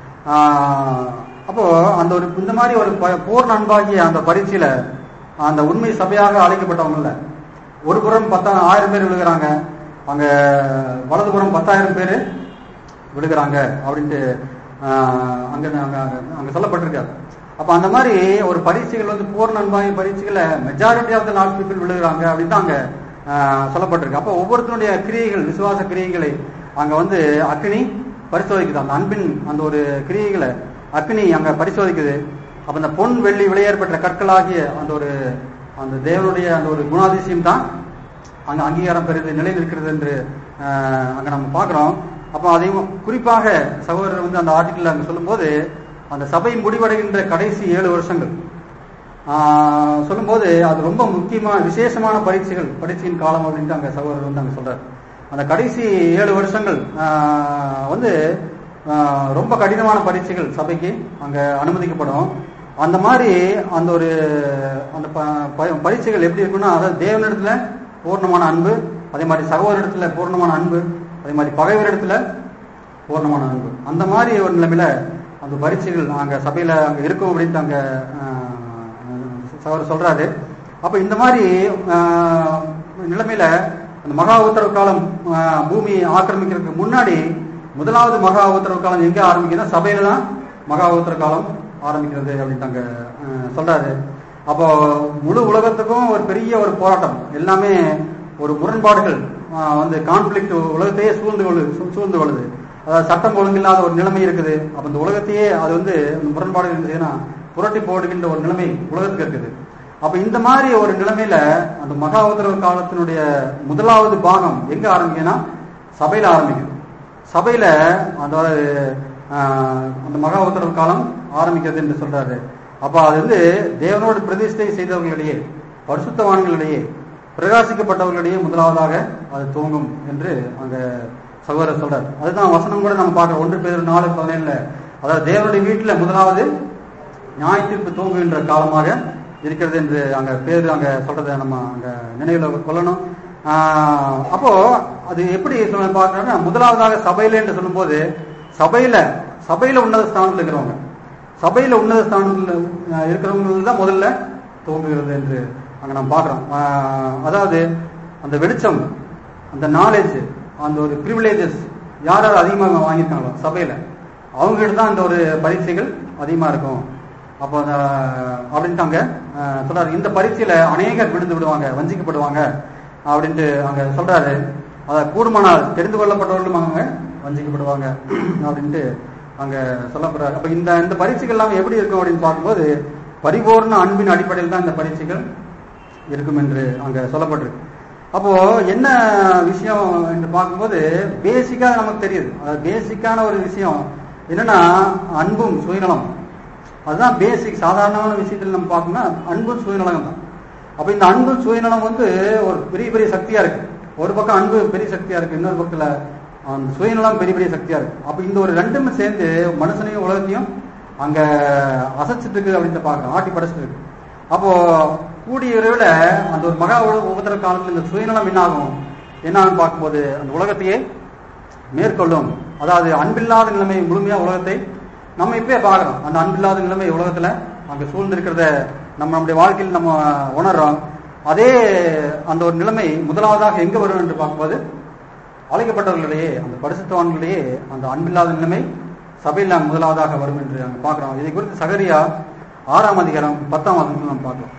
ஆஹ் அப்போ அந்த ஒரு இந்த மாதிரி ஒரு ப- பூர்ண அன்பாகிய அந்த பரீட்சையில அந்த உண்மை சபையாக அழைக்கப்பட்டவங்கல்ல ஒரு புறம் பத்தா ஆயிரம் பேர் விழுகிறாங்க அங்க வலதுபுறம் பத்தாயிரம் பேர் விழுகிறாங்க அப்படின்ட்டு ஆஹ், அங்க அங்க அங்க சொல்லப்பட்டிருக்காரு அப்ப அந்த மாதிரி ஒரு பரீட்சைகள் வந்து பூர்ண அன்பாகிய பரீட்சைகளை majority of the lot people விழுகிறாங்க அப்படின்னு தான் அங்க ஆஹ், சொல்லப்பட்டிருக்கு அப்போ ஒவ்வொருத்தருடைய கிரியைகள் விசுவாச கிரியைகளை அங்க வந்து அக்னி பரிசோதிக்குது அந்த அன்பின் அந்த ஒரு கிரியைகளை அக்னி அங்க பரிசோதிக்குது அப்ப அந்த பொன் வெள்ளி விளையேற்பட்ட கற்களாகிய அந்த ஒரு அந்த தேவனுடைய அந்த ஒரு குணாதிசயம் தான் அங்க அங்கீகாரம் பெறுது நிலை நிற்கிறது என்று ஆஹ், அங்க நம்ம பார்க்கிறோம் அப்போ அதையும் குறிப்பாக சகோதரர் வந்து அந்த ஆர்டிக்கல் அங்க சொல்லும்போது அந்த சபை முடிவடைகின்ற கடைசி ஏழு வருஷங்கள் ஆஹ், சொல்லும்போது அது ரொம்ப முக்கியமான விசேஷமான பரீட்சைகள் பரீட்சையின் காலம் அப்படின்ட்டு அங்க சகோதரர் வந்து அங்க சொல்றாரு அந்த கடைசி ஏழு வருஷங்கள் ஆஹ், வந்து ஆஹ், ரொம்ப கடினமான பரீட்சைகள் சபைக்கு அங்க அனுமதிக்கப்படும் அந்த மாதிரி அந்த ஒரு அந்த ப- ப- பரீட்சைகள் எப்படி இருக்குன்னா அதாவது தேவனிடத்துல பூர்ணமான அன்பு அதே மாதிரி சகோதரிடத்துல பூர்ணமான அன்பு அதே மாதிரி பகைவரிடத்துல பூர்ணமான அன்பு அந்த மாதிரி ஒரு நிலைமையில அந்த பரீட்சைகள் அங்க சபையில அங்க இருக்கும் அப்படின்ட்டு அங்க அவர் சொல்றாரு அப்ப இந்த மாதிரி ஆஹ், நிலைமையில அந்த மகா உத்தரவு காலம் ஆஹ், பூமி ஆக்கிரமிக்கிறதுக்கு முன்னாடி முதலாவது மகா உத்தரவு காலம் எங்க ஆரம்பிக்குதுன்னா சபையில தான் மகா உத்தரவு காலம் ஆரம்பிக்கிறது அப்படின்ட்டு அங்க ஆஹ், சொல்றாரு அப்போ முழு உலகத்துக்கும் ஒரு பெரிய ஒரு போராட்டம் எல்லாமே ஒரு முரண்பாடுகள் ஆஹ், வந்து கான்ஃபிளிக்ட் உலகத்தையே சூழ்ந்து கொள்ளு சூ- சூழ்ந்து கொள்ளுது அதாவது சட்டம் ஒழுங்கில்லாத ஒரு நிலைமை இருக்குது அப்ப இந்த உலகத்தையே அது வந்து அந்த முரண்பாடு இருந்துச்சுன்னா புரட்டி போடுகின்ற ஒரு நிலைமை உலகத்துக்கு இருக்குது அப்ப இந்த மாதிரி ஒரு நிலைமையில அந்த மகா உத்தரவு காலத்தினுடைய முதலாவது பாகம் எங்க ஆரம்பிக்குதுன்னா சபையில ஆரம்பிக்குது சபையில அதாவது ஆஹ், அந்த மகா உத்தரவு காலம் ஆரம்பிக்கிறது என்று சொல்றாரு அப்ப அது வந்து தேவனோடு பிரதிஷ்டை செய்தவர்களிடையே பரிசுத்தவான்களிடையே பிரகாசிக்கப்பட்டவர்களிடையே முதலாவதாக அது துவங்கும் என்று அங்க சகோதரர் சொல்றார் அதுதான் வசனம் கூட நம்ம பார்க்கிறோம் ஒன்று பேர் நாலு பதினேழுல அதாவது தேவனுடைய வீட்டுல முதலாவது நியாய தீர்ப்பு துவங்குகின்ற காலமாக இருக்கிறது என்று அங்க பேர் அங்க சொல்றதை நம்ம அங்க நினைவுல கொள்ளணும் ஆஹ் அப்போ அது எப்படி சொல்ல பார்க்கணும்னா முதலாவதாக சபையில என்று சொல்லும்போது சபையில சபையில உன்னத ஸ்தானத்தில் இருக்கிறவங்க சபையில உன்னத ஸ்தானத்தில் அஹ், இருக்கிறவங்க தான் முதல்ல துவங்குகிறது என்று அங்க நம்ம பார்க்கிறோம் ஆஹ், அதாவது அந்த வெளிச்சம் அந்த நாலேஜ் அந்த ஒரு ப்ரிவிலேஜஸ் யார் யார் அதிகமாக வாங்கியிருக்காங்களோ சபையில அவங்ககிட்ட தான் இந்த ஒரு பரீட்சைகள் அதிகமா இருக்கும் அப்போ அந்த அப்படின்ட்டு அங்க அஹ், சொல்றாரு இந்த பரீட்சையில அநேகர் விழுந்து விடுவாங்க வஞ்சிக்கப்படுவாங்க அப்படின்ட்டு அங்க சொல்றாரு அத கூடுமானால் தெரிந்து கொள்ளப்பட்டவர்களும் அவங்க வஞ்சிக்கப்படுவாங்க அப்படின்ட்டு அங்க சொல்லப்படுறாரு அப்ப இந்த இந்த பரீட்சைகள் எல்லாம் எப்படி இருக்கும் அப்படின்னு பார்க்கும்போது பரிபூர்ண அன்பின் அடிப்படையில் தான் இந்த பரீட்சைகள் இருக்கும் என்று அங்க சொல்லப்பட்டிருக்கு அப்போ என்ன விஷயம் என்று பார்க்கும்போது பேசிக்கா நமக்கு தெரியுது அது பேசிக்கான ஒரு விஷயம் என்னன்னா அன்பும் சுயநலம் அதுதான் பேசிக் சாதாரணமான விஷயத்தில் நம்ம பார்க்கணும்னா அன்பும் சுயநலம் தான் அப்ப இந்த அன்பு சுயநலம் வந்து ஒரு பெரிய பெரிய சக்தியா இருக்கு ஒரு பக்கம் அன்பு பெரிய சக்தியா இருக்கு இன்னொரு பக்கத்துல அந்த சுயநலம் பெரிய பெரிய சக்தியா இருக்கு அப்ப இந்த ஒரு ரெண்டுமே சேர்ந்து மனுஷனையும் உலகத்தையும் அங்க அசைச்சிட்டு இருக்கு அப்படின்னு பாக்குறோம் ஆட்டி படைச்சிட்டு இருக்கு அப்போ கூடிய விரைவில் அந்த ஒரு மகா உல- உபத்திர காலத்தில் இந்த சுயநலம் என்ன ஆகும் என்னன்னு பார்க்கும்போது அந்த உலகத்தையே மேற்கொள்ளும் அதாவது அன்பில்லாத நிலைமை முழுமையா உலகத்தை நம்ம இப்பயே பார்க்கிறோம் அந்த அன்பில்லாத நிலைமை உலகத்துல அங்க சூழ்ந்திருக்கிறத நம்ம நம்முடைய வாழ்க்கையில் நம்ம உணர்றோம் அதே அந்த ஒரு நிலைமை முதலாவதாக எங்க வரும் என்று பார்க்கும்போது அழைக்கப்பட்டவர்களிடையே அந்த பரிசுத்தவான்களிடையே அந்த அன்பில்லாத நிலைமை சபையில் முதலாவதாக வரும் என்று அங்க பார்க்கிறோம் இதை குறித்து சகரியா ஆறாம் அதிகாரம் பத்தாம் வசனத்தில் நம்ம பார்க்கலாம்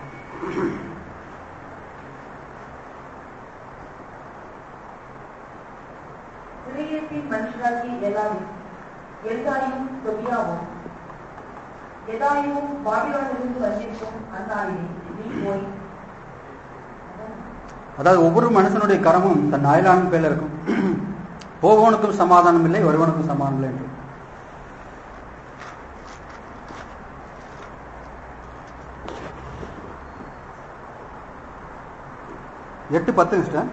சிறையத்தின் மனுஷராகி எல்லாரும் எல்தாயும் தொபியாவும் எதாயும் பாபிலோனிலிருந்து வந்திருக்கும் அந்நாளிலே நீ போய்
அதாவது ஒவ்வொரு மனுஷனுடைய கரமும் தன் அயலான் பேர்ல இருக்கும் போபவனுக்கும் சமாதானம் இல்லை வருவனுக்கும் சமாதானம் இல்லை என்று எட்டு பத்து சிஸ்டர்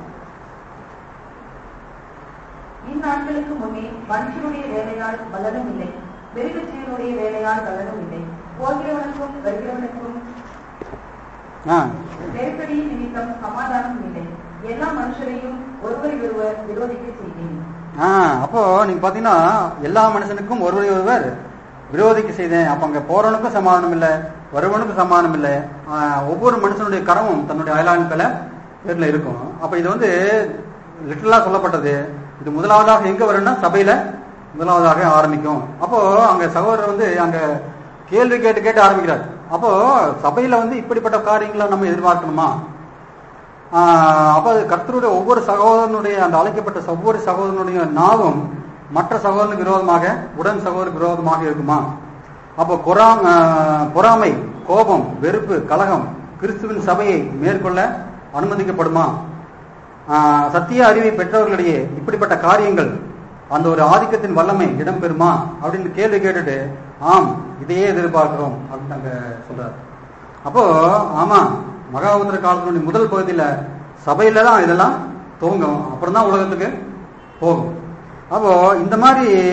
இந்நாட்களுக்கு முன்னே மனுஷனுடைய வேலையால் பலனும் இல்லை மிருகஜீவனுடைய வேலையால் பலனும் இல்லை போகிறவனுக்கும் வருகிறவனுக்கும்
ஆ
நெருக்கடியின் நிமித்தம் சமாதானம் இல்லை எல்லா மனுஷரையும் ஒருவரை ஒருவர் விரோதிக்க செய்தேன்
ஆ அப்போ நீங்க பாத்தீங்கன்னா எல்லா மனுஷனுக்கும் ஒருவரை ஒருவர் விரோதிக்க செய்தேன் அப்ப அங்க போறவனுக்கும் சமாதானம் இல்லை வருவனுக்கும் சமாதானம் இல்லை ஆ, ஒவ்வொரு மனுஷனுடைய கரமும் தன்னுடைய அயலான்கள பேர்ல இருக்கும் அப்ப இது வந்து லிட்டரலா சொல்லப்பட்டது இது முதலாவதாக எங்க வரும்னா சபையில முதலாவதாக ஆரம்பிக்கும் அப்போ அங்க சகோதரர் வந்து அங்க கேள்வி கேட்டு கேட்டு ஆரம்பிக்கிறார் அப்போ சபையில வந்து இப்படிப்பட்ட காரியங்களை நம்ம எதிர்பார்க்கணுமா ஆஹ் அப்ப அது கர்த்தருடைய ஒவ்வொரு சகோதரனுடைய அந்த அழைக்கப்பட்ட ஒவ்வொரு சகோதரனுடைய நாவும் மற்ற சகோதரனுக்கு விரோதமாக உடன் சகோதரருக்கு விரோதமாக இருக்குமா அப்போ பொறாம் ஆஹ் பொறாமை கோபம் வெறுப்பு கலகம் கிறிஸ்துவின் சபையை மேற்கொள்ள அனுமதிக்கப்படுமா ஆஹ் சத்திய அறிவை பெற்றவர்களிடையே இப்படிப்பட்ட காரியங்கள் அந்த ஒரு ஆதிக்கத்தின் வல்லமை இடம்பெறுமா அப்படின்னு கேள்வி கேட்டுட்டு ஆம் இதையே எதிர்பார்க்கிறோம் அப்படின்னு அங்க சொல்றாரு அப்போ ஆமா மகாபுத்திர காலத்தினுடைய முதல் பகுதியில சபையில தான் இதெல்லாம் துவங்கும் அப்புறம் தான் உலகத்துக்கு போகும் அப்போ இந்த மாதிரி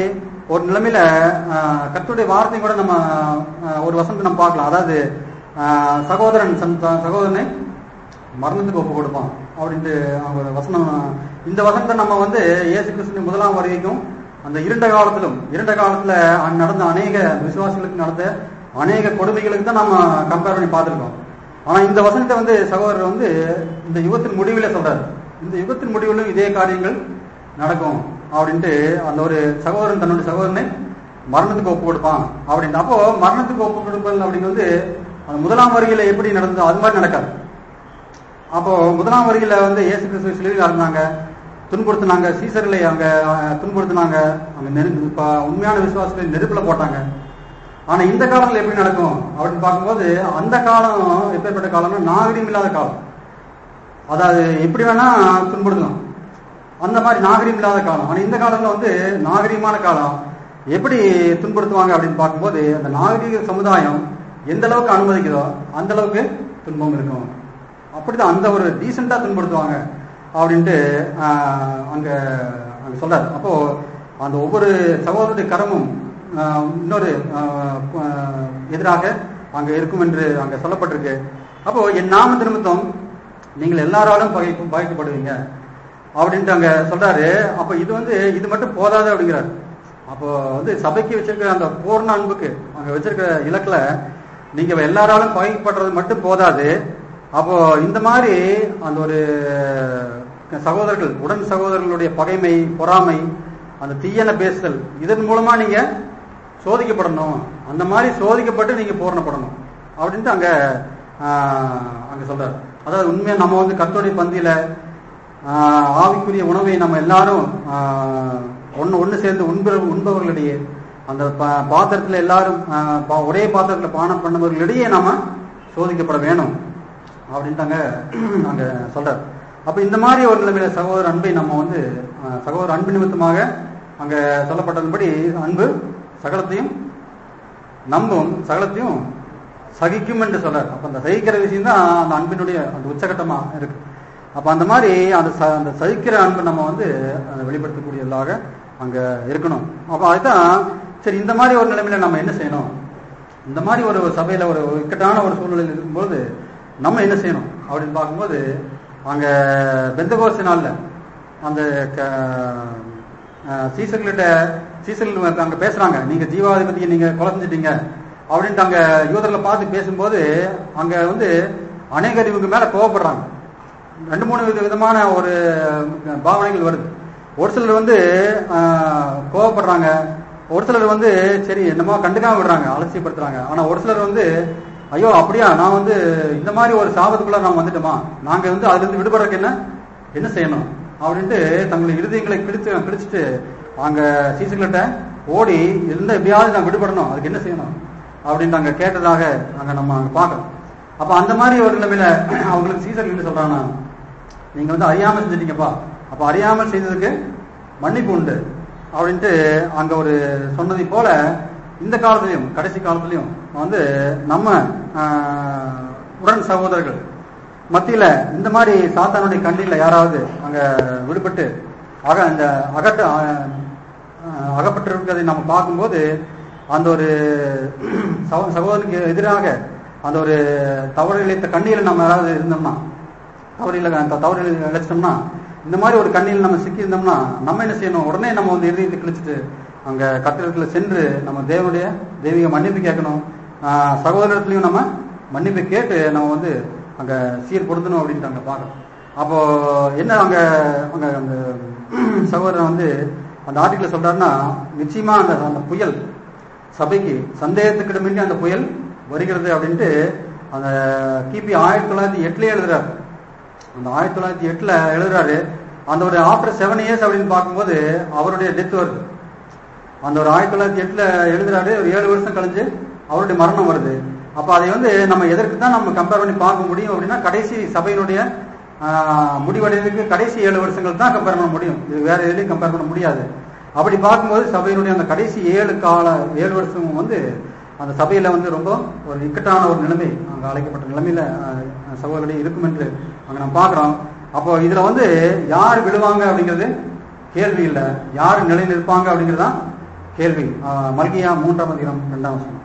ஒரு நிலைமையில ஆஹ், கர்த்தருடைய வார்த்தை கூட நம்ம ஆஹ், ஒரு வசனத்தை நம்ம பார்க்கலாம் அதாவது ஆஹ், சகோதரன் சன் சகோதரனை மரணத்துக்கு ஒப்பு கொடுப்பான் அப்படின்ட்டு அவங்க ஒரு வசனம் இந்த வசனத்தை நம்ம வந்து இயேசு கிறிஸ்துவின் முதலாம் வருகைக்கும் அந்த இருண்ட காலத்திலும் இருண்ட காலத்துல அங்க நடந்த அநேக விசுவாசிகளுக்கு நடந்த அநேக கொடுமைகளுக்கு தான் நம்ம கம்பேர் பண்ணி பார்த்திருக்கோம் ஆனா இந்த வசனத்தை வந்து சகோதரர் வந்து இந்த யுகத்தின் முடிவில சொல்றாரு இந்த யுகத்தின் முடிவிலும் இதே காரியங்கள் நடக்கும் அப்படின்ட்டு அந்த ஒரு சகோதரன் தன்னுடைய சகோதரனை மரணத்துக்கு ஒப்பு கொடுப்பான் அப்படின்ட்டு அப்போ மரணத்துக்கு ஒப்பு கொடுப்பது அப்படிங்கிறது அந்த முதலாம் வருகையில எப்படி நடந்ததோ அது மாதிரி நடக்காது அப்போ முதலாம் வருகையில வந்து இயேசு கிறிஸ்து சிலுவையில் இருந்தாங்க துன்புறுத்தினாங்க சீசர்களை அங்க அஹ், துன்புறுத்தினாங்க அங்க நெரு இப்ப உண்மையான விசுவாசத்தை நெருப்புல போட்டாங்க ஆனா இந்த காலத்துல எப்படி நடக்கும் அப்படின்னு பார்க்கும்போது அந்த காலம் எப்பேற்பட்ட காலம்னா நாகரிகம் இல்லாத காலம் அதாவது எப்படி வேணா துன்புறுத்தலாம் அந்த மாதிரி நாகரிகம் இல்லாத காலம் ஆனா இந்த காலத்துல வந்து நாகரிகமான காலம் எப்படி துன்புறுத்துவாங்க அப்படின்னு பார்க்கும்போது அந்த நாகரிக சமுதாயம் எந்த அளவுக்கு அனுமதிக்குதோ அந்த அளவுக்கு துன்பம் இருக்கும் அப்படிதான் அந்த ஒரு டீசெண்டா துன்புறுத்துவாங்க அப்படின்ட்டு ஆஹ், அங்க அங்க சொல்றாரு அப்போ அந்த ஒவ்வொரு சகோதரருடைய கரமும் ஆஹ், இன்னொரு ஆஹ், ஆஹ், எதிராக அங்க இருக்கும் என்று அங்க சொல்லப்பட்டிருக்கு அப்போ என் நாம நிமித்தம் நீங்கள் எல்லாராலும் பகை பகைக்கப்படுவீங்க அப்படின்ட்டு அங்க சொல்றாரு அப்ப இது வந்து இது மட்டும் போதாது அப்படிங்கிறாரு அப்போ வந்து சபைக்கு வச்சிருக்கிற அந்த பூர்ண அன்புக்கு அங்க வச்சிருக்கிற இலக்குல நீங்க எல்லாராலும் பகைப்படுறது மட்டும் போதாது அப்போ இந்த மாதிரி அந்த ஒரு சகோதரர்கள் உடன் சகோதரர்களுடைய பகைமை பொறாமை அந்த தீயன பேசுதல் இதன் மூலமா நீங்க சோதிக்கப்படணும் அந்த மாதிரி சோதிக்கப்பட்டு நீங்க பூரணப்படணும் அப்படின்ட்டு அங்க ஆஹ், அங்க சொல்றாரு அதாவது உண்மையா நம்ம வந்து கத்தோடைய பந்தியில ஆஹ், ஆவிக்குரிய உணவை நம்ம எல்லாரும் ஆஹ், ஒண்ணு ஒண்ணு சேர்ந்து உண்ப உண்பவர்களிடையே அந்த பா- பாத்திரத்துல எல்லாரும் ஆஹ், பா- ஒரே பாத்திரத்துல பானம் பண்ணவர்களிடையே நாம சோதிக்கப்பட வேணும் அப்படின்ட்டு அங்க அங்க சொல்றாரு அப்ப இந்த மாதிரி ஒரு நிலைமையில சகோதர அன்பை நம்ம வந்து ஆஹ், சகோதர அன்பு நிமித்தமாக அங்க சொல்லப்பட்டதன்படி அன்பு சகலத்தையும் நம்பும் சகலத்தையும் சகிக்கும் என்று சொல்றாரு அப்ப அந்த சகிக்கிற விஷயம் தான் அந்த அன்பினுடைய அந்த உச்சகட்டமா இருக்கு அப்ப அந்த மாதிரி அந்த ச- அந்த சகிக்கிற அன்பு நம்ம வந்து அதை வெளிப்படுத்தக்கூடியதாக அங்க இருக்கணும் அப்ப அதுதான் சரி இந்த மாதிரி ஒரு நிலைமையில நம்ம என்ன செய்யணும் இந்த மாதிரி ஒரு சபையில ஒரு இக்கட்டான ஒரு சூழ்நிலையில் இருக்கும்போது நம்ம என்ன செய்யணும் அப்படின்னு பார்க்கும்போது அங்க பெந்தகோச நாள்ல அந்த க- அஹ் சீசர்கள்ட்ட சீசர்கள் அங்க பேசுறாங்க நீங்க ஜீவாதிபதியை நீங்க கொலை செஞ்சிட்டீங்க அப்படின்ட்டு அங்க யூதர்களை பார்த்து பேசும்போது அங்க வந்து அநேகர் இவங்க மேல கோவப்படுறாங்க ரெண்டு மூணு வித விதமான ஒரு பாவனைகள் வருது ஒரு சிலர் வந்து ஆஹ், கோவப்படுறாங்க ஒரு சிலர் வந்து சரி என்னமோ கண்டுக்காம விடுறாங்க அலட்சியப்படுத்துறாங்க ஆனா ஒரு சிலர் வந்து ஐயோ அப்படியா நான் வந்து இந்த மாதிரி ஒரு சாபத்துக்குள்ள நான் வந்துட்டோமா நாங்க வந்து அதுல இருந்து விடுபடுறதுக்கு என்ன என்ன செய்யணும் அப்படின்ட்டு தங்களுடைய இருதயங்களை கிழிச்சு கிழிச்சிட்டு அங்க சீசுகிட்ட ஓடி இருந்த எப்படியாவது நான் விடுபடணும் அதுக்கு என்ன செய்யணும் அப்படின்னு அங்க கேட்டதாக அங்க நம்ம அங்க பார்க்கணும் அப்ப அந்த மாதிரி ஒரு நிலைமையில அவங்களுக்கு சீசர் என்ன சொல்றாங்கன்னா நீங்க வந்து அறியாமல் செஞ்சிட்டீங்கப்பா அப்ப அறியாமல் செய்ததுக்கு மன்னிப்பு உண்டு அப்படின்ட்டு அங்க ஒரு சொன்னதை போல இந்த காலத்திலையும் கடைசி காலத்திலையும் வந்து நம்ம ஆஹ், உடன் சகோதரர்கள் மத்தியில இந்த மாதிரி சாத்தானுடைய கண்ணில யாராவது அங்க விடுபட்டு அக அந்த அகட்ட ஆஹ், அகப்பட்டிருக்கிறதை நம்ம பார்க்கும்போது அந்த ஒரு சகோ- சகோதரனுக்கு எதிராக அந்த ஒரு தவறு இழைத்த கண்ணியில நம்ம யாராவது இருந்தோம்னா தவறு இல்லை அந்த தவறு இழைச்சிட்டோம்னா இந்த மாதிரி ஒரு கண்ணியில் நம்ம சிக்கி இருந்தோம்னா நம்ம என்ன செய்யணும் உடனே நம்ம வந்து இருதயத்தை கிழிச்சிட்டு அங்க கத்திரத்துல சென்று நம்ம தேவனுடைய தெய்வீக மன்னிப்பு கேட்கணும் ஆஹ் சகோதரத்திலையும் நம்ம மன்னிப்பு கேட்டு நம்ம வந்து அங்க சீர்படுத்தணும் அப்படின்ட்டு அங்க பார்க்கணும் அப்போ என்ன அங்க அங்க அந்த சகோதரன் வந்து அந்த ஆர்டிக்கல சொல்றாருன்னா நிச்சயமா அந்த அந்த புயல் சபைக்கு சந்தேகத்துக்கிடமின்றி அந்த புயல் வருகிறது அப்படின்ட்டு அந்த கிபி ஆயிரத்தி தொள்ளாயிரத்தி எட்டுலயே எழுதுறாரு அந்த ஆயிரத்தி தொள்ளாயிரத்தி எட்டுல எழுதுறாரு அந்த ஒரு ஆஃப்டர் செவன் இயர்ஸ் அப்படின்னு பார்க்கும்போது அவருடைய டெத் வருது அந்த ஒரு ஆயிரத்தி தொள்ளாயிரத்தி எட்டுல எழுதுறாரு ஒரு ஏழு வருஷம் கழிஞ்சு அவருடைய மரணம் வருது அப்ப அதை வந்து நம்ம எதற்கு தான் நம்ம கம்பேர் பண்ணி பார்க்க முடியும் அப்படின்னா கடைசி சபையினுடைய ஆஹ், முடிவடைவதற்கு கடைசி ஏழு வருஷங்கள் தான் கம்பேர் பண்ண முடியும் இது வேற எதுலையும் கம்பேர் பண்ண முடியாது அப்படி பார்க்கும்போது சபையினுடைய அந்த கடைசி ஏழு கால ஏழு வருஷம் வந்து அந்த சபையில வந்து ரொம்ப ஒரு இக்கட்டான ஒரு நிலைமை அங்க அழைக்கப்பட்ட நிலைமையில ஆஹ், சகோதரர்களே இருக்கும் என்று அங்க நம்ம பார்க்கிறோம் அப்போ இதுல வந்து யார் விழுவாங்க அப்படிங்கிறது கேள்வி இல்லை யார் நிலை நிற்பாங்க அப்படிங்கிறதுதான் கேள்வி ஆஹ், மல்கியா மூன்றாம் அதிகாரம் இரண்டாம் வசனம்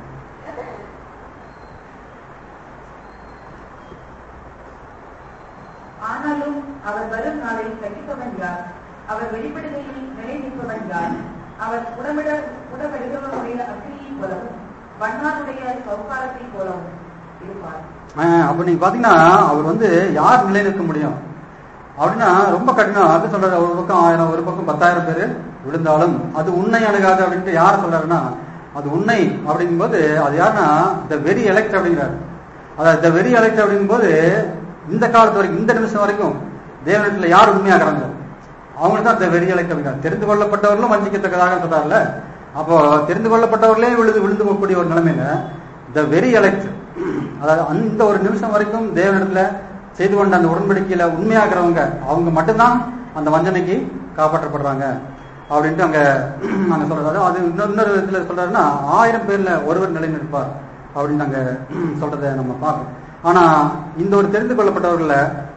ஆனாலும் அவர் வரும் நாளை சகிப்பவன் யார் அவர் வெளிப்படுகையில் நிலை நிற்பவன் யார் அவர் உடமிட உடவிடுகிறவனுடைய அக்னியை போலவும் வண்ணாருடைய சௌகாரத்தை போலவும் இருப்பார்
ஆஹ், அப்ப நீங்க பாத்தீங்கன்னா அவர் வந்து யார் நிலை நிற்க முடியும் அப்படின்னா ரொம்ப கடினம் அது சொல்றாரு ஒரு பக்கம் ஆயிரம் ஒரு பக்கம் பத்தாயிரம் பேர் விழுந்தாலும் அது உண்மை அணுகாது அப்படின்ட்டு யார் சொல்றாருன்னா அது உண்மை அப்படிங்கும்போது அது யாருன்னா த வெரி எலெக்ட் அப்படிங்கிறாரு அதாவது த வெரி எலெக்ட் அப்படிங்கும்போது இந்த காலத்து வரைக்கும் இந்த நிமிஷம் வரைக்கும் தேவனத்துல யார் உண்மையாகிறாங்க அவங்க தான் த வெரி எலெக்ட் அப்படிங்கிறாங்க தெரிந்து கொள்ளப்பட்டவர்களும் வஞ்சிக்கத்தக்கதாக சொல்றாருல்ல அப்போ தெரிந்து கொள்ளப்பட்டவர்களே விழுந்து விழுந்து போகக்கூடிய ஒரு நிலைமையில த வெரி எலெக்ட் அதாவது அந்த ஒரு நிமிஷம் வரைக்கும் தேவனிடத்துல செய்து கொண்ட அந்த உடன்படிக்கையில உண்மையாகிறவங்க அவங்க மட்டும்தான் அந்த வஞ்சனைக்கு காப்பாற்றப்படுறாங்க அப்படின்ட்டு அங்க நாங்க சொல்றது அது இன்னொரு இன்னொரு விதத்துல சொல்றாருன்னா ஆயிரம் பேர்ல ஒருவர் நிலை நிற்பார் அப்படின்னு நாங்க சொல்றதை நம்ம பார்க்கணும் ஆனா இந்த ஒரு தெரிந்து கொள்ளப்பட்டவர்கள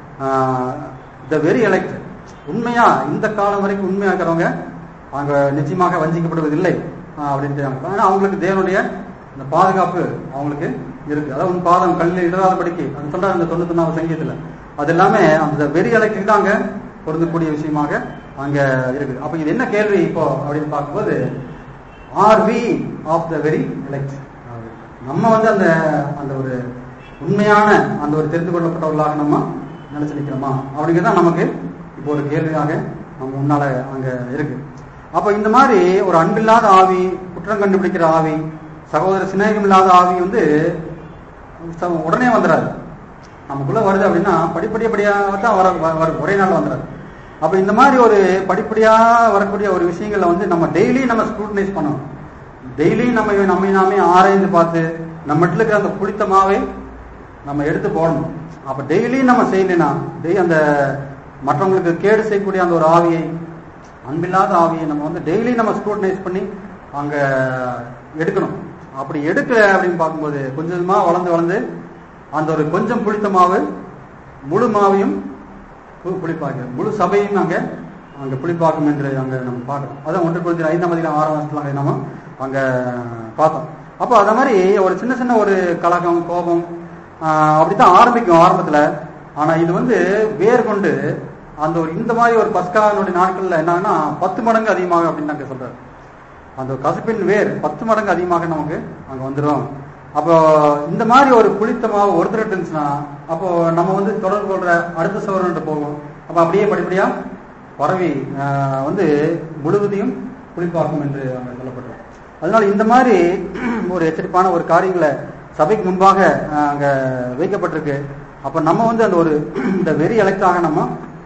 த வெரி எலெக்ட் உண்மையா இந்த காலம் வரைக்கும் உண்மையாக்கிறவங்க அவங்க நிச்சயமாக வஞ்சிக்கப்படுவதில்லை ஆஹ் அப்படின்ட்டு அவங்க ஆனா அவங்களுக்கு தேவனுடைய இந்த பாதுகாப்பு அவங்களுக்கு இருக்கு அதாவது உன் பாதம் கல்லில் இடராதபடிக்கு அது சொல்றாரு இந்த தொண்ணூத்தொன்னாவது சங்கீதத்துல அது எல்லாமே அந்த வெறி அலைக்கு தான் அங்க பொருந்தக்கூடிய விஷயமாக அங்க இருக்குது அப்ப இது என்ன கேள்வி இப்போ அப்படின்னு பார்க்கும்போது are we of the very elect நம்ம வந்து அந்த அந்த ஒரு உண்மையான அந்த ஒரு தெரிந்து கொள்ளப்பட்டவர்களாக நம்ம நினைச்சு நிற்கிறோமா அப்படிங்கிறது நமக்கு இப்போ ஒரு கேள்வியாக நம்ம முன்னால அங்க இருக்கு அப்ப இந்த மாதிரி ஒரு அன்பில்லாத ஆவி குற்றம் கண்டுபிடிக்கிற ஆவி சகோதர சிநேகம் இல்லாத ஆவி வந்து ச- உடனே வந்துடாது நமக்குள்ள வருது அப்படின்னா படிப்படியா படியா தான் வர வ- வரும் ஒரே நாள் வந்துடாது அப்ப இந்த மாதிரி ஒரு படிப்படியா வரக்கூடிய ஒரு விஷயங்களை வந்து நம்ம டெய்லி நம்ம ஸ்க்ரூட்டனைஸ் பண்ணணும் டெய்லி நம்ம நம்மை நாமே ஆராய்ந்து பார்த்து நம்ம இருக்கிற அந்த புளித்த மாவை நம்ம எடுத்து போடணும் அப்ப டெய்லி நம்ம செய்யலைன்னா டெய் அந்த மற்றவங்களுக்கு கேடு செய்யக்கூடிய அந்த ஒரு ஆவியை அன்பில்லாத ஆவியை நம்ம வந்து டெய்லி நம்ம ஸ்க்ரூட்டனைஸ் பண்ணி அங்க எடுக்கணும் அப்படி எடுக்கல அப்படின்னு பார்க்கும்போது கொஞ்சம் கொஞ்சமா வளர்ந்து வளர்ந்து அந்த ஒரு கொஞ்சம் புளித்த மாவு முழு மாவையும் பு- புளிப்பாக்கு முழு சபையும் அங்க அங்க புளிப்பாக்கும் என்று அங்க நம்ம பார்க்கிறோம் அதான் ஒன்று குறித்து ஐந்தாம் அதிகாரம் ஆறாம் வருஷத்துல அங்க நம்ம அங்க பார்த்தோம் அப்போ அத மாதிரி ஒரு சின்ன சின்ன ஒரு கலகம் கோபம் ஆஹ் அப்படித்தான் ஆரம்பிக்கும் ஆரம்பத்துல ஆனா இது வந்து வேர் கொண்டு அந்த ஒரு இந்த மாதிரி ஒரு பஸ்கானுடைய நாட்கள்ல என்னன்னா பத்து மடங்கு அதிகமாக அப்படின்னு நாங்க சொல்றாரு அந்த கசப்பின் வேர் பத்து மடங்கு அதிகமாக நமக்கு அங்க வந்துடும் அப்போ இந்த மாதிரி ஒரு புளித்த மாவு ஒருத்தர் இருந்துச்சுன்னா அப்போ நம்ம வந்து தொடர்பு கொள்ற அடுத்த சவரன்ட்டு போகும் அப்ப அப்படியே படிப்படியா பரவி ஆஹ், வந்து முழுவதையும் புளிப்பாக்கும் என்று அங்க சொல்லப்பட்டோம் அதனால இந்த மாதிரி ஒரு எச்சரிப்பான ஒரு காரியங்களை சபைக்கு முன்பாக ஆஹ், அங்க வைக்கப்பட்டிருக்கு அப்ப நம்ம வந்து அந்த ஒரு இந்த வெறி அழைத்தாக நம்ம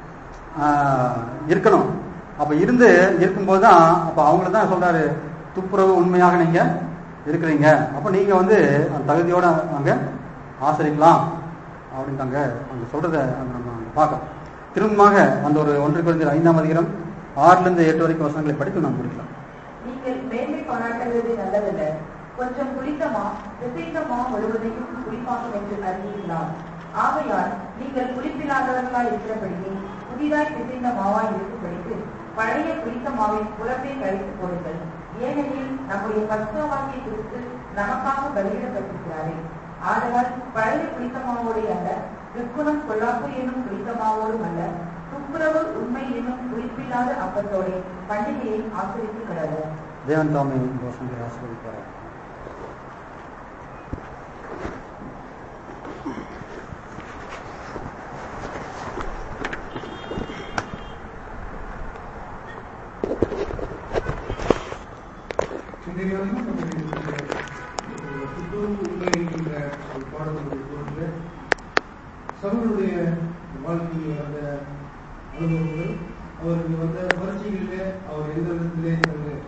ஆஹ், இருக்கணும் அப்ப இருந்து இருக்கும்போது தான் அப்ப அவங்கள தான் சொல்றாரு துப்புரவு உண்மையாக நீங்க இருக்கிறீங்க அப்ப நீங்க வந்து அந்த தகுதியோட அங்க ஆசரிக்கலாம் அப்படின்னு அங்க அங்க சொல்றத அங்க நம்ம அங்க பார்க்கலாம் திரும்பமாக அந்த ஒரு ஒன்று குறைந்த ஐந்தாம் அதிகாரம் ஆறுல இருந்து எட்டு வரைக்கும் வசனங்களை படித்து நாம் முடிக்கலாம்
நீங்கள் மேன்மை பாராட்டுவது நல்லதல்ல கொஞ்சம் புளித்தமா பிசைந்தமா முழுவதையும் புளிப்பாகும் என்று அறிவீர்களா ஆகையால் நீங்கள் புளிப்பில்லாதவர்களாய் இருக்கிறபடியே புதிதாய் பிசைந்த மாவாய் இருக்கும்படிக்கு பழைய புளித்த மாவின் புறத்தை கழித்து போடுங்கள் ஏனெனில் நம்முடைய பஸ்காவாகிய கிறிஸ்து நமக்காக பலியிடப்பட்டிருக்கிறாரே ஆதலால் பழைய புளித்த மாவோடு அல்ல விற்குணம் கொல்லாப்பு என்னும் புளித்த மாவோடும் அல்ல துப்புரவு உண்மை என்னும் குறிப்பில்லாத அப்பத்தோட பண்டிகையை ஆசிரித்து கிடது
தேவன் தாமே இந்த வசனங்களை ஆசீர்வதிப்பார்
இன்றைய வரைக்கும் நம்முடைய இந்த புத்தூர் உண்மை என்கின்ற ஒரு பாடத்தினுடைய பொருள் சகோதரருடைய வாழ்க்கையில் வந்த அனுபவங்கள் அவருக்கு வந்த வளர்ச்சிகளிலே அவர் எந்த விதத்திலே தன்னுடைய